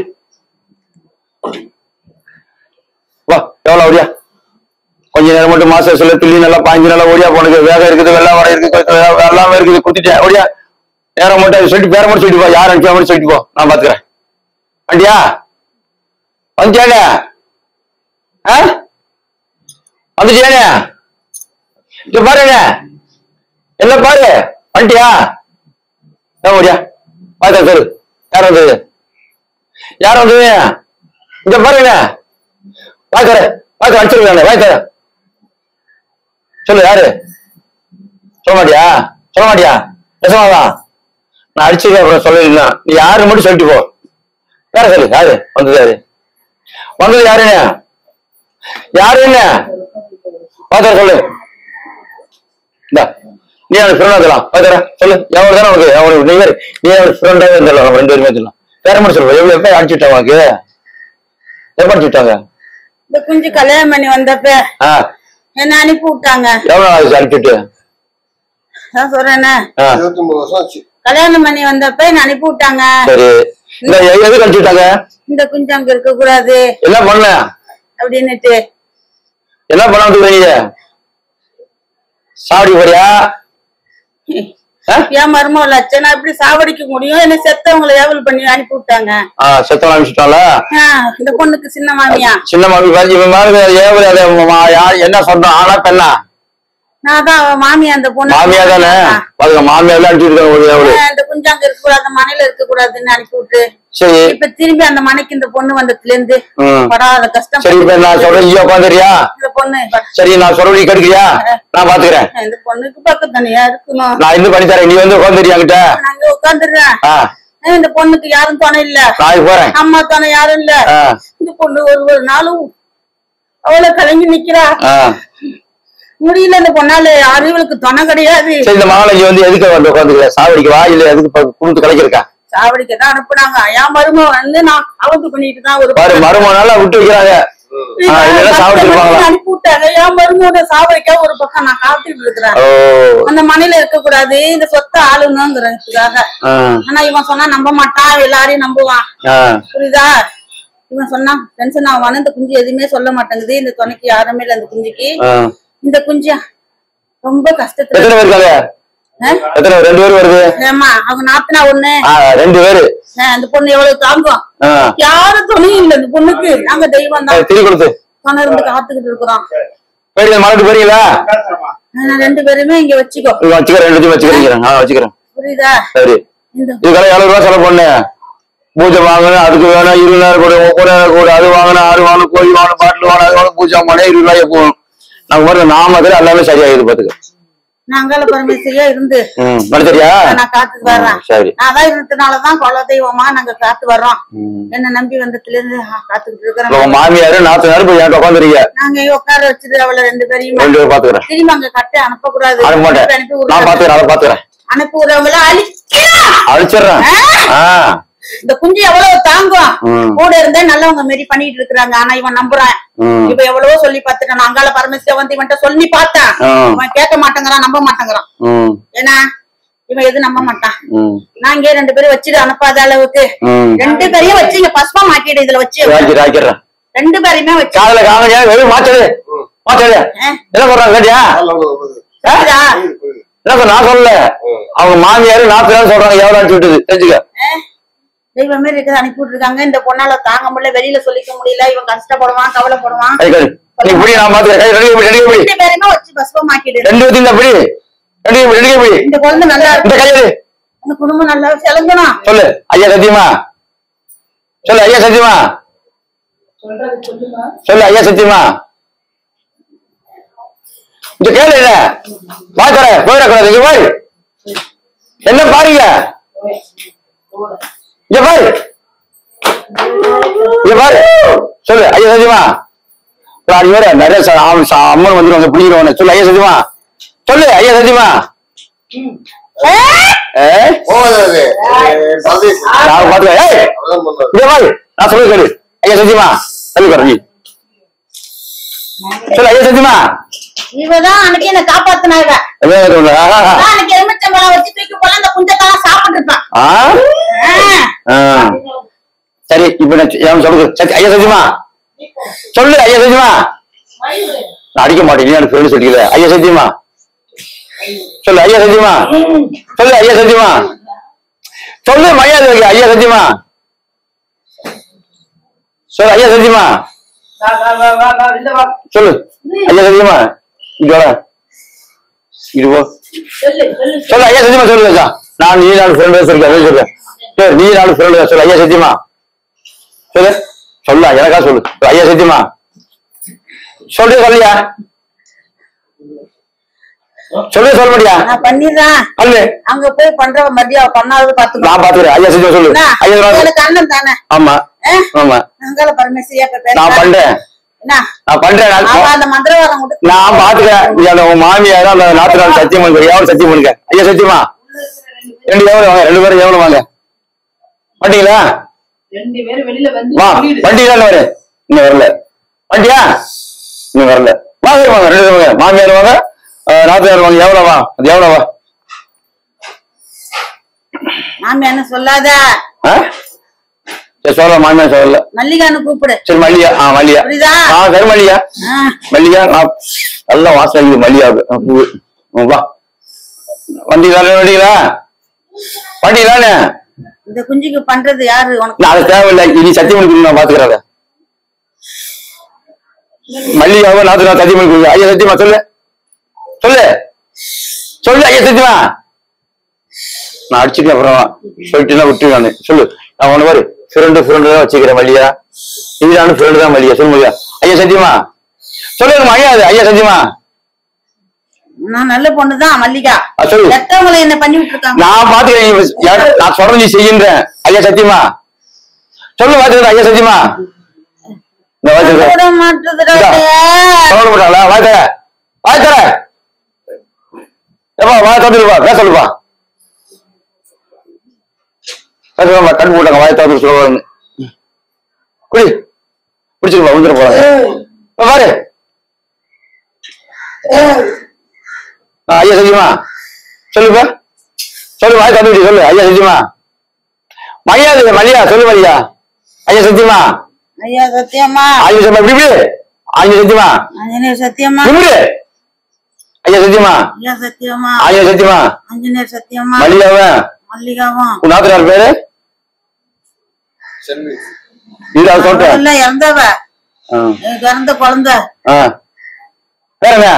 வா எவ்வளவு ஓடியா கொஞ்ச நேரம் மட்டும் மாசம் சொல்ல துள்ளி நல்லா பாஞ்சு நல்லா ஓடியா போனது வேகம் இருக்குது வெள்ளம் வர இருக்குது கொ- கொ- எல்லாமே இருக்குது குத்திட்டேன் ஓடியா நேரம் மட்டும் அது சொல்லிட்டு பேர மட்டும் சொல்லிட்டு போ யார் அனுப்பிச்சா மட்டும் சொல்லிட்டு போ நான் பாத்துக்கிறேன் வண்டியா வந்துச்சாங்க ஆ வந்துட்டியாங்க இது பாருங்க என்ன பாரு வந்துட்டியா ஏன் ஓடியா பாத்தா சொல்லு யார் வந்தது யார் வந்தது இங்க பாருங்க வாய்க்கற வாய்க்க அடிச்சிருக்காங்க வாய்க்கற சொல்லு யாரு சொல்ல மாட்டியா சொல்ல மாட்டியா நிஜமாவா நான் அடிச்சிருக்கேன் அப்புறம் சொல்லல நீ யாரு மட்டும் சொல்லிட்டு போ வேற சொல்லு யாரு வந்தது யாரு வந்தது யாருங்க யாரு என்ன பாத்தர சொல்லு இந்தா நீ அவனுக்கு ஃப்ரெண்ட் வந்துடலாம் பாத்தர சொல்லு எவ்வளவு தானே உனக்கு அவனுக்கு நீ வேறு நீ அவனுக்கு ஃப்ரெண்டாவே இருந்துடலாம் ரெண்டு பேருமே சொல்லலாம் வேற மட்டும் சொல்லு எவ்வளவு எப்ப அடிச்சு விட்டாங்க உனக்கு எப்ப அடிச்சு விட்டாங்க இந்த குஞ்சு கல்யாணம் பண்ணி வந்தப்ப ஆ என்ன அனுப்பி விட்டாங்க எவ்வளவு நாள் ஆச்சு அனுப்பிட்டு நான் சொல்றேனே ஆ கல்யாணம் பண்ணி வந்தப்ப என்ன அனுப்பி விட்டாங்க சரி இந்த எ- எதுக்கு அனுப்பிச்சு விட்டாங்க இந்த குஞ்சு அங்க இருக்க கூடாது என்ன பண்ண அப்படின்னுட்டு என்ன பண்ண வந்துக்கிறீங்க சாவடி போறியா என் மருமக லட்சணம் எப்படி சாவடிக்க முடியும் என்ன செத்தவங்களை ஏவல் பண்ணி அனுப்பி விட்டாங்க ஆ செத்தவன் அனுப்பிச்சுட்டால ஆ, இந்த பொண்ணுக்கு சின்ன மாமியா சின்ன மாமி பாரு இவன் மாதிரி ஏவல் அதை மா- யார் என்ன சொல்றான் ஆனா பெண்ணா நான் தான் அவ மாமியா அந்த பொண்ணு மாமியா தானே பாருங்க மாமியார் அனுப்பிச்சுருக்காங்க ஒரு ஏவல் ஆ, இந்த குஞ்சு அங்க இருக்க கூடாது மனையில இருக்க கூடாதுன்னு அனுப்பி விட்டு சரி இப்ப திரும்பி அந்த மனைக்கு இந்த பொண்ணு வந்ததுல இருந்து ம். படாத கஷ்டம் சரி இப்ப நான் சொல்றேன் இங்க உட்காந்துறியா இந்த பொண்ணு சரி நான் சொல்றேன் நீ கெடுக்கிறியா நான் பாத்துக்கிறேன் இந்த பொண்ணுக்கு பக்கம் தனியா இருக்கணும் நான் இது பண்ணி தரேன் நீ வந்து உட்காந்துறியா கிட்ட நான் அங்க உட்காந்துடுறேன் ஆ இந்த பொண்ணுக்கு யாரும் துணை இல்ல நான் போறேன் அம்மா துணை யாரும் இல்ல ஆ. இந்த பொண்ணு ஒரு ஒரு நாளும் அவளை கலங்கி நிக்கிறா ஆ முடியல இந்த பொண்ணால யாரும் இவளுக்கு துணை கிடையாது சரி இந்த மகாலஜி வந்து எதுக்கு வந்து உட்காந்துக்கிற சாவடிக்கு வா இல்ல எதுக்கு இப்ப குடுத்து கலைக்கிறக்கா சாவடிக்க தான் அனுப்புனாங்க என் மருமக வந்து நான் அவத்து பண்ணிட்டு தான் ஒரு பாரு மருமக நல்லா விட்டு வைக்கிறாங்க ஆ, இல்லைன்னா சாவடிச்சிருப்பாங்களா அனுப்பி விட்டாங்க என் மருமக சாவடிக்க ஒரு பக்கம் நான் காத்துட்டு இருக்கிறேன் ஓ அந்த மனையில இருக்க கூடாது இந்த சொத்தை ஆளுங்கிறதுக்காக ஆ ஆனா இவன் சொன்னா நம்ப மாட்டான் எல்லாரையும் நம்புவான் ஆ புரியுதா இவன் சொன்னா டென்ஷன் ஆவான இந்த குஞ்சு எதுவுமே சொல்ல மாட்டேங்குது இந்த துணைக்கு யாருமே இல்ல இந்த குஞ்சுக்கு ஆ. இந்த குஞ்சு ரொம்ப கஷ்டத்துல எத்தனை பேர் இருக்காங்க ஆ? எத்தனை பேர்? ரெண்டு பேர் வருது ஏம்மா அவங்க நாத்தனா ஒண்ணு ஆ, ரெண்டு பேரு ஆ, அந்த பொண்ணு எவ்வளவு தாங்கும் ஆ. யாரும் துணையும் இல்ல இந்த பொண்ணுக்கு நாங்க தெய்வம் ஆ, தான் திரி கொடுத்து துணை இருந்து காத்துக்கிட்டு இருக்கிறோம் போயிட்டு மறந்து போறீங்களா ஆனா ரெண்டு பேருமே இங்க வச்சுக்கோ இங்க வச்சுக்கிறேன் ரெண்டு வச்சுக்கிறேன் ஆ வச்சுக்கிறேன் புரியுதா சரி இந்த இதுக்கெல்லாம் எவ்வளவு ரூபா செலவு பண்ணு பூஜை வாங்கணும் அதுக்கு வேணும் இருபதாயிரம் கூட முப்பதாயிரம் கூட அது வாங்கணும் ஆறு வாங்கணும் கோழி வாங்கணும் பாட்டில் வாங்கணும் அது வாங்கணும் பூஜை வாங்கணும் இருபது ரூபாய் போகணும் நாங்க பாருங்க நாமக்கல் எல்லாமே சரியாயிது பாத்துக்க நாங்கால பரமேஸ்வரியா இருந்து ம் மனுஷரியா நான் காத்துக்கு வர்றேன் சரி நான் தான் இருந்ததுனாலதான் குல தெய்வமா நாங்க காத்து வர்றோம் என்ன நம்பி வந்ததுல இருந்து ஆ, காத்துக்கிட்டு இப்ப உங்க இருக்கிறோம் மாமியாரு நாத்தனாரு போய் என்கிட்ட உட்காந்துருக்கீங்க நாங்க இங்க உட்கார வச்சுட்டு அவளை ரெண்டு பேரையும் ரெண்டு பேரும் பாத்துக்கிறேன் திரும்ப அங்க கட்ட அனுப்ப கூடாது அனுப்ப மாட்டேன் அனுப்பி நான் விடுறாங்க. பாத்துக்கிறேன் அதை பாத்துக்கிறேன் அனுப்பி விடுறவங்கள அழிக்கிறா அழிச்சிடுறேன் ஆ இந்த குஞ்சு எவ்வளவு தாங்கும் ம். கூட இருந்தே நல்லவங்க மாரி பண்ணிட்டு இருக்காங்க ஆனா இவன் நம்புறான் ம். இப்ப எவ்வளவோ சொல்லி பார்த்துட்டான் அங்கால பரமேஸ்வரன் வந்து இவன்ட்ட சொல்லி பார்த்தேன் ஆ. இவன் கேட்க மாட்டேங்கிறான் நம்ப மாட்டேங்கிறான் ம் ஏன்னா இவன் எதுவும் நம்ப மாட்டான் ம் நான் இங்கே ரெண்டு பேரும் வச்சுட்டு அனுப்பாத அளவுக்கு ம் ரெண்டு பேரையும் வச்சு இங்க பஸ்மா மாட்டிடு இதுல வச்சு ராக்கி ராக்கிறேன் ரெண்டு பேரையுமே வச்சு காதல காதல வெறும் மாச்சது வா சொல்லு என்ன சொல்றாங்க கேட்டியா சரிடா. என்ன சொல்ற நான் சொல்லல அவங்க மாமியாரு நாற்பது சொல்றாங்க எவ்வளவு விட்டுது தெரிஞ்சுக்க தெய்வம் மாதிரி இருக்குது அனுப்பி விட்டுருக்காங்க இந்த பொண்ணால தாங்க முடியல வெளியில சொல்லிக்க முடியல இவன் கஷ்டப்படுவான் கவலைப்படுவான் கை கழு நீ புடி நான் பாத்துக்கிறேன் கை ரெண்டு கை ரெண்டு கை புடி ரெண்டு பேருமே வச்சு பஸ்பமாக்கிடு ரெண்டு வச்சு இந்த புடி ரெண்டு கை புடி, ரெண்டு கை புடி இந்த குழந்தை நல்லா இந்த இருக்கும் கையெடு இந்த குடும்பம் நல்லா செலங்கணும் சொல்லு ஐயா சத்தியமா சொல்லு ஐயா சத்தியமா சொல்லு ஐயா சத்தியமா இந்த கேளு என்ன பாக்குற போயிடக்கூடாது இங்க பாரு என்ன பாருங்க இங்க பாரு இங்க பாரு சொல்லு ஐயா சத்தியமா அடி வேற நிறைய ச- ஆம் ச- அம்மன் வந்துருவாங்க பிடிக்கிறவன சொல்லு ஐயா சத்தியமா சொல்லு ஐயா சத்தியமா ஏ நான் பாத்துக்கிறேன் ஏய் இங்க பாரு நான் சொல்லு கேளு ஐயா சத்தியமா சொல்லி பாரு நீ சொல்லு ஐயா சத்தியமா இவதான் அன்னைக்கு என்ன காப்பாத்தினாங்க என்ன சொல்ற? ஆஹா. நான் அன்னைக்கு எலுமிச்சம்பழம் வச்சு தூக்கி போல அந்த குஞ்சத்தான் சாப்பிட்டு இருப்பான் ஆ? ஆ. சரி இப்ப நான் எவன் சொல்லு சரி, ஐயா சத்தியமா சொல்லு ஐயா சத்தியமா நான் அடிக்க மாட்டேன் நீ எனக்கு சொல்லி சொல்லிக்கல ஐயா சத்தியமா சொல்லு ஐயா சத்தியமா சொல்லு ஐயா சத்தியமா சொல்லு மரியாதை வைக்க ஐயா சத்தியமா சொல்லு ஐயா சத்தியமா சொல்லு ஐயா சத்தியமா இங்க வர இது போ சொல்லு ஐயா சத்தியமா சொல்லு ராஜா. நான் நீ நாலு ஃப்ரெண்டு சொல்லிருக்கேன் அதே சொல்றேன் சரி நீ நாலு ஃப்ரெண்டு சொல்லு ஐயா சத்தியமா சொல்லு சொல்லு எனக்கா சொல்லு ஐயா சத்தியமா சொல்லு சொல்லியா சொல்லு சொல்ல முடியா நான் பண்ணிடுறேன் சொல்லு அங்க போய் பண்ற மதியம் அவ பண்ணாவது பாத்துக்கோ நான் பாத்துக்கிறேன் ஐயா சத்தியமா சொல்லு என்ன? ஐயா சத்தியமா எனக்கு அண்ணன் தானே ஆமா ஆமா அங்கால பரமேஸ்வரியா இப்ப பேசுறா. நான் பண்றேன் என்ன நான் பண்றேன் நான் அவ அந்த மந்திரவாதம் கூட நான் பாத்துக்கிறேன் நீ அந்த உன் மாமியார் அந்த நாத்துக்கார சத்தியம் பண்ணுங்க எவ்வளவு சத்தியம் பண்ணுங்க ஐயா சத்தியமா ரெண்டு எவ்வளவு வாங்க ரெண்டு பேரும் எவ்வளவு வாங்க வண்டிங்களா ரெண்டு பேரும் வெளியில வந்து வா சொல்லிடு. வண்டி தான் வரு இன்னும் வரல வண்டியா இன்னும் வரல வாங்க வாங்க ரெண்டு பேரும் வாங்க மாமியார் வாங்க அஹ், நாத்தனார் வாங்க எவ்வளவு வா அது எவ்வளவு வா மாமி என்ன சொல்லாத ஆ? சரி சொல்ல மாமியார் சொல்லல மல்லிகான்னு கூப்பிடு சரி மல்லியா ஆ மல்லியா புரியுதா? ஆ சரி மல்லியா ஆ, மல்லிகா நான் நல்லா வாசம் அடிக்குது மல்லியாவுக்கு ஆ, பூவு ம், வா வண்டி தானே வண்டிங்களா வண்டி தானே இந்த குஞ்சுக்கு பண்றது யாரு உனக்கு நான் அது தேவையில்லை இனி சத்தியம் பண்ணி நான் பாத்துக்கிறத மல்லிகாவை நாத்து நான் சத்தியம் பண்ணி கொடுங்க ஐயா சத்தியமா சொல்லு சொல்லு சொல்லு ஐயா சத்தியமா நான் அடிச்சுட்டு அப்புறம் சொல்லிட்டு விட்டு நான் சொல்லு நான் ஒண்ணு பாரு ஃப்ரெண்டு ஃப்ரெண்டு தான் வச்சுக்கிறேன் மல்லியா நீ நானும் ஃப்ரெண்டு தான் மல்லியா சொல்லு மல்லியா ஐயா சத்தியமா சொல்லுங்க ஐயா அது ஐயா சத்தியமா நான் நல்ல பொண்ணுதான் மல்லிகா ஆ, சொல்லு. எத்தவங்களை என்ன பண்ணி விட்டுருக்காங்க நான் பாத்துக்கிறேன் நீ யார்- நான் சொல்றது நீ செய்கின்றேன் ஐயா சத்தியமா சொல்லு பாத்துக்கிறேன் ஐயா சத்தியமா இந்த வாய்ச்சிருக்கேன் விட மாட்டுதுடா இதா. இதைய. சொல்ல மாட்டாங்களா வாய் தர வாய் தர ஏப்பா வாய் தந்துருப்பா பேச சொல்லுப்பா பேசுவாங்க கண் போட்டாங்க வாய் தந்து சொல்லுவாங்க குடி குடிச்சிருப்பா வந்துட போறாங்க இப்ப பாரு ஆ, ஐயா சத்தியமா சொல்லுப்பா சொல்லு வாய் தந்து சொல்லு ஐயா சத்தியமா மையா இது மல்லியா சொல்லு மல்லியா ஐயா சத்தியமா ஐயா சத்தியமா ஐயா சத்தியமா இப்படி இப்படி ஐயா சத்தியமா ஆஞ்சநேயர் சத்தியமா இப்படி ஐயா சத்தியமா ஐயா சத்தியமா ஐயா சத்தியமா ஆஞ்சநேயர் சத்தியமா மல்லிகாவன் மல்லிகாவும் உன் நாத்தனார் பேரு இல்ல அது சொல்றேன் இல்ல இறந்தவ ஆ. எனக்கு இறந்த குழந்தை ஆ. வேற என்ன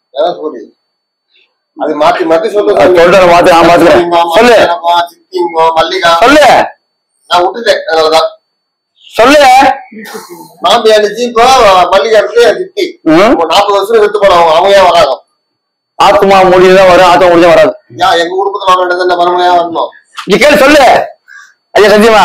அது மாத்தி மாத்தி சொல்லு அது சொல்றேன் மாத்து நான் பாத்துக்கிறேன் சொல்லு சித்திங்கோ மல்லிகா சொல்லு நான் விட்டுட்டேன் அதனாலதான் சொல்லு மாம்பி அடிச்சு இப்போ மல்லிகா இருக்கு சித்தி ம். இப்போ நாற்பது வருஷம் வித்து போனவங்க அவங்க ஏன் வராங்க ஆத்துமா முடிதான் வரும் ஆத்தம் முடிஞ்சா வராது ஏன் எங்க குடும்பத்துல வர வேண்டியது என்ன மருமனையா வரணும் நீ கேளு சொல்லு ஐயா சத்தியமா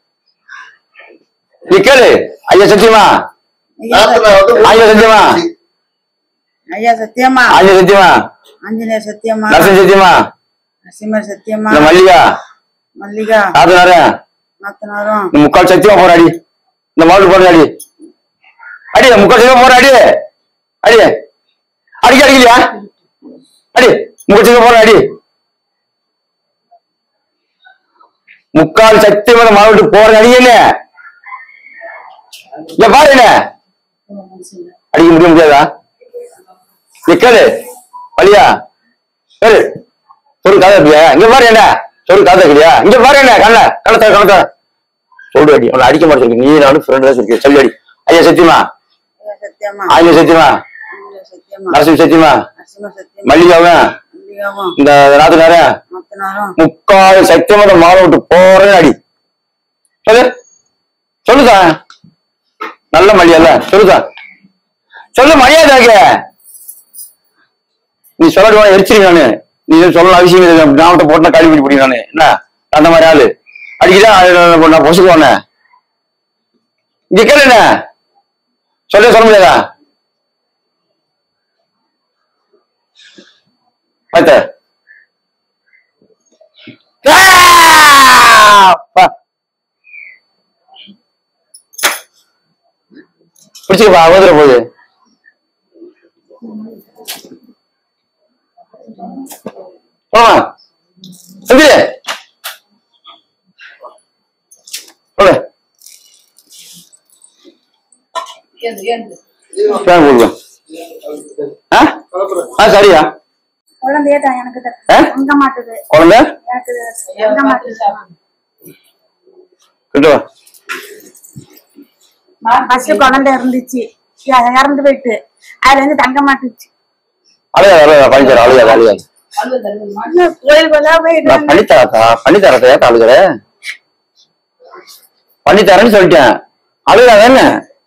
நீ கேளு ஐயா சத்தியமா நாத்துல வந்து ஐயா சத்தியமா ஐயா சத்தியமா ஐயா சத்தியமா ஆஞ்சநேயர் சத்தியமா நரசிங்க சத்தியமா நரசிம்மர் சத்தியமா இந்த மல்லிகா மல்லிகா நாத்தனார நாத்தனாரும் இந்த முக்கால் சத்தியமா போற அடி இந்த மாடு போற அடி அடி முக்கால் சத்தியமா போற அடி அடி அடிக்க அடிக்கலையா அடி முக்கால் சத்தியமா போற அடி முக்கால் சத்தியமா மாவட்டு போற அடிக்கல இங்க பாரு என்ன அடிக்க முடிய முடியாதா நீ கேளு வழியா கேளு சொல்லு காதா இருக்கியா இங்க பாரு என்ன சொல்லு காதா இருக்கியா இங்க பாரு என்ன கண்ண கணத்த கணத்த சொல்லு அடி அவளை அடிக்க மாட்டேன் நீ நானும் ஃப்ரெண்ட் தான் சொல்லி சொல்லி அடி ஐயா சத்தியமா சத்தியமா ஆயிரம் சத்தியமா சத்தியமா நரசிம்ம சத்தியமா நரசிம்ம சத்தியமா மல்லிகாவன் மல்லிகாவும் இந்த நாத்துக்காரன் மத்தனாரும் முக்கால் சத்தியமா இந்த மாலை விட்டு போறேன்னு அடி சொல்லு சொல்லுதா நல்ல மரியாதை சொல்லுதா சொல்லு மரியாதை நீ சொல்லணும் எரிச்சிரு நானு நீ எதுவும் சொல்லணும் அவசியம் இல்லை நாமத்தை போட்டு காலி பண்ணி பிடிக்கும் நானு என்ன அந்த மாதிரி ஆளு அடிக்கதான் அது நான் பொசுக்குவானே இங்க கேளு என்ன சொல்ல சொல்ல முடியாதா பார்த்த பிடிச்சிக்கப்பா வந்துட போகுது போமா செந்திரு சொல்லு ஃபேன் கொடுங்க ஆ ஆ சரியா குழந்தையே தான் எனக்கு தான். ஆ? தங்க மாட்டுது குழந்தை எனக்கு தங்க மாட்டுது கிட்ட வா ஃபர்ஸ்ட் குழந்தை இருந்துச்சு இ- இறந்து போயிட்டு அதுல இருந்து தங்க மாட்டுச்சு அழுகாது அழுகாது பண்ணித்தர அழுகாது அழுகாது இன்னும் கோயிலுக்கு எல்லாம் போயிட்டு நான் பண்ணித்தரத்தா பண்ணித்தரத்த ஏன் அழுகுற பண்ணித்தரேன்னு சொல்லிட்டேன் அழுகாத என்ன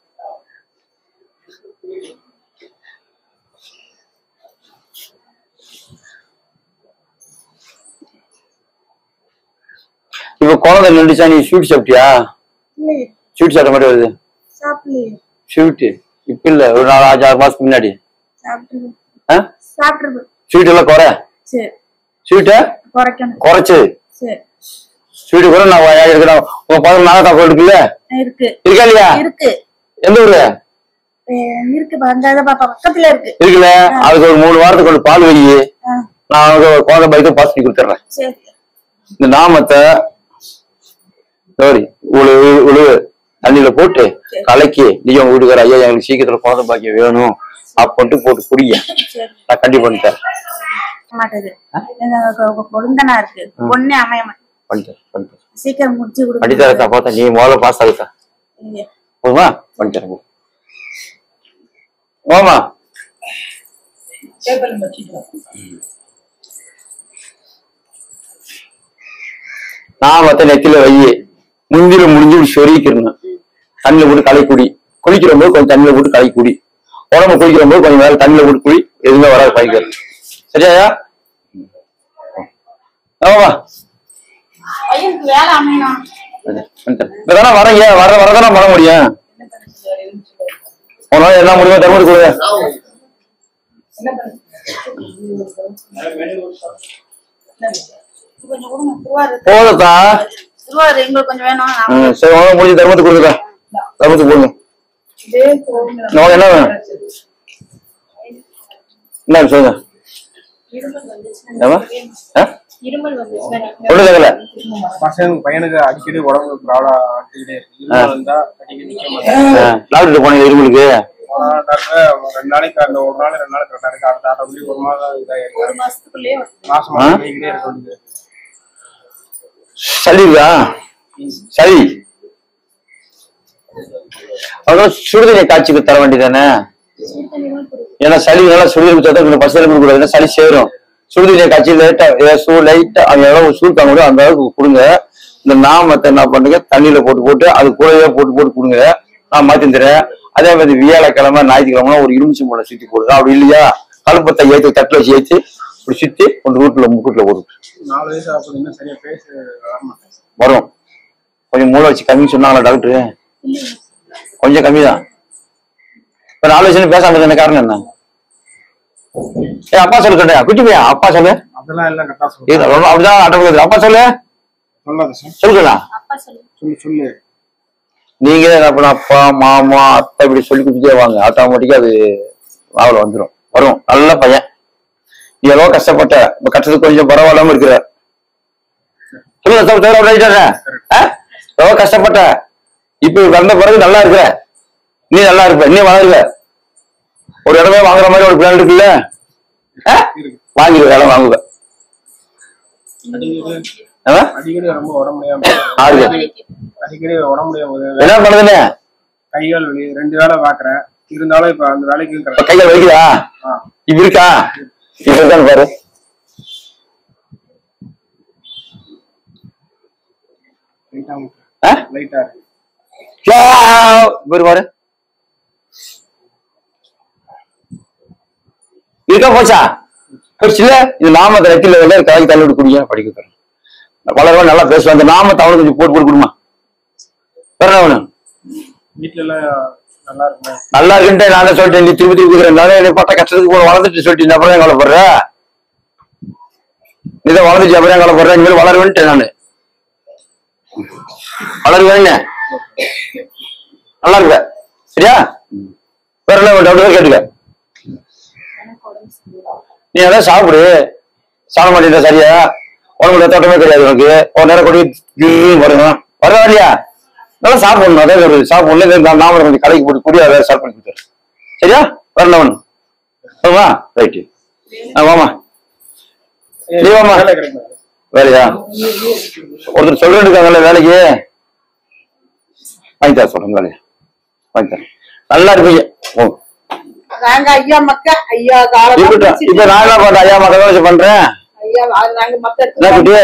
இப்ப குழந்தை நின்றுச்சா நீ ஸ்வீட் சாப்பிட்டியா இல்லையே, ஸ்வீட் சாப்பிட்ட மாதிரி வருது சாப்பிடலையே ஸ்வீட் இப்ப இல்ல ஒரு நாலு அஞ்சு ஆறு மாசத்துக்கு முன்னாடி சாப்பிட்டு ஆ சாப்பிட்டுருது ஸ்வீட் எல்லாம் குறை சரி ஸ்வீட்டை குறைக்கணும் குறைச்சு சரி ஸ்வீட்டு கூட நான் வா- இருக்கிறேன் உங்க பதம் நாகத்தா இருக்குல்ல இருக்கு இருக்கா இல்லையா இருக்கு எந்த ஊரு அஹ் இருக்கு அந்த இதை பாப்பா பக்கத்துல இருக்கு இருக்குல்ல அதுக்கு ஒரு மூணு வாரத்துக்கு ஒரு பால் வை ஆ, நான் அவங்க ஒரு குழந்தை பைக்கு பாஸ் பண்ணி கொடுத்துட்றேன் சரி இந்த நாமத்தை சாரி உழு உழு தண்ணியில போட்டு கலக்கி நீ உங்க வீட்டுக்கார ஐயா எங்களுக்கு சீக்கிரத்துல குழந்தை பாக்கியம் வேணும் அப்படின்ட்டு போட்டு குடிங்க சரி நான் கண்டிப்பா பண்ணித்தரேன் மாட்டுது எனக்கு கொழுந்தனா இருக்கு பொண்ணே அமைய மாட்டேங்குது. பண்ணித்தரேன் பண்ணித்தரேன் சீக்கிரம் முடிச்சு கொடுங்க பண்ணித்தரத்தா பார்த்தா நீ முதல்ல பாஸ் ஆகுதா ஐயா. போதுமா பண்ணித்தரேன் போ. போமா நாமத்தை நெத்தில வை முந்திர முடிஞ்சு இப்படி சொருகிக்கிறணும் தண்ணியில போட்டு களை குடி குளிக்கிற போது கொஞ்சம் தண்ணியில போட்டு களை குடி உடம்பு குளிக்கிற போது கொஞ்சம் நேரம் தண்ணியில போட்டு குடி எதுவுமே வராது பைக்கிறது சரியா ஆமா பையனுக்கு வேலை அமையணும் இப்பதானே வரீங்க வர வரதானே பண்ண முடியும் உன்னால என்ன முடியுமோ தர்மடி கொடு கொஞ்சம் கொடுங்க திருவாரூர் போதத்தா திருவாரூர் எங்களுக்கு கொஞ்சம் வேணும் ம், சரி உனக்கு முடிஞ்ச தர்மத்துக்கு கொடுங்க தர்மத்துக்கு போடுங்க உனக்கு என்ன வேணும் என்ன சொல்லுங்க ஏம்மா? ஆ? இருமல் வந்து சொல்லு கேக்கல பசங்க பையனுக்கு அடிக்கடி உடம்பு ப்ராப்ளம் ஆகிட்டே இருக்கு இருமல் வந்தா அடிக்கடி நிக்க மாட்டேன் டாக்டர் போனீங்க இருமலுக்கு போனா டாக்டர் ரெண்டு நாளைக்கு அந்த ஒரு நாள் ரெண்டு நாளைக்கு கரெக்டா இருக்கு அடுத்த ஆட்டோமேட்டிக் ஒரு மாதம் இதாயிருக்கு ஒரு மாசத்துக்குள்ளேயே மாசம் ஆ? மாசம் போய்கிட்டே இருக்க வேண்டியது சளி இருக்கா சளி அதான் சுடுதண்ணி காய்ச்சிக்கு தர வேண்டியதானே ஏன்னா சளி நல்லா சுடுதண்ணி குடிச்சா தான் கொஞ்சம் பசங்க கொடுக்கூடாது ஏன்னா சளி சேரும் சுடுதண்ணி காய்ச்சி லைட்டா சூ லைட்டா அந்த அளவு சூடு தாங்க முடியும் அந்த அளவுக்கு கொடுங்க இந்த நாமத்தை என்ன பண்ணுங்க தண்ணியில போட்டு போட்டு அது கூடவே போட்டு போட்டு கொடுங்க நான் மாத்தி தரேன் அதே மாதிரி வியாழக்கிழமை ஞாயிற்றுக்கிழமை ஒரு இருமிச்சு மூளை சுத்தி போடுங்க அப்படி இல்லையா கழுப்பத்தை ஏற்றி தட்டில் வச்சு ஏற்றி இப்படி சுத்தி கொண்டு வீட்டுல முக்கூட்டில் போடுங்க நாலு வயசு ஆகுது இன்னும் சரியா பேச வர மாட்டேன் வரும் கொஞ்சம் மூளை வச்சு கம்மின்னு சொன்னாங்களா டாக்டர் கொஞ்சம் கம்மி தான் இப்ப நாலு வயசுல பேசாம இருந்த காரணம் என்ன ஏ அப்பா சொல்லு கண்டையா குட்டி பையா அப்பா சொல்லு அதெல்லாம் எல்லாம் கரெக்டா இது சொல்லு ரொம்ப அப்படிதான் அட்டம் கொடுக்குது. அப்பா சொல்லு சொல்லாத சார் சொல்லுங்களா சொல்லு சொல்லு நீங்க என்ன பண்ண அப்பா மாமா அத்தை இப்படி சொல்லி கொடுத்துட்டே வாங்க ஆட்டோமேட்டிக்கா அது நாவல் வந்துடும் வரும் நல்ல பையன் நீ எவ்வளோ கஷ்டப்பட்ட இப்ப கஷ்டத்துக்கு கொஞ்சம் பரவாயில்லாம இருக்கிற சொல்லுங்க சார் தவிர ரைட்டாங்க எவ்வளோ கஷ்டப்பட்ட இப்ப வந்த பிறகு நல்லா இருக்கிற நீ நல்லா இருப்ப நீ வளருவ ஒரு இடமே வாங்குற மாதிரி ஒரு பிளான் இருக்குல்ல ஆ? வாங்கிடுவேன் இடம் வாங்குவேன் ஆ? அடிக்கடி ரொம்ப உடம்பு முடியாம ஆறுது. அடிக்கடி உடம்பு முடியாம என்ன பண்ணுதுன்னு கைகால் வலி ரெண்டு வேலை பாக்குறேன் இருந்தாலும் இப்ப அந்த வேலைக்கு இப்ப கையில வலிக்குதா இப்ப இருக்கா இப்ப இருக்கான்னு பாரு லைட்டா ஆ? லைட்டா யா! பாரு பாரு இருக்கா போச்சா போச்சுல இது நாமத்தை நெத்தில வந்து கலக்கி தள்ளி விட்டு குடிங்க படிக்க தரேன் வளர நல்லா பேசுவேன் அந்த நாமத்தை அவனுக்கு கொஞ்சம் போட்டு போட்டு கொடுமா வேற அவனு வீட்டுல எல்லாம் நல்லா இருக்குமே நல்லா இருக்குன்ட்டு நான் தான் சொல்லிட்டேன் நீ திருப்பி திருப்பி இருக்கிறேன் நானே என்னை பார்த்தா கஷ்டத்துக்கு போல வளர்ந்துட்டு சொல்லிட்டு அப்புறம் ஏன் கவலைப்படுற இதை வளர்ந்துச்சு அப்புறம் ஏன் கவலைப்படுற இனிமேல் வளருவேன்ட்டேன் நானு வளருவேன்னு நல்லா இருக்க சரியா வேற என்ன டவுட் கேட்டுக்க நீ அதான் சாப்பிடு சாப்பிட மாட்டேன் சரியா உடம்புல தோட்டமே கிடையாது உனக்கு ஒரு நேரம் கொண்டு போய் வருங்க வருவா இல்லையா நல்லா சாப்பிடணும் அதே ஒரு சாப்பிடணும் இல்லை நாம கொஞ்சம் கடைக்கு போட்டு குடியா வேற சாப்பிட்டு பண்ணி கொடுத்துரு சரியா வரல ஒன்று வா ரைட்டு ஆ வாமா நீ வாமா வேலையா ஒருத்தர் சொல்லிட்டு இருக்காங்கல்ல வேலைக்கு வாங்கி தர சொல்றேன் வேலையா வாங்கி தரேன் நல்லா இருப்பீங்க ஓ நாங்க ஐயா மக்க ஐயா காலம் இருக்கட்டும் இப்ப நான் என்ன பண்றேன் ஐயா மக்கள் வச்சு பண்றேன் ஐயா அது நாங்க மத்த என்ன குட்டி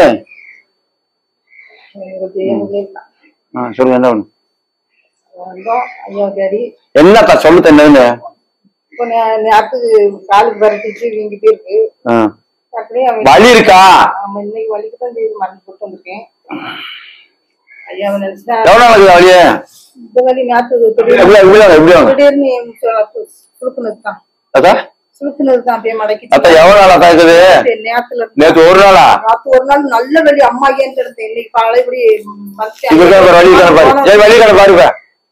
எடுத்து ஆ சொல்லுங்க என்ன ஒண்ணு வந்தோம் ஐயா கறி என்னக்கா சொல்லு தந்ததுன்னு இப்போ நே- நேரத்துக்கு காலுக்கு பரட்டிச்சு வீங்கிட்டே இருக்கு ஆ. அப்படியே அவன் வலி இருக்கா? ஆமா இன்னைக்கு வலிக்கு தான் செய்து மருந்து போட்டு வந்திருக்கேன் ஐயா அவன் நினைச்சா எவ்வளவு நாள் இருக்குது வலியே இந்த வலி நேரத்துக்கு எப்படி வாங்க, எப்படி வாங்க, எப்படி வாங்க? திடீர்னு சுழுக்குனது தான் அக்கா சுழுக்குனது தான் அப்படியே மடக்கி அத்தா எவ்வளவு நாளா அக்கா இருக்குது நேரத்துல நேத்து ஒரு நாளா நேத்து ஒரு நாள் நல்ல வலி அம்மா ஏன் எடுத்தேன் இன்னைக்கு பழையபடி இப்ப இருக்க பாரு, வலி இருக்கான்னு பாரு சரி வலி கடை பாருங்க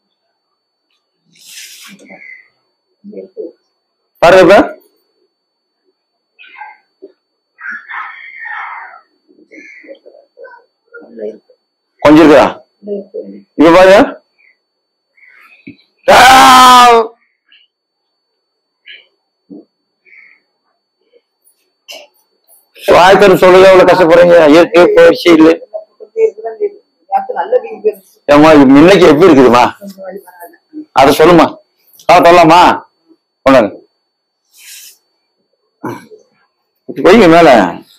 பாருங்க இப்ப கொஞ்சம் இருக்கா இப்ப பாருங்க ஆ! வாய்த்தர் சொல்லுங்க எவ்வளவு கஷ்டப்படுறீங்க இயற்கை பயிற்சி இல்லை நேத்து நல்ல வீங்கி இருந்துச்சு ஏம்மா இது இன்னைக்கு எப்படி இருக்குதுமா கொஞ்சம் வலி பரவாயில்ல அத சொல்லுமா ஆ சொல்லலாமா கொண்டாங்க இப்ப வைங்க மேல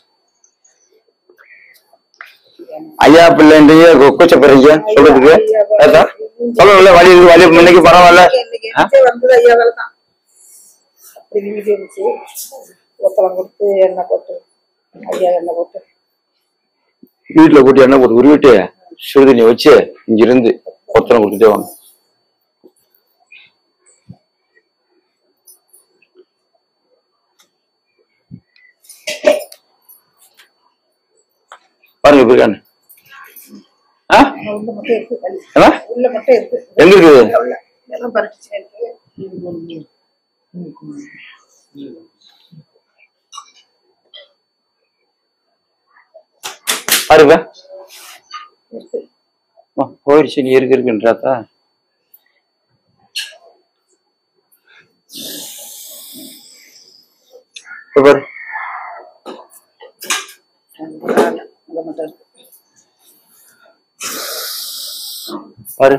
ஐயா பிள்ளைன்றீங்க கூச்சப்படுறீங்க சொல்றதுக்கு ஏதா? சொல்லணும்ல வலி இருக்கு வலி இன்னைக்கு பரவாயில்ல இன்னைக்கு எந்திரிச்சே வந்தது ஐயா வேலை தான் அப்படி வீங்கி இருந்துச்சு ஒத்தலம் கொடுத்து எண்ணெய் போட்டு ஐயா எண்ணெய் போட்டு வீட்டுல கூட்டி எண்ணெய் போட்டு உருவிட்டு சுடுதண்ணி வச்சு இங்க இருந்து ஒத்தனை கொடுத்துட்டே வாங்க பாருங்க இப்ப இருக்கான்னு ஆ? உள்ள மட்டும் இருக்கு வலி என்ன? உள்ள மட்டும் இருக்கு எங்க இருக்குது? உள்ள எல்லாம் பறிச்சு இருக்கு பாருங்க ஆ, போயிடுச்சு நீ இருக்கு இருக்குன்றாத்தா இப்ப பாரு உள்ள மட்டும் இருக்கு பாரு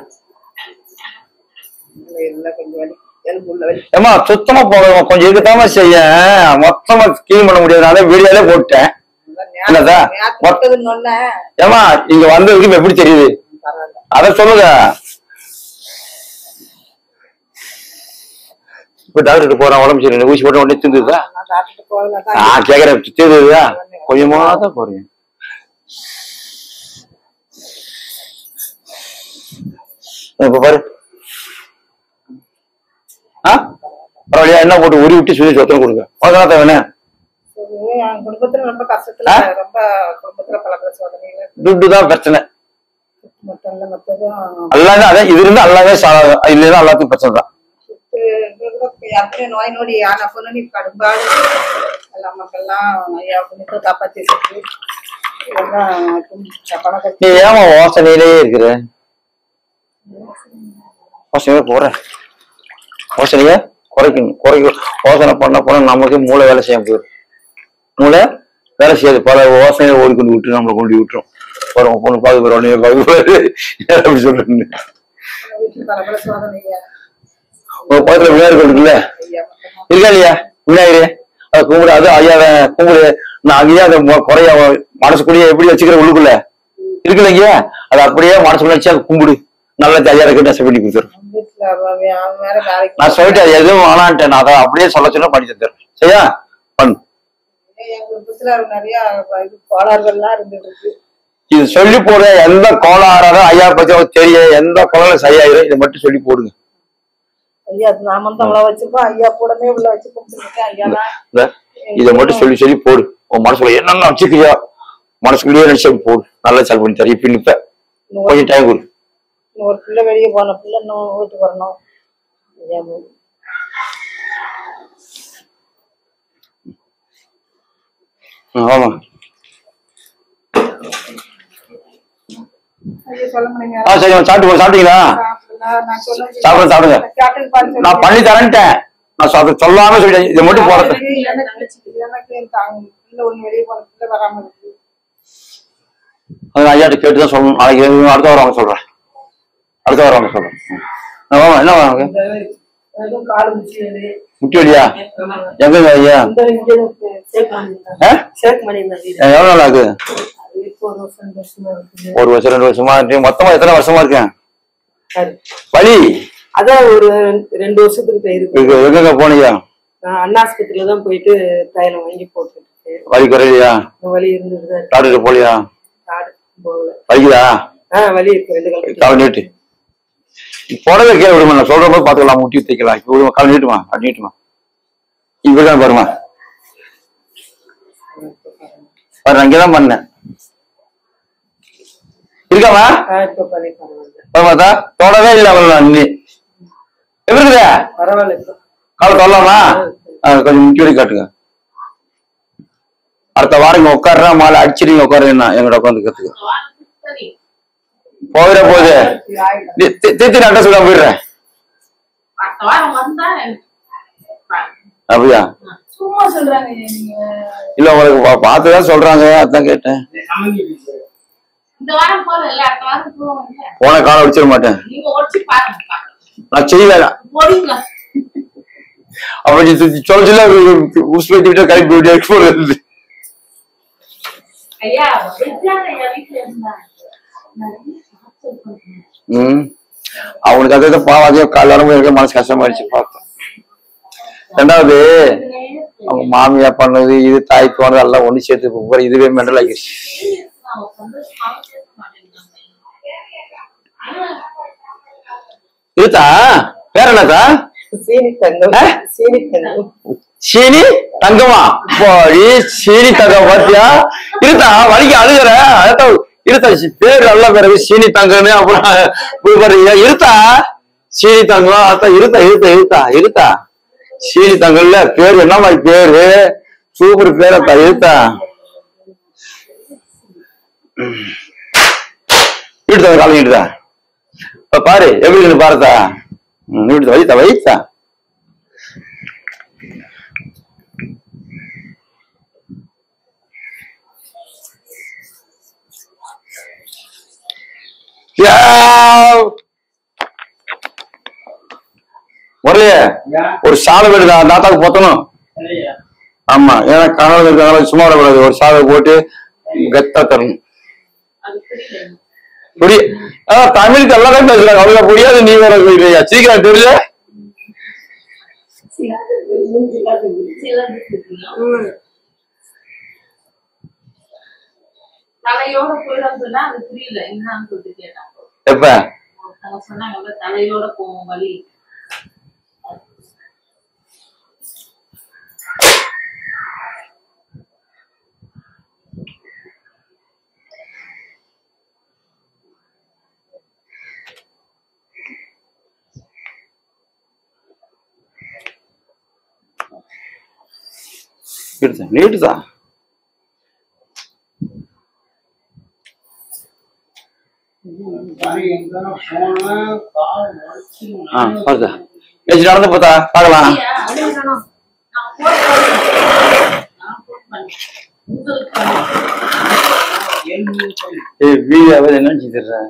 உள்ள இருந்தா கொஞ்சம் வலி எலும்பு உள்ள வலி ஏமா சுத்தமா போகணும் கொஞ்சம் இருக்கத்தாம செய்ய மொத்தமா கிளீன் பண்ண முடியாதனால வீடியோலே போட்டேன் என்னதா போட்டதுன்னு ஒண்ணு ஏமா இங்க வந்ததுக்கு இப்ப எப்படி தெரியுது அத சொல்லுங்க இப்ப டாக்டர் போறான் உடம்பு சரி ஊசி போட்ட உடனே தீர்ந்துதா நான் டாக்டர் போகல நான் கேக்குறேன் தீர்ந்துதா கொஞ்சமா தான் போறீங்க இப்ப பாரு ஆ பரவாயில்லையா என்ன போட்டு உரி விட்டு சுத்தி சொத்தம் கொடுங்க உனக்கு வேணும் என் குடும்பத்துல ரொம்ப கஷ்டத்துல ரொம்ப குடும்பத்துல பல பல சோதனைகள் துட்டு தான் பிரச்சனை மட்டும் இல்ல மத்ததும் அல்லாத அதான் இது இருந்தா அல்லாவே சாகும் இல்லைன்னா எல்லாத்துக்கும் பிரச்சனை தான் அப்படியே நோய் நொடி ஆன பொண்ணு நீ கடும்பாடு எல்லாம் மக்கள்லாம் ஐயா புண்ணியத்தை காப்பாத்தி வச்சிருக்கு எல்லாம் பணம் நீ கட்டி ஏமா யோசனையிலேயே இருக்கிற யோசனையே போற யோசனையே குறைக்கணும் குறைக்க யோசனை பண்ண போனா நமக்கு மூளை வேலை செய்ய போயிடும் மூளை வேலை செய்யாது பல யோசனையை ஓடி கொண்டு விட்டு நம்மளை கொண்டு விட்டுரும் வரும் பொண்ணு பார்க்க போற உடனே பார்க்க போறாரு அப்படி சொல்றேன் வீட்டுல பல பல சோதனைங்க உங்க பக்கத்துல விநாயகர் கோயில் இருக்குல்ல இருக்கா இல்லையா விநாயகர் அதை கும்பிடு அது ஐயா கும்பிடு நான் அங்கேயே அதை மொ- குறைய மனசுக்குள்ளேயே எப்படி வச்சுக்கிற உள்ளுக்குள்ள இருக்குல்லைங்க அதை அப்படியே மனசுக்குள்ள வச்சு அதை கும்பிடு நல்லா ஜாலியா இருக்கு நெசவு பண்ணி கொடுத்துரும் வீட்டுல அவன் அவன் வேற வேலைக்கு நான் சொல்லிட்டேன் அது எதுவும் வேணான்ட்டேன் நான் அதை அப்படியே சொல்ல சொல்ல பண்ணி தந்துடுறேன் சரியா பண்ணு என் குடும்பத்துல நிறைய இது கோளாறுகள்லாம் இருந்துட்டு இருக்கு இது சொல்லி போடுற எந்த கோளாறாரோ ஐயா பத்தி அவருக்கு தெரியும் எந்த கோளாறும் சரியாயிரும் இதை மட்டும் சொல்லி போடுங்க ஐயா அது நாம தான் உள்ள வச்சிருக்கோம் ஐயா கூடமே உள்ள வச்சு கும்பிட்டுருக்கேன் ஐயா தான் இந்த இதை மட்டும் சொல்லி சொல்லி போடு உன் மனசுக்குள்ள என்னென்ன வச்சுக்கிறியோ மனசுக்குள்ளேயே நினைச்சு போடு நல்லா செல் பண்ணி தரேன் இப்ப நிப்ப கொஞ்சம் டைம் கொடு இன்னும் ஒரு பிள்ளை வெளியே போன பிள்ளை இன்னும் வீட்டுக்கு வரணும் ஐயா ம், ஆமா ஐயா சொல்ல முடியுங்க ஆ சரி சாப்பிட்டு போ சாப்பிட்டீங்களா நான் சொன்னது சாப்பிடுங்க சாப்பிடுங்க கேட்டது பாரு நான் பண்ணி தரேன்ட்டேன் நான் சொ- சொல்லாம சொல்லிட்டேன் இதை மட்டும் போறது எனக்கு எனக்கு தாங்க பிள்ளை ஒண்ணு வெளியே போன பிள்ளை வராம இருக்கு அது ஐயாட்ட கேட்டு தான் சொல்லணும் நாளைக்கு எதுவும் அடுத்த வாரம் வாங்க சொல்றேன் அடுத்த வாரம் வாங்க சொல்றேன் ம். ஆ, வாங்க என்ன வாங்க அதுவும் காடு முடிச்சு முட்டி வழியா எங்க ஐயா இந்த இங்கே சேர்க்கணும் ஆ? சேர்க்கமணி ஆ, எவ்வளவு நாள் ஆகுது அது இப்போ ஒரு வருஷம் ரெண்டு வருஷமா இருக்குது ஒரு வருஷம் ரெண்டு வருஷமா இருக்கு. மொத்தமா எத்தனை வருஷமா இருக்கேன் வலி அதான் ஒரு ரெண்டு வருஷத்துக்கு போயிருக்கு இருக்கு. எங்கெங்க போனீங்க நான் அண்ணாஸ்பத்திரியில தான் போயிட்டு தைலம் வாங்கி போட்டுட்டு வலி குறையிலையா வலி இருந்துட்டு தான் இருக்கு. டாக்டர் போலியா காடு போகல வலிக்குதா ஆஹ் வலி இருக்கு ரெண்டு காலம் கால் நீட்டு புடவை கீழே விடுமா நான் சொல்ற போது பாத்துக்கலாம் முட்டி தைக்கலாம் இப்ப விடுமா கால் நீட்டுமா அப்படி நீட்டுமா இப்படிதான் பாருமா பாரு நான் இங்கதான் பண்ணேன் இருக்காமா ஆஹ் இப்ப பண்ணி பரவாயில்ல பாருமாத்தா தொடவே இல்லை அவள் நான் நீ எப்படி இருக்குதா பரவாயில்ல இப்ப காலை தொடலாமா ஆ, கொஞ்சம் முட்டி வரைக்கும் காட்டுங்க அடுத்த வாரம் இங்க உட்காடுறா மாலை அடிச்சிருங்க உட்காருங்க எங்கட உட்காந்து கத்துக்க போயிட போகுது தீர்த்து அட்ரஸ் சொல்ல போயிடுறேன் அடுத்த வாரம் வந்தா அப்படியா சும்மா சொல்றாங்க நீங்க இல்ல உங்களுக்கு பா- பார்த்துதான் சொல்றாங்க அதான் கேட்டேன் இந்த வாரம் போறதில்ல அடுத்த வாரம் போவோம்ல போன காலம் அடிச்சிட மாட்டேன் நீங்க ஒடிச்சு பாருங்க பாக்கலாம். நான் செய்வேன் போடுங்க அப்ப நீ தி- சொல்ல சொல்ல உஸ் வச்சு விட்டா கரெக்ட் போயிட்டு போறது ஐயா வெஜ்ஜான ஐயா வீட்டுல இருந்தாங்க ம் அவனுக்கு அதை பாவாதே கால வரம்பு இருக்க மனசு கஷ்டமாயிடுச்சு பார்த்தேன் ரெண்டாவது அவங்க மாமியா பண்ணது இது தாய் போனது எல்லாம் ஒண்ணு சேர்த்து இப்ப பூரா இதுவே மெண்டல் ஆகிடுச்சு இருத்தா வேற என்னக்கா சீனி தங்கம் சீனி தங்கம் சீனி தங்கமா போடி சீனி தங்கம் பாத்தியா இருத்தா வலிக்கு அழுகுற அதான் இருத்தா சி- பேர் நல்ல பேரு சீனி தங்கம்னு அப்புறம் போய் பாருங்க இருத்தா சீனி தங்கம் அதான் இருத்தா இருத்தா இருத்தா இருத்தா சீனி தங்கம்ல பேர் என்ன மாதிரி பேரு சூப்பர் பேர் அத்தா இருத்தா வீட்டு தங்க காலம் நீட்டுதா இப்ப பாரு எப்படி இருக்கு பாருத்தா வீட்டு வைத்தா வைத்தா யாவ். முரளியே ஒரு சாலை வீடு தான் தாத்தாக்கு போத்தணும் ஆமா ஏன்னா கனவு இருக்காங்களா சும்மா விடக்கூடாது ஒரு சாலை போட்டு கெத்தா தரணும் புரிய ஆ, தமிழுக்கு எல்லாரும் பேசுறாங்க அவங்க புரியாது நீ வேற போயிடுறியா சீக்கிரம் தெரியல தலையோட போயிடும் சொன்னா அது புரியல என்னன்னு சொல்லிட்டு கேட்டாங்க எப்ப அவங்க சொன்னாங்கல்ல தலையோட போவோம் வலி நீட்டுதா நீட்டுதா ஆ பாருதா ஏச்சி நடந்து போத்தா பார்க்கலாம் ஏய் வீடியோ என்ன நினைச்சிட்டு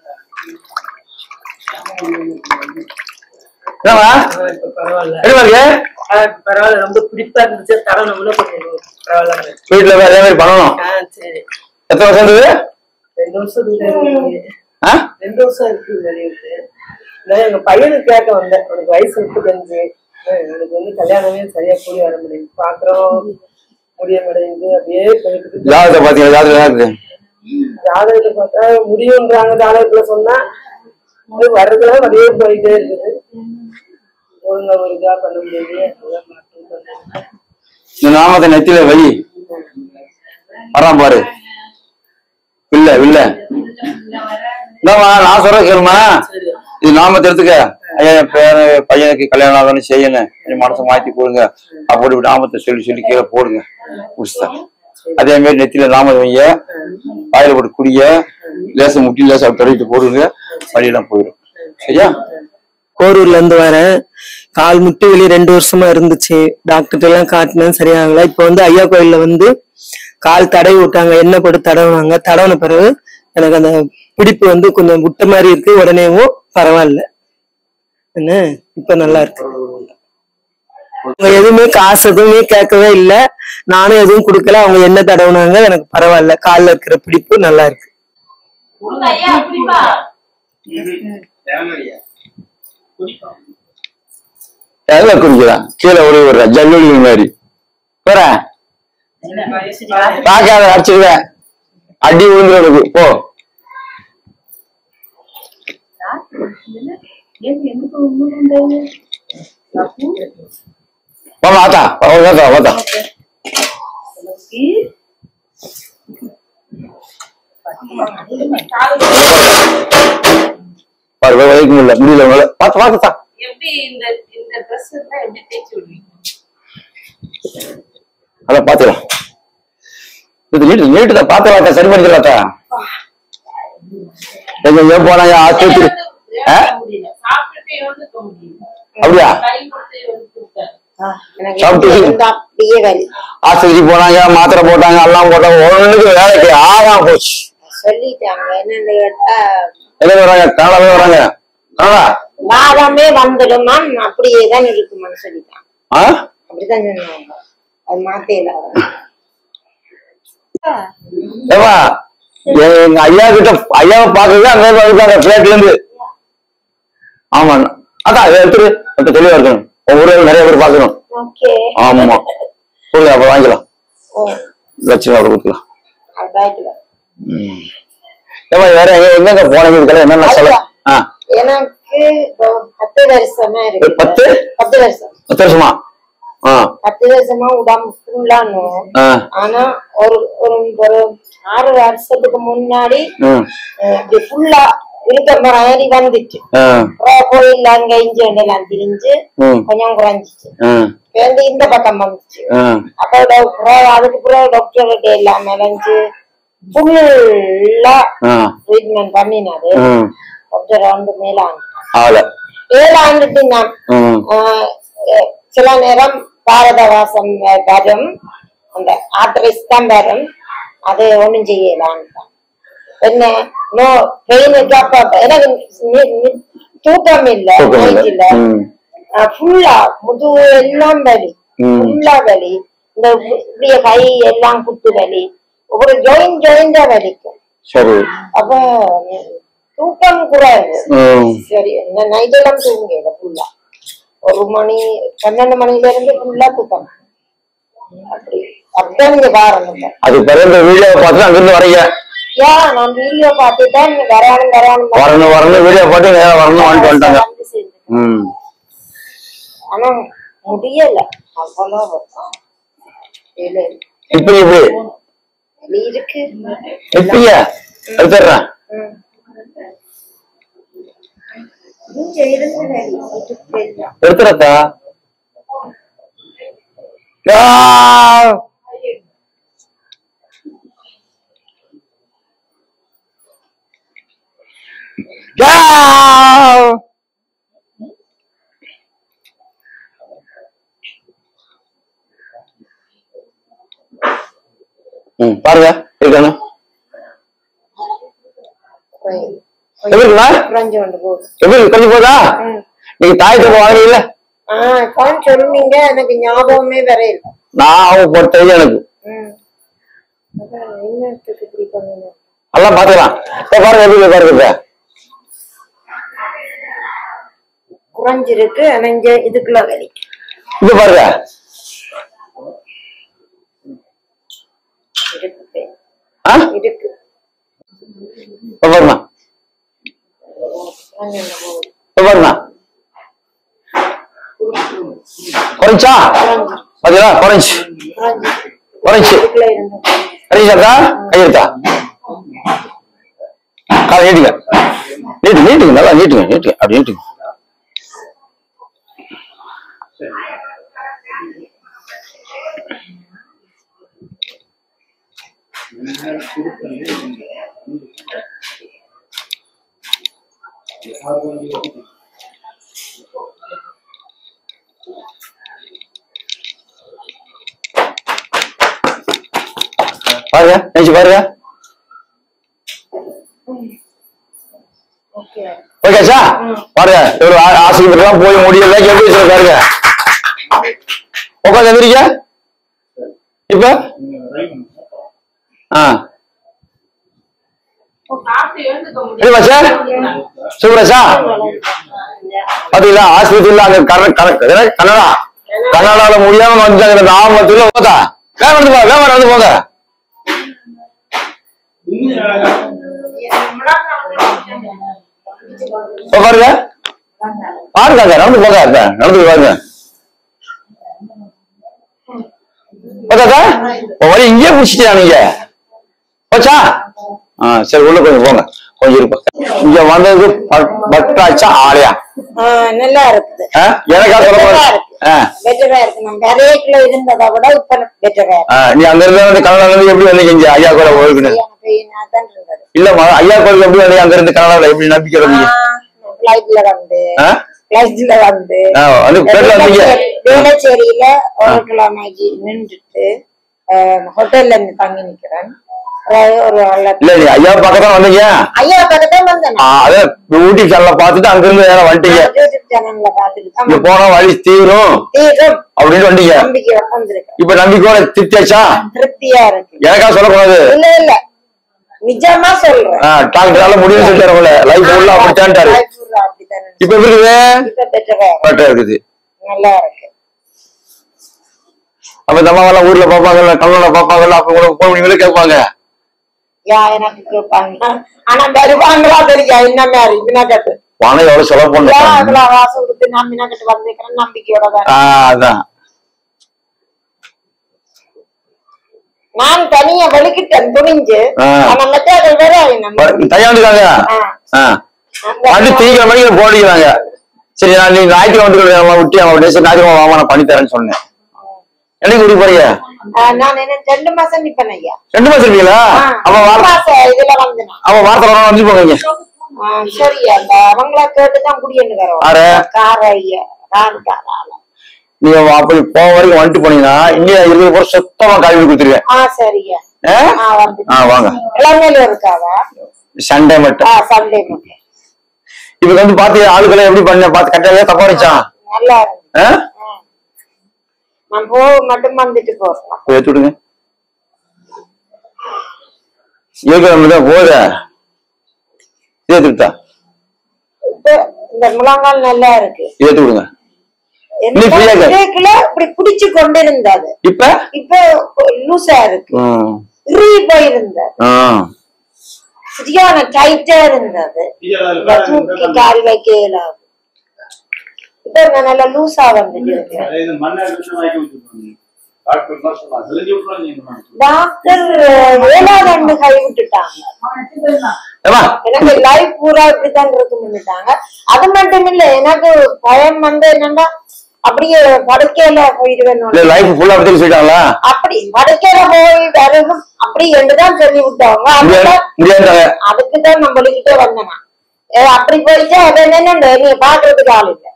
என்னவா பரவாயில்ல எப்படி இருக்கு ஆ, பரவாயில்ல ரொம்ப பிடிப்பா இருந்துச்சு தடவை கூட கொஞ்சம் பரவாயில்ல வீட்டுல அதே மாதிரி பண்ணணும் ஆ சரி எத்தனை வருஷம் இருந்தது ரெண்டு வருஷம் இருக்கு. ஆ? ரெண்டு வருஷம் இருக்கு வெளியிட்டு நான் எங்க பையனுக்கு கேட்க வந்தேன் உனக்கு வயசு முப்பத்தஞ்சு ஆ, எனக்கு வந்து கல்யாணமே சரியா கூடி வர முடியுது பாக்குறோம் முடிய மாட்டேங்குது அப்படியே போயிட்டு இருக்கு. ஜாதகத்தை பாத்தீங்களா ஜாதகம் என்ன இருக்கு ஜாதகத்தை பார்த்தா முடியுன்றாங்க ஜாதகத்துல சொன்னா அது வர்றதுல அப்படியே போயிட்டே இருக்குது ஒழுங்கா ஒரு இதா பண்ண முடியாது அதெல்லாம் மாற்றம் பண்ணேன். இந்த நாமத்தை நெத்தியில வை வரான் பாரு இல்ல இல்ல என்னம்மா நான் சொல்ற கேளுமா இது நாமத்தை எடுத்துக்க ஐயா என் பேர பையனுக்கு கல்யாணம் ஆகணும் செய்யணும் என் மனசை மாத்தி போடுங்க அப்படி இப்படி நாமத்தை சொல்லி சொல்லி கீழே போடுங்க முடிச்சுட்டா அதே மாதிரி நெத்தியில நாமத்தை வைங்க வாயில போட்டு குடிய லேச முட்டி லேசா தடவிட்டு போடுங்க வழியெல்லாம் போயிடும் சரியா கோரூர்ல இருந்து வரேன் கால் முட்டி வலி ரெண்டு வருஷமா இருந்துச்சு டாக்டர் எல்லாம் காட்டினேன் சரியாகல இப்ப வந்து ஐயா கோயில்ல வந்து கால் தடவி விட்டாங்க எண்ணெய் போட்டு தடவுனாங்க தடவின பிறகு எனக்கு அந்த பிடிப்பு வந்து கொஞ்சம் விட்ட மாதிரி இருக்கு உடனேவும் பரவாயில்ல என்ன இப்ப நல்லா இருக்கு அவங்க எதுவுமே காசு எதுவுமே கேட்கவே இல்லை நானும் எதுவும் கொடுக்கல அவங்க என்ன தடவுனாங்க எனக்கு பரவாயில்ல கால்ல இருக்கிற பிடிப்பு நல்லா இருக்கு ஐயா அப்படிப்பா எதுல குடிக்கிறான் கீழே ஒளி விடுற ஜல்லி மாதிரி போற பாக்காத அடிச்சிருவேன் அடி விழுந்துரும் உனக்கு போ வாமா ஆத்தா வாத்தா வாத்தா பாரு வைக்க முடியல முடியல உங்களால பார்த்து பார்த்துத்தா எப்படி இந்த இந்த ட்ரெஸ் இருந்தா எப்படி தேய்ச்சி விடுவீங்க அதான் பாத்துக்கலாம் இது நீட்டு நீட்டு தான் பார்த்து வாத்தா சரி பண்ணிக்கலாத்தா எங்க எங்க போனாங்க ஆஸ்பத்திரி ஆ? முடியல சாப்பிட்டுட்டு எழுந்துக்க முடியல அப்படியா? கை கொடுத்து எழுந்துட்டாரு சாப்பிட்டு அப்படியே வலி ஆஸ்பத்திரி போனாங்க மாத்திரை போட்டாங்க எல்லாம் போட்டாங்க ஒண்ணுக்கு வேலைக்கு ஆகாம போச்சு சொல்லிட்டாங்க என்னன்னு கேட்டா எங்க வராங்க கனடாவே வராங்க கனடா வாதமே வந்துடுமான் அப்படியே தான் இருக்குமான்னு சொல்லிட்டாங்க ஆ அப்படிதான் சொன்னாங்க அது மாத்தேல ஏமா எங்க ஐயா கிட்ட ஐயாவை பாக்குறது அங்க இருந்து வந்துட்டாங்க பிளேட்ல இருந்து ஆமா அதான் இதை எடுத்துரு இப்ப தெளிவா இருக்கணும் உங்க ஊர்ல நிறைய பேர் பாக்கணும் ஓகே ஆமா கொடுங்க அப்ப வாங்கிக்கலாம் லட்சம் அப்படி கொடுக்கலாம் அதாயிட்டு ஏமா வேற எங்க எங்கெங்க போனீங்க இதுக்கெல்லாம் என்னென்ன சொல்ல ஆ எனக்கு இப்போ பத்து வருஷமா இருக்கு பத்து பத்து வருஷம் பத்து வருஷமா ஆ பத்து வருஷமா உடம்பு ஃபுல்லானு ஆ ஆனா ஒரு ஒரு ஒரு ஆறு வருஷத்துக்கு முன்னாடி ம் அஹ், இப்படி ஃபுல்லா இருக்க மாதிரி வந்துச்சு ஆ அப்புறம் கோயில் அங்க இஞ்சி எல்லாம் திரிஞ்சு ம் கொஞ்சம் குறைஞ்சிச்சு ஆ வந்து இந்த பக்கம் வந்துச்சு ஆ அப்ப டாக்டர் அதுக்கு பிறகு டாக்டர் கிட்ட எல்லாம் நினைஞ்சு ஃபுல்லா ஆ ட்ரீட்மெண்ட் பண்ணினாரு ம் டாக்டர் வந்து மேலாண்டு ஆள ஏழாண்டுட்டு நான் ம் ஆஹ் அஹ் சில நேரம் பாரத வாசம் வரும் அந்த ஆத்திரைஸ் தான் வரும் அது ஒண்ணும் செய்யலான்ட்டான் என்ன நோ பெயினுக்கு அப்ப அப்ப எனக்கு நி- நி- தூக்கம் இல்ல தூக்கம் இல்ல. night இல்ல ம். ஃபுல்லா முதுகு எல்லாம் வலி ம். ஃபுல்லா வலி இந்த இப்படிய கை எல்லாம் குத்து வலி ஒரு ஜாயின் ஜாயிண்டா வலிக்கும் சரி அப்ப தூக்கம் குறைவு ம் சரி இந்த நைட் எல்லாம் தூங்கல ஃபுல்லா ஒரு மணி பன்னெண்டு மணில இருந்து ஃபுல்லா தூக்கம் அப்படி அப்படிதான் இங்க பாருங்க அது பிறகு இந்த வீடியோவை பார்த்து அங்கிருந்து வரீங்க யா நான் வீடியோ பார்த்துதான் வரானும் வரானும் வரணும் வரணும் வீடியோ பார்த்து நேரா வரணும் வந்துட்டு வந்துட்டாங்க ம் ஆனா முடியல அவ்வளவு இல்ல இப்ப இப்படி இல்ல இருக்கு இப்படியா எடுத்துடுறேன் ம். இங்க இருந்து வேலை, இதுக்கு இல்ல. எடுத்துறத்தா ம் பாருங்க இருக்கானு எப்படி இருக்குமா குறைஞ்சு கொண்டு போகுது எப்படி இருக்கு? கொஞ்சம் போதா நீங்க தாய் தப்ப வாங்குறீங்கல்ல ஆஹ் கான் சொல்லுவீங்க எனக்கு ஞாபகமே வரையில நான் அவங்க பொறுத்தவரைக்கும் எனக்கு ம் அதான் என்னத்துக்கு இப்படி பண்ணுங்க எல்லாம் பாத்துக்கலாம் இப்ப பாருங்க எப்படி இருக்கு பாருங்க இப்ப. குறைஞ்சிருக்கு ஆனா இங்க இதுக்குள்ள வலி இப்ப பாருங்க இருக்கு ஆ? இருக்கு இப்ப பாருங்க குறைஞ்சு கொண்டு போகுது இப்ப பாருங்க குறைஞ்சா பாத்தீங்களா குறைஞ்சு குறைஞ்சு இதுக்குள்ள இருந்து குறைஞ்சாக்கா கையெழுத்தா காலை நீட்டுங்க நீட்டு நீட்டுங்க நல்லா நீட்டுங்க நீட்டுங்க அப்படி நீட்டுங்க பாருங்க நினைச்சு பாருங்க ஓகே ஓகேச்சா பாருங்க இவ்வளவு ஆ- ஆஸ்பத்திரிலாம் போய் முடியல எப்படி வச்சிருக்க பாருங்க உட்காந்து எந்திரிக்க இப்ப ஆ சரிப்பா சார் சூப்பரா சார் பாத்தீங்களா ஆஸ்பத்திரியில அங்க கர- கர- என்ன? கன்னடா கன்னடால முடியாம வந்தாங்க இந்த ஆமத்துல போதா வேற வந்து போங்க வேற வந்து போங்க இப்ப பாருங்க பாருங்க நடந்து போங்க அங்க, நடந்து பாருங்க போதாக்கா உன் வழி இங்கேயே முடிச்சிட்டியா நீங்க போச்சா ஆ சரி உள்ள கொஞ்சம் போங்க கொஞ்சம் இருப்போம் இங்க வந்தது ப- பட்டாச்சா ஆலையா ஆஹ் நல்லா இருக்குது ஆ? எனக்கா சொல்ல பெட்டரா போற இருக்கு ஆ பெட்டரா இருக்கு நம்ம கரையக்குள்ள இருந்ததை விட இப்ப பெட்டரா ஆ, நீ அங்க இருந்து வந்து கனடால இருந்து எப்படி வந்தீங்க இங்க ஐயா கோயில போயிருக்குன்னு தான் இருந்தது இல்லம்மா ஐயா கோயிலுக்கு எப்படி வந்தீங்க அங்க இருந்து கனடால எப்படி நம்பிக்கை வந்தீங்க பிளைட்ல வந்து ஆ? பிளைட்ல வந்து ஆ, வந்து பேர்ல வந்தீங்க வேளச்சேரியில ஒரு கிழமைக்கு நின்றுட்டு ஹோட்டல்ல இருந்து தங்கி நிக்கிறேன் அஹ் ஒரு வெள்ள- இல்ல நீ ஐயா பக்கத்தான் வந்தீங்க ஐயா பக்கத்தான் வந்தேன் ஆ, அதான் ஊட்டி சேனல பார்த்துட்டு அங்க இருந்து வேற வந்துட்டீங்க யூடியூப் சேனல்ல பாத்துட்டு இங்க ஆமா. போனா வழி தீரும் தீரும் அப்படின்னு வந்துட்டீங்க நம்பிக்கை வந்திருக்கேன் இப்ப நம்பிக்கையோட திருப்தியாச்சா திருப்தியா இருக்கு எனக்கா சொல்லக்கூடாது இல்ல இல்ல நிஜமா சொல்றேன் ஆ, டாக்டரால முடியும்னு சொல்லிட்டாரு உங்களை லைஃப் ஃபுல்லா அப்படித்தான்ட்டாரு Life full ஆ அப்படித்தானே. இப்ப எப்படி இருக்குது இப்ப பெட்டரா இருக்கு. கரெக்டா இருக்குது நல்லா இருக்கு அப்ப இந்த அம்மாவெல்லாம் ஊர்ல பாப்பாங்கல்ல கல்லூர்ல பாப்பாங்கல்ல அப்ப கூட போன் பண்ணி கேட்பாங்க யா எனக்கு கேட்பாங்க ஆனா வருவாங்களா தெரியும் என்ன மாதிரி மினக்கட்டு பணம் எவ்வளவு செலவு யா பண்ண அதுல வாசம் கொடுத்து நான் மினக்கட்டு வந்திருக்கிறேன் நம்பிக்கையோட தான் ஆஹ் அதான் நான் தனியா வெளிக்கிட்டேன் துணிஞ்சு ஆ. ஆனா மற்ற வேற நம்ம தையாண்டுக்காங்க ஆஹ் வந்து திங்கிற மணிக்கு போடிக்கிறாங்க சரி நான் நீ ஞாயிற்றுக்கிழமை வந்து விட்டு அவன் அப்படியே சரி ஞாயிற்றுக்கிழமை வாமா நான் பண்ணி தரேன்னு சொன்னேன் என்னைக்கு கூட்டி போறீங்க ஆ, நான் என்ன ரெண்டு மாசம் நிப்பேன் ஐயா ரெண்டு மாசம் இருக்கீங்களா ஆ, அவன் ரெண்டு வார மாசம் இதுல வந்து நான். அவன் வாரத்துல ஒரு நாள் வந்து போங்க இங்க. ஆ, சரி அந்த அவங்கள கேட்டுதான் குடியேன்னு ஆறு. வரோம் கார ஐயா கார் காரால நீங்க அப்படி போக வரைக்கும் வந்துட்டு போனீங்கன்னா இங்க இருபது பேர் சுத்தமா கழுவி கொடுத்துருவேன் ஆ சரியா ஆ? ஆ வந்து ஆ வாங்க இளமையில இருக்காவா சண்டே மட்டும் ஆ சண்டே மட்டும் இப்ப வந்து பாத்து ஆளுகளை எப்படி பண்ண பாத்து கட்டாவே தப்பா இருந்துச்சான் நல்லா இருக்கு ஆ? நான் போ மட்டும் வந்துட்டு போறேன் ஏத்து விடுங்க ஏற்கனவே தான் போத ஏத்துட்டா இப்ப இந்த முழங்கால் நல்லா இருக்கு ஏத்து விடுங்க நீ free ஆ இரு. பிரேக்ல இப்படி பிடிச்சு கொண்டு இருந்தது இப்ப இப்ப லூசா இருக்கு ம். இறுகி போயிருந்தது ஆ. சரியான டைட்டா இருந்தது இந்த தூக்கி கால் வைக்க இயலாது இப்ப நான் நல்லா லூசா வந்துட்டு இருக்கேன் டாக்டர் ஏழாவது ஆண்டு கை விட்டுட்டாங்க ஏம்மா, எனக்கு லைஃப் பூரா இப்படித்தான் இருக்கும்னுட்டாங்க அது மட்டும் இல்ல எனக்கு பயம் வந்து என்னன்னா அப்படியே படுக்கையில போயிடுவேன் இல்ல லைஃப் ஃபுல்லா அப்படி சொல்லிட்டாங்களா அப்படி படுக்கையில போய் வருகும் அப்படி என்றுதான் சொல்லி விட்டாங்க முடியாது அதுதான் முடியாதுட்டாங்க அதுக்குதான் நம்ம வெளிக்கிட்டே வந்தேன் நான். ஏ, அப்படி போயிட்டா அது என்னன்னு நீ பாக்குறதுக்கு ஆள் இல்ல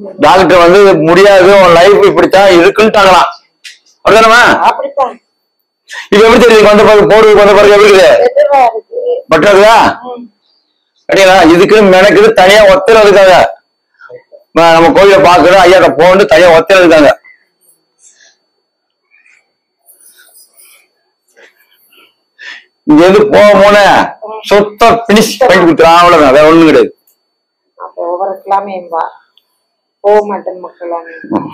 டாக்டர் வந்து முடியாது உன் லைஃப் இப்படித்தான் இருக்குன்ட்டாங்களாம் அப்படிதானமா அப்படித்தான் இப்ப எப்படி தெரியுது வந்த பிறகு போடுறதுக்கு வந்த பிறகு எப்படி இருக்குது பெட்டரா இருக்கு பட்டுறதா அப்படியா இதுக்கு மெனக்குது தனியா ஒத்தரம் இருக்காங்க ம- நம்ம கோயில பாக்குறோம் ஐயாட்ட போன்னு தனியா ஒத்தரம் இருக்காங்க இங்க இருந்து போக போன சுத்த பினிஷ் பண்ணி கொடுத்துறான் அவ்வளவுதான் வேற ஒண்ணும் கிடையாது அப்போ ஒவ்வொருக்கலாமே வா போக மாட்டேன் மக்களாமே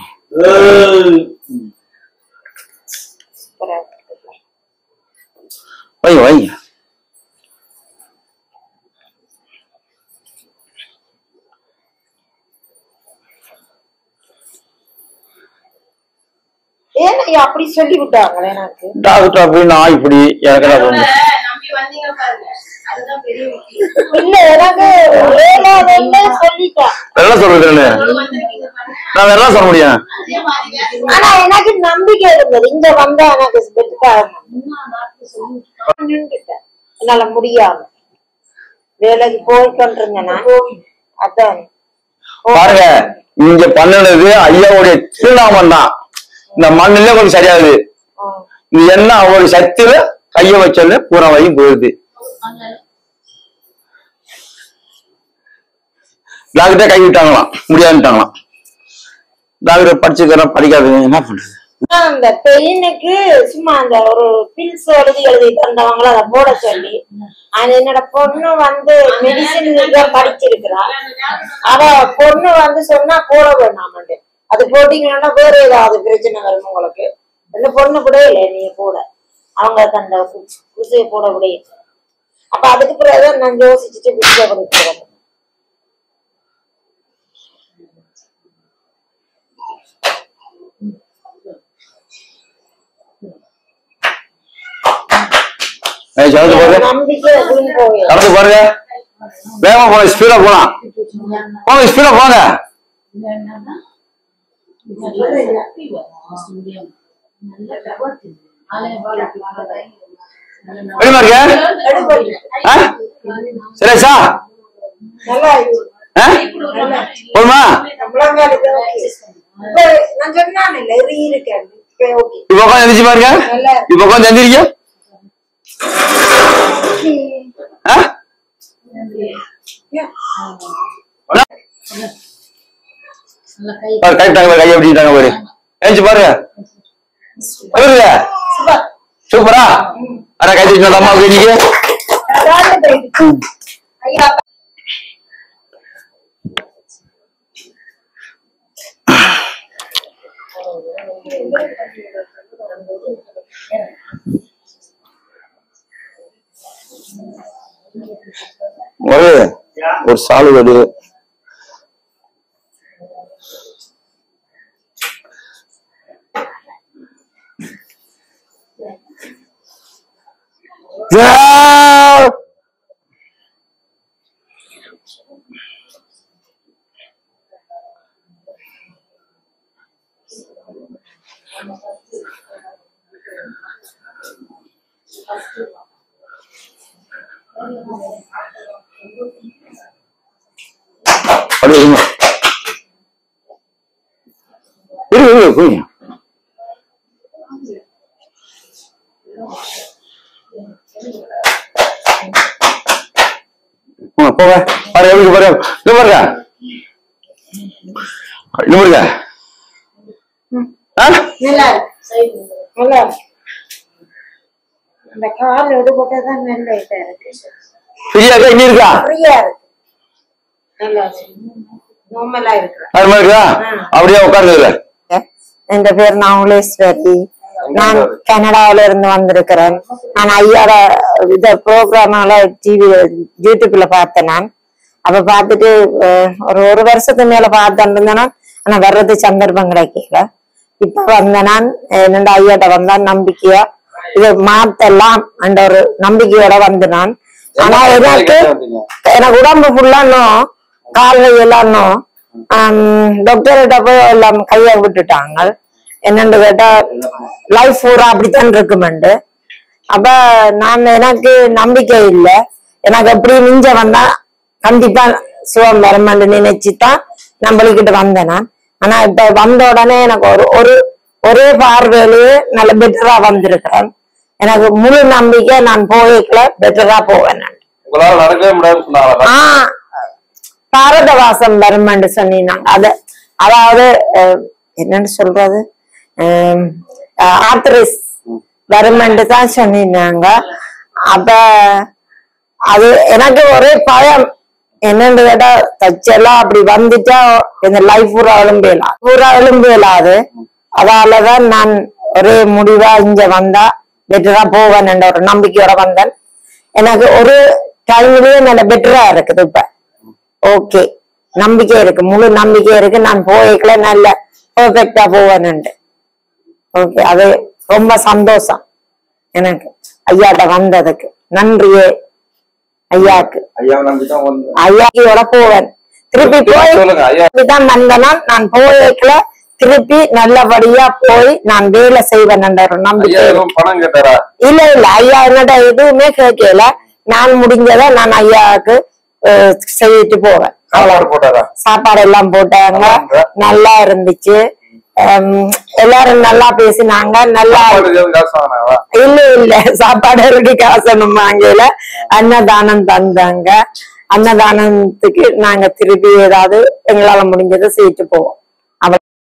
வை வை ஏன் ஐயா அப்படி சொல்லி விட்டாங்களே எனக்கு டாக்டர் அப்படின்னு நான் இப்படி எனக்கு என்ன பண்ணணும்? நம்பி வந்தீங்க பாருங்க அதுதான் பெரிய விஷயம் இல்ல எனக்கு ஏழாவதுல சொல்லிட்டான் என்ன சொல்றது நானு? நான் வேற என்ன சொல்ல முடியும் ஆனா எனக்கு நம்பிக்கை இருந்தது இங்க வந்தா எனக்கு பெட்டரா நின்றுட்டேன் என்னால முடியாம வேலைக்கு போய்கொண்டிருந்தேன் நான் அதான் பாருங்க இங்க பண்ணுனது ஐயாவுடைய திருநாமம் தான் இந்த மண்ணுல கொஞ்சம் சரியாகுது இது என்ன அவருடைய சக்தியில கைய வச்சல பூரா வரையும் போயிருது டாக்டரே கை விட்டாங்களாம் முடியாதுட்டாங்களாம் டாக்டர் படிச்சுக்கிறேன் படிக்காதீங்க என்ன பண்றது ஆனா, அந்த பெயினுக்கு சும்மா அந்த ஒரு பில்ஸ் எழுதி எழுதி தந்தவங்கள அதை போட சொல்லி அது என்னோட பொண்ணு வந்து மெடிசின் படிச்சிருக்கிறா அவ பொண்ணு வந்து சொன்னா போட வேணாமண்டு அது போட்டீங்கன்னா வேற ஏதாவது பிரச்சனை வரும் உங்களுக்கு இந்த பொண்ணு கூட இல்லை நீ போட அவங்க அந்த குசியை போட விட அப்ப அதுக்கு பிறகு நான் யோசிச்சுட்டு குசியை கொடுக்குறேன் ஏய், நடந்து பாருங்க நம்பிக்கை அப்படின்னு போய் நடந்து பாருங்க வேகமா போங்க ஸ்பீடா போலாம் போங்க ஸ்பீடா போங்க எப்படிமா இருக்க ஆ? சுரேஷா நல்லா இருக்கு ஆ? போதுமா முழங்கால் இது okay. இப்ப நான் சொன்னான் இல்ல இது இருக்கேன் இப்ப okay. இப்ப உட்காந்து எந்திரிச்சு பாருங்க நல்லா இப்ப உட்காந்து எந்திரிக்க ஆ? பாரு, கை விட்டாங்க பாரு, கையை விட்டாங்க பாரு எழுந்து பாருங்க எப்படி இருக்கு? சூப்பரா ஆனா கை தூக்கி அம்மாவுக்கு இன்னைக்கு ஐயா ஒரு ஒரு சாலு கடு அப்படி இருங்க இரு இரு போய் போங்க பாரு எப்படி பாரு இங்க பாருங்க இங்க பாருங்க ஆ? நல்லா இருக்கு நல்லா இருக்கு இந்த கால் எடுபட்டதான் நல்ல இதா இருக்கு ஃப்ரீயா இருக்கா இங்க இருக்கா ஃப்ரீயா இருக்கு நல்லா இருக்கு நார்மலா இருக்கு அது மாதிரி இருக்கா அப்படியே உட்காருங்க என் பேர் நவுலேஸ்வரி நான் கனடாவில இருந்து வந்திருக்கிறேன் நான் ஐயாவோட இத ப்ரோக்ராமால டிவி யூடியூப்ல பார்த்தேன் நான் அப்ப பார்த்துட்டு அஹ், ஒரு ஒரு வருஷத்துக்கு மேல பார்த்துட்டு இருந்தேன்னா ஆனா வர்றது சந்தர்ப்பம் கிடைக்கல இப்ப வந்த நான் என்னோட ஐயாட்ட வந்தா நம்பிக்கையா இது மாத்தலாம் என்ற ஒரு நம்பிக்கையோட வந்து நான் ஆனா எனக்கு எனக்கு உடம்பு ஃபுல்லா இன்னும் கால்கள் எல்லாம் இன்னும் டாக்டர்கிட்ட போய் எல்லாம் கையை விட்டுட்டாங்க என்னன்னு கேட்டா லைஃப் பூரா அப்படித்தான் இருக்குமெண்டு அப்ப நான் எனக்கு நம்பிக்கை இல்லை எனக்கு எப்படி மிஞ்ச வந்தா கண்டிப்பா சுகம் வருமென்று நினைச்சுதான் நம்மளுக்கிட்ட வந்தேன் நான் ஆனா இப்ப வந்த உடனே எனக்கு ஒரு ஒரு ஒரே பார்வையிலேயே நல்ல பெட்டரா வந்திருக்கிறேன் எனக்கு முழு நம்பிக்கை நான் போய்க்கல பெட்டரா போவேன் நான். உங்களால நடக்கவே முடியாதுன்னு சொன்னாங்களா ஆ பாரதவாசம் வருமென்று சொன்னீங்க அத அதாவது அஹ், என்னன்னு சொல்றது ஆத்தரைஸ் வருமென்று தான் சொன்னீங்க அப்ப அது எனக்கு ஒரே பயம் என்னன்னு கேட்டா தச்செல்லாம் அப்படி வந்துட்டா இந்த லைஃப் பூரா எலும்பேலாம் பூரா எலும்பேலாது அதாலதான் நான் ஒரே முடிவா இங்க வந்தா பெட்டரா போவேன் என்ற ஒரு நம்பிக்கையோட வந்தேன் எனக்கு ஒரு டைம்லயே நல்ல பெட்டரா இருக்குது இப்ப ஓகே நம்பிக்கை இருக்கு முழு நம்பிக்கை இருக்கு நான் போய்க்கல நல்ல பெர்ஃபெக்டா போவேன்னுண்டு ஓகே அது ரொம்ப சந்தோஷம் எனக்கு ஐயாட்ட வந்ததுக்கு நன்றியே ஐயாக்கு ஐயா நம்பிதான் வந்து ஐயாக்கியோட போவேன் திருப்பி போய் சொல்லுங்க ஐயா தான் வந்தனா நான் போய்க்கல திருப்பி நல்லபடியா போய் நான் வேலை செய்வேன் என்ற ஒரு நம்பிக்கை ஐயா இருக்கு. எதுவும் பணம் கேட்டாரா இல்ல இல்ல ஐயா என்னோட எதுவுமே கேட்கல நான் முடிஞ்சதை நான் ஐயாவுக்கு அஹ், செய்துட்டு போவேன் சாப்பாடு போட்டாரா சாப்பாடு எல்லாம் போட்டாங்க நல்லா இருந்துச்சு ஹம், எல்லாரும் நல்லா பேசினாங்க நல்லா சாப்பாடு எதுவும் காசு வாங்கினாவா இல்ல இல்ல சாப்பாடு இருக்கு காசணும் வாங்கல அன்னதானம் தந்தாங்க அன்னதானத்துக்கு நாங்க திருப்பி ஏதாவது எங்களால முடிஞ்சதை செய்துட்டு போவோம் அவ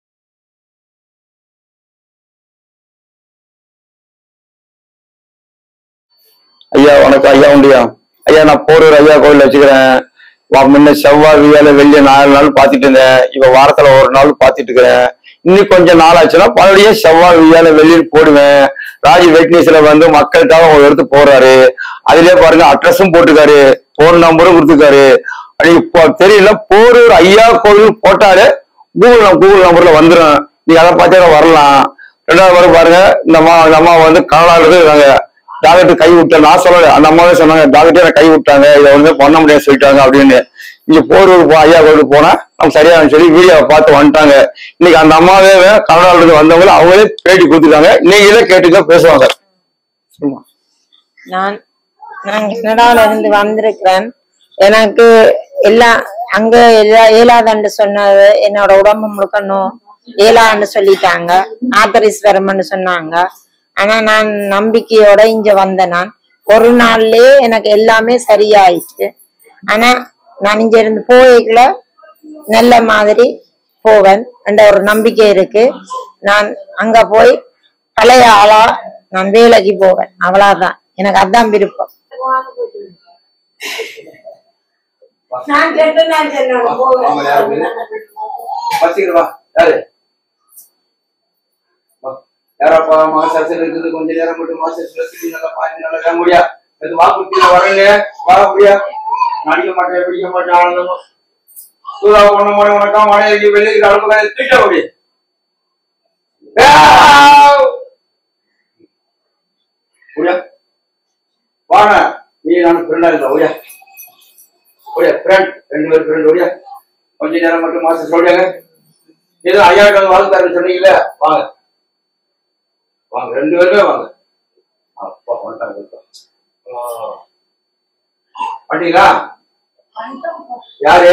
ஐயா வணக்கம் ஐயா உண்டியா ஐயா நான் போரூர் ஐயா கோயில் வச்சுக்கிறேன் வா- முன்ன செவ்வாய் வியாழ வெள்ளி நாலு நாள் பாத்துட்டு இருந்தேன் இப்ப வாரத்துல ஒரு நாள் பாத்துட்டு இருக்கிறேன் இன்னும் கொஞ்சம் நாள் ஆச்சுன்னா மறுபடியும் செவ்வாய் வியாழ வெள்ளியில் போடுவேன் ராஜி வெட்னீஸ்ல வந்து மக்களுக்காக ஒரு எடுத்து போறாரு அதுலயே பாருங்க அட்ரஸும் போட்டுக்காரு போன் நம்பரும் கொடுத்துருக்காரு அன்னைக்கு இப்போ தெரியல போரூர் ஐயா கோயில் போட்டாலே கூகுள் கூகுள் நம்பர்ல வந்துடும் நீங்க அதை பார்த்தா வரலாம் ரெண்டாவது வரை பாருங்க இந்த அம்மா இந்த அம்மா வந்து கனடால இருந்து இருக்காங்க டாக்டர் கை விட்டேன் நான் சொல்லல அந்த அம்மாவே சொன்னாங்க டாக்டர் எனக்கு கை விட்டாங்க இதை வந்து பண்ண முடியாது சொல்லிட்டாங்க அப்படின்னு இங்க போரூர் போ ஐயா கோயிலுக்கு போனா நம்ம சரியா சொல்லி வீடியோவை பார்த்து வந்துட்டாங்க இன்னைக்கு அந்த அம்மாவே கனடால இருந்து வந்தவங்க அவங்களே பேட்டி கொடுத்துருக்காங்க இன்னைக்கு இதை கேட்டுக்க பேசுவாங்க நான் நான் கனடால இருந்து வந்திருக்கிறேன் எனக்கு எல்லாம் அங்க எல்லா இயலாதன்னு சொன்னது என்னோட உடம்பு முழுக்கணும் இயலான்னு சொல்லிட்டாங்க ஆத்தரிஸ்வரம்னு சொன்னாங்க ஆனா நான் நம்பிக்கையோட இங்க வந்தேன் நான் ஒரு நாள்லயே எனக்கு எல்லாமே சரியாயிடுச்சு ஆனா நான் இங்க இருந்து போய்க்கல நல்ல மாதிரி போவேன் என்ற ஒரு நம்பிக்கை இருக்கு நான் அங்க போய் பழைய ஆளா நான் வேலைக்கு போவேன் அவ்வளவுதான் எனக்கு அதான் விருப்பம் நான் கேட்டு நான் ஆமா, யாரு இது? வச்சுக்கிறவா யாரு யாரப்பா மாசாசல் இருக்குது கொஞ்ச நேரம் மட்டும் மாசாசல் நல்லா பாஞ்சு நல்லா வேக முடியா அது வாக்குத்தில வரங்க வர முடியா நடிக்க மாட்டேன் பிடிக்க மாட்டேன் ஆனந்தமா சூதா பண்ண மாட்டேன் உனக்கா மழைக்கு வெளியே அளவுக்கு தூக்க முடியும் முடியா வாங்க நீ நான் ஃப்ரெண்டா இருக்க ஓடியா ஓடியா ஃப்ரெண்ட் ரெண்டு பேரும் ஃப்ரெண்ட் ஓடியா கொஞ்ச நேரம் மட்டும் மாசம் சொல்லுங்க ஏதோ ஐயாயிரம் வந்து வாழ்க்கை தரேன்னு சொன்னீங்கல்ல வாங்க வாங்க ரெண்டு பேருமே வாங்க அப்பா வந்துட்டாங்க இப்ப. ஆ. வந்துட்டீங்களா யாரு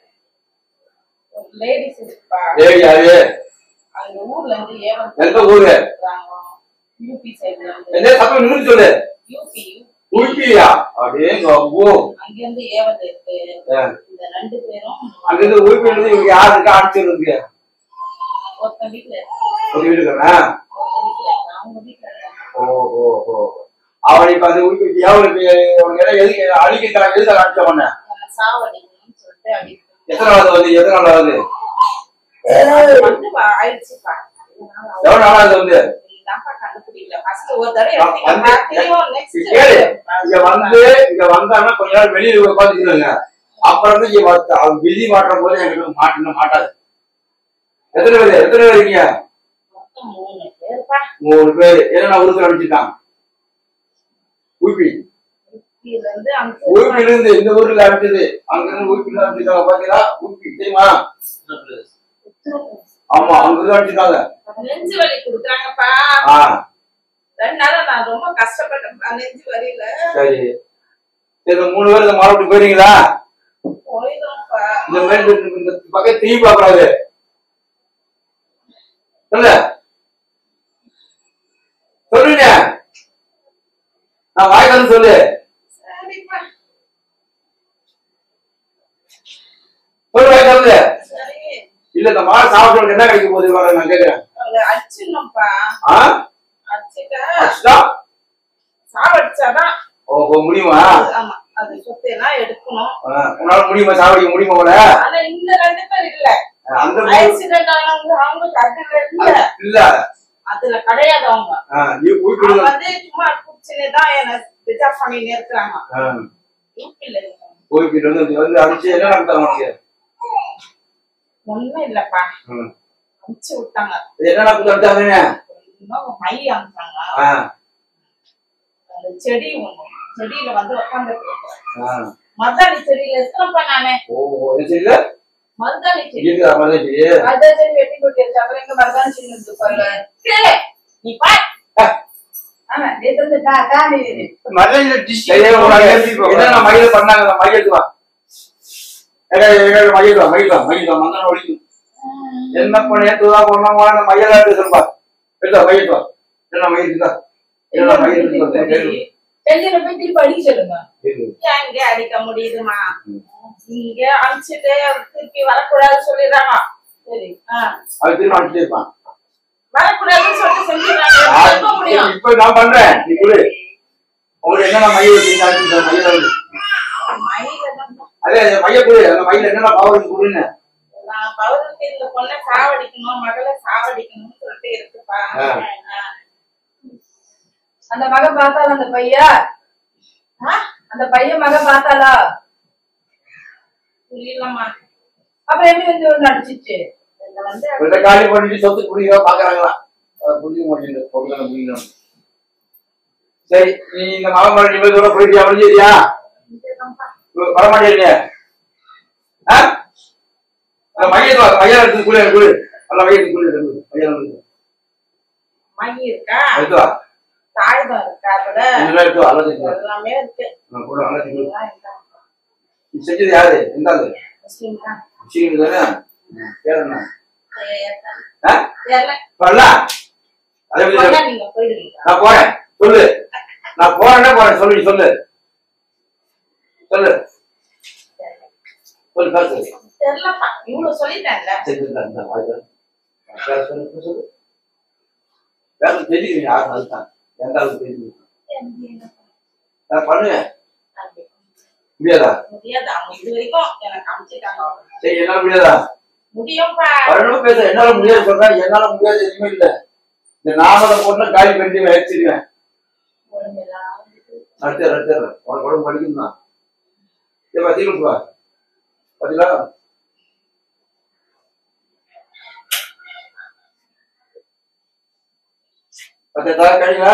லேடிஸ் இருப்பா தேவி யாரு அந்த ஊர்ல இருந்து ஏவன் எந்த ஊரு யூபி சைடுல இருந்து என்ன சத்தம் நின்று சொல்லு யூபி உடுப்பியா அப்படியே அப்போ அங்கிருந்து ஏவன் இருக்கு ஆ. இந்த ரெண்டு பேரும் அங்கிருந்து உடுப்பி இருந்து இவங்க யாரு இருக்கா அனுப்பிச்சிருக்கு ஒருத்தன் வீட்டுல ஒரு வீட்டுக்காரா ஒருத்தன் வீட்டுல இருக்கான். அவங்க வீட்டுல இருக்காங்க ஓ ஓ ஓ அவன் இப்ப அது உடுப்பி அவனுக்கு உனக்கு எல்லாம் எதுக்கு அழிக்க எதுக்கு அனுப்பிச்ச பண்ண சாவடிக்கணும்னு சொல்லிட்டு அப்படி எத்தனை நாள் வந்து எத்தனை நாள் ஆகுது அது வந்து வா- ஆயிடுச்சுப்பா எவ்வளவு நாள் ஆகுது வந்து இதான்ப்பா கண்டுபிடிக்கல ஃபர்ஸ்ட் ஒரு தடவை வந்து எடுத்துக்கலாம் நெக்ஸ்ட் கேளு இங்க வந்து இங்க வந்தாங்கன்னா கொஞ்ச நாள் வெளியில உட்காந்துக்கிறாங்க அப்புறம் வந்து இங்க வந்து அவன் விதி மாற்றும் போது எங்களுக்கு மாட்டணும் மாட்டாது எத்தனை பேர் எத்தனை பேர் இருக்கீங்க மூணு பேருப்பா மூணு பேர் என்னென்ன ஊருக்கு அனுப்பிச்சிருக்காங்க ஊபி இதுல இருந்து அங்க ஊபில இருந்து இந்த ஊருக்கு அனுப்பிச்சது அங்க இருந்து ஊபில அனுப்பிச்சிருக்காங்க பாத்தீங்களா ஊபி தெரியுமா ஆமா அங்க இருந்து அனுப்பிச்சிருக்காங்க நெஞ்சு வலி கொடுக்குறாங்கப்பா ஆ ரெண்டு நாளா நான் ரொம்ப கஷ்டப்பட்டேன் நெஞ்சு வலியில சரி சரி இந்த மூணு பேர் இந்த மாலை விட்டு போயிருங்களா போயிடும்ப்பா இந்த மாதிரி இந்த- இந்த பக்கம் திரும்பி பார்க்கக்கூடாது சொல்லு சொல்லுங்க மாசம் சொல்லு சொல்லு வாய் திறந்து. இல்ல இந்த மாடு சாப்பிட்டு என்ன கிடைக்க போகுது வர நான் கேக்குறேன் அடிச்சிடணும்ப்பா ஆ அடிச்சுட்டா அடிச்சுட்டா? சாவடிச்சாதான் ஓஹோ முடியுமா ஆமா அது சொத்தையெல்லாம் எடுக்கணும் ஆ, உன்னால முடியுமா சாவடிக்க முடியுமா உன ஆனா இந்த ரெண்டு பேர் இல்ல அந்த மூணு- ஆக்சிடென்ட் ஆனவங்க அவங்க அதுல இல்ல இல்ல அதுல கிடையாது அவங்க ஆ, நீ போய் அவங்க கொடுங்க. வந்து சும்மா குச்சினே தான் என்ன ரிஜார்வ் பண்ணிட்டு இருக்கிறாங்க ஆ, இல்ல போய் போயிட்டு வந்து இங்க வந்து அடிச்சு என்ன நடத்தாங்க உனக்கு ஒண்ணும் இல்லப்பா ம். அமுச்சு விட்டாங்க இது என்ன நடத்து அடிச்சாங்க இன்னும் மை அமுச்சாங்க ஆ, அந்த செடி ஒண்ணு செடியில வந்து உட்காந்து ஆ. மருதாணி செடியில இருக்கிறப்ப நானு ஓ என்ன செய்யல மருதாணி செடி இருக்குதா மாதிரி செடி மருதாணி செடி வெட்டி கொட்டி வச்சு அப்புறம் எங்க மருதாணி செடி இருக்கு பாருங்க சரி, நீ பாரு ஆமா நேத்து வந்து டா டா நீ மதுரையில டிஷ் என்னென்ன மயில் பண்ணாங்க அந்த மைய எடுத்து வா ஏடா, ஏடா, மைய எடுத்து வா மைய எடுத்து வா மைய எடுத்து வா மந்தன ஒழிக்கும் என்ன பண்ண நேத்து தான் பண்ணோம் அந்த மையெல்லாம் எடுத்து சொல்லுப்பா எடுத்து வா மைய எடுத்து வா என்ன மைய எடுத்து வா என்ன மைய எடுத்து வா கேளு. செடியில போய் திருப்பி அடிக்க சொல்லுங்க கேளு. ஏன் இங்க அடிக்க முடியுதுமா இங்க அடிச்சுட்டு திருப்பி வரக்கூடாது சொல்லிடுறாங்க சரி ஆ அவன் திரும்ப அடிச்சுட்டே இருப்பான் வரக்கூடாதுன்னு சொல்லிட்டு செஞ்சிடறாங்க யார் எப்ப முடியும் இப்ப நான் பண்றேன் நீ கொடு உங்களுக்கு என்னென்ன மைய வச்சீங்க மைய மயில தான் அதே அந்த மைய கொடு அந்த மயில என்னென்ன பவர் கொடுன்னு நான் பௌர்ணமி இந்த பொண்ணை சாவடிக்கணும் மகளை சாவடிக்கணும்னு சொல்லிட்டு இருக்குப்பா ஆ. ஆ. அந்த மகன் பார்த்தால அந்த பையன் அந்த பையன் மகன் பார்த்தாளா புரியலம்மா அப்புறம் எப்படி வந்து ஒண்ணு அடிச்சிச்சு இதுல வந்து இவர்கிட்ட காலி பண்ணிட்டு சொத்து குடிக்க பாக்குறாங்களா புரிஞ்சுக்க மாட்டேங்குது பொருளாதார முடியல சரி நீ இந்த மகன் நீ போய் போயிட்டியா முடிஞ்சிருக்கியா வரமாட்டேங்க மையத்து வா மையம் எடுத்து குளி குளி நல்ல மையத்து குளி எடுத்து மையம் எடுத்து மகி இருக்கா எடுத்து வா தாய்தம் இருக்கா அதுல இதெல்லாம் எடுத்து வா அல்லது எல்லாமே இருக்கு நான் கூட அல்லது குளி எல்லாம் இருக்கு. நீ செஞ்சது யாரு எந்த ஆளு முஸ்லிம் தான் முஸ்லீம் தானே ம், பேர் என்ன ஆ? தெரியல வரல அதே மாதிரி போனா நீங்க போயிடுவீங்க நான் போறேன் சொல்லு நான் போறேன்னா போறேன் சொல்லு நீ சொல்லு சொல்லு சொல்லு பேர் சொல்லு தெரியலப்பா இவ்வளவு சொல்லிட்டேன்ல சரி இந்த இந்த வாய்ப்பு பேர் சொல்லு பேர் சொல்லு வேற தெரியுங்க யாரும் அதுதான் எந்த அளவுக்கு தெரியுங்க நான் பண்ணுவேன் முடியாதா முடியாது அவங்க இது வரைக்கும் எனக்கு அமைச்சிட்டாங்க சரி என்னால முடியாதா முடியும்ப்பா வரணும் பேச என்னால முடியாது சொல்றேன் என்னால முடியாது எதுவுமே இல்ல இந்த நாமத பொண்ணு காலி பண்ணி வச்சிருவேன் அடுத்த அடுத்த உனக்கு உடம்பு படிக்கணும் தான் ஏப்பா தீ கொடுத்து வா பாத்தீங்களா பத்தா கழிங்களா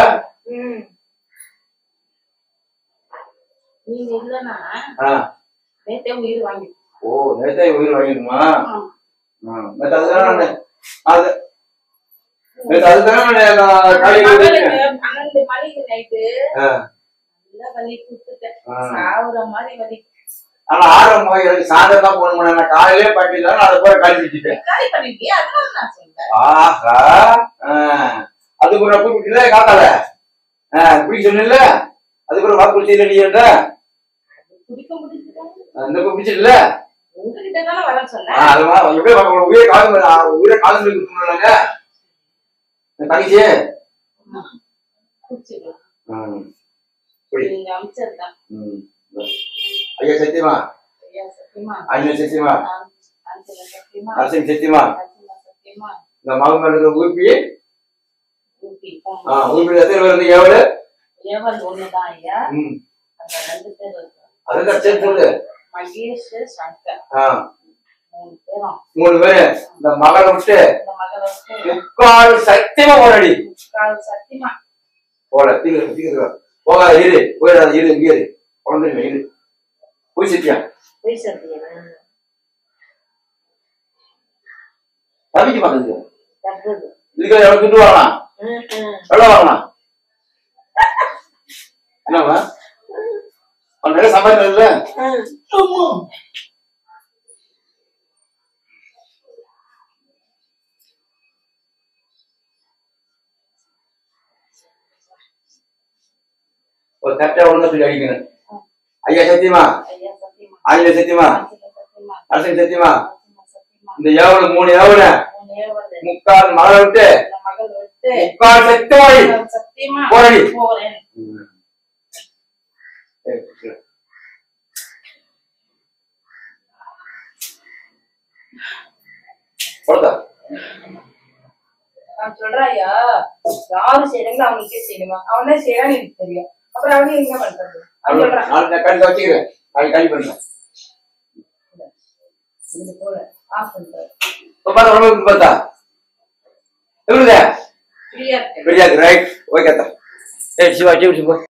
நீங்க இல்லன்னா ஆ நேத்தே உயிர் வாங்கி ஓ நேத்தே உயிர் வாங்கிடுமா நேற்று அதுதான் நான் அது நேற்று அதுதான் நான் காலி மகளுக்கு பன்னெண்டு மணிக்கு நைட்டு ஆ நல்லா வலி கொடுத்துட்டேன் ஆ. சாவுற மாதிரி வலி ஆனா ஆர்வம் போய் எனக்கு சாயந்தரம் தான் போகணும் நான் காலையிலே பண்ணிட்டு அதை போய் கழி வச்சுட்டேன் காலி பண்ணிட்டியா அதனால நான் சொல்றேன் ஆஹா ஆ. அதுக்கு ஒரு கூப்பிட்டு காத்தால இப்படி சொன்ன அதுக்கு ஒரு வாக்கு செய்யல நீ என்ற குடிக்க முடிஞ்சுதா இந்த பிடிச்சிடல உங்ககிட்ட தானே வரேன் சொன்னேன் அதுவா எப்படியே பார்க்க உயிரை காலம் உயிரை காலம் சொல்லி கொடுத்துருந்தாங்க தங்கச்சி குடிச்சிடலாம் ம். இப்படி நீங்க அமைச்சர்தான் ம். ஐயா சத்தியமா ஐயா சத்தியமா ஐயா சத்தியமா அஞ்சல சத்தியமா அரசியல் சத்தியமா அஞ்சல சத்தியமா இந்த மகன் இருக்கிற உறுப்பி ஊட்டி ஆ உறுப்பி எத்தனை பேர் இருந்தீங்க எவ்வளவு ஏவல் ஒண்ணுதான் ஐயா ம் அந்த ரெண்டு பேர் இருக்காங்க அதுதான் சரி சொல்லு மகேஷ் சங்கர் ஆ மூணு பேரும் மூணு பேரு இந்த மகனை விட்டு இந்த மகளை வந்து முக்கால் சத்தியமா போராடி கால் சத்தியமா போல தீங்க தீங்க போகாத இரு போயிடாத இரு இங்க இரு குழந்தை இரு போய் சித்தியா போய் சொல்றியா தம்பிக்கு பக்கத்து தப்புது இதுக்கு எவ்வளவு துட்டு வாங்கலாம் எவ்வளவு வாங்கலாம் என்னவா அவன் நிறைய சம்பாதிக்கல இல்ல ஒரு கரெக்டா ஒழுங்கா சொல்லி அடிக்கணும் ஐயா சத்தியமா ஆங்கில சத்தியமா அரசு சத்தியமா இந்த ஏவல மூணு ஏவல முக்கால் மகளை விட்டு முக்கால் சத்தியமாடி போரடி கொடுத்தா நான் சொல்றேன் ஐயா யாரு செய்யறாங்களோ அவங்களுக்கே செய்யணுமா அவன் தான் செய்யறான்னு எனக்கு தெரியும் அப்புறம் அவங்க என்ன பண்றது அவன் சொல்றான் நாளைக்கு நான் கண்டிப்பா வச்சுக்கிறேன் நாளைக்கு காலி பண்றேன் இது போல ஆஃப் பண்றாரு இப்ப பாரு உடம்புக்கு பார்த்தா எப்படி ஃப்ரீயா இருக்கு ரெடியா இருக்கு ரைட் ஓகே ஏய் சிவா சிவா சிவா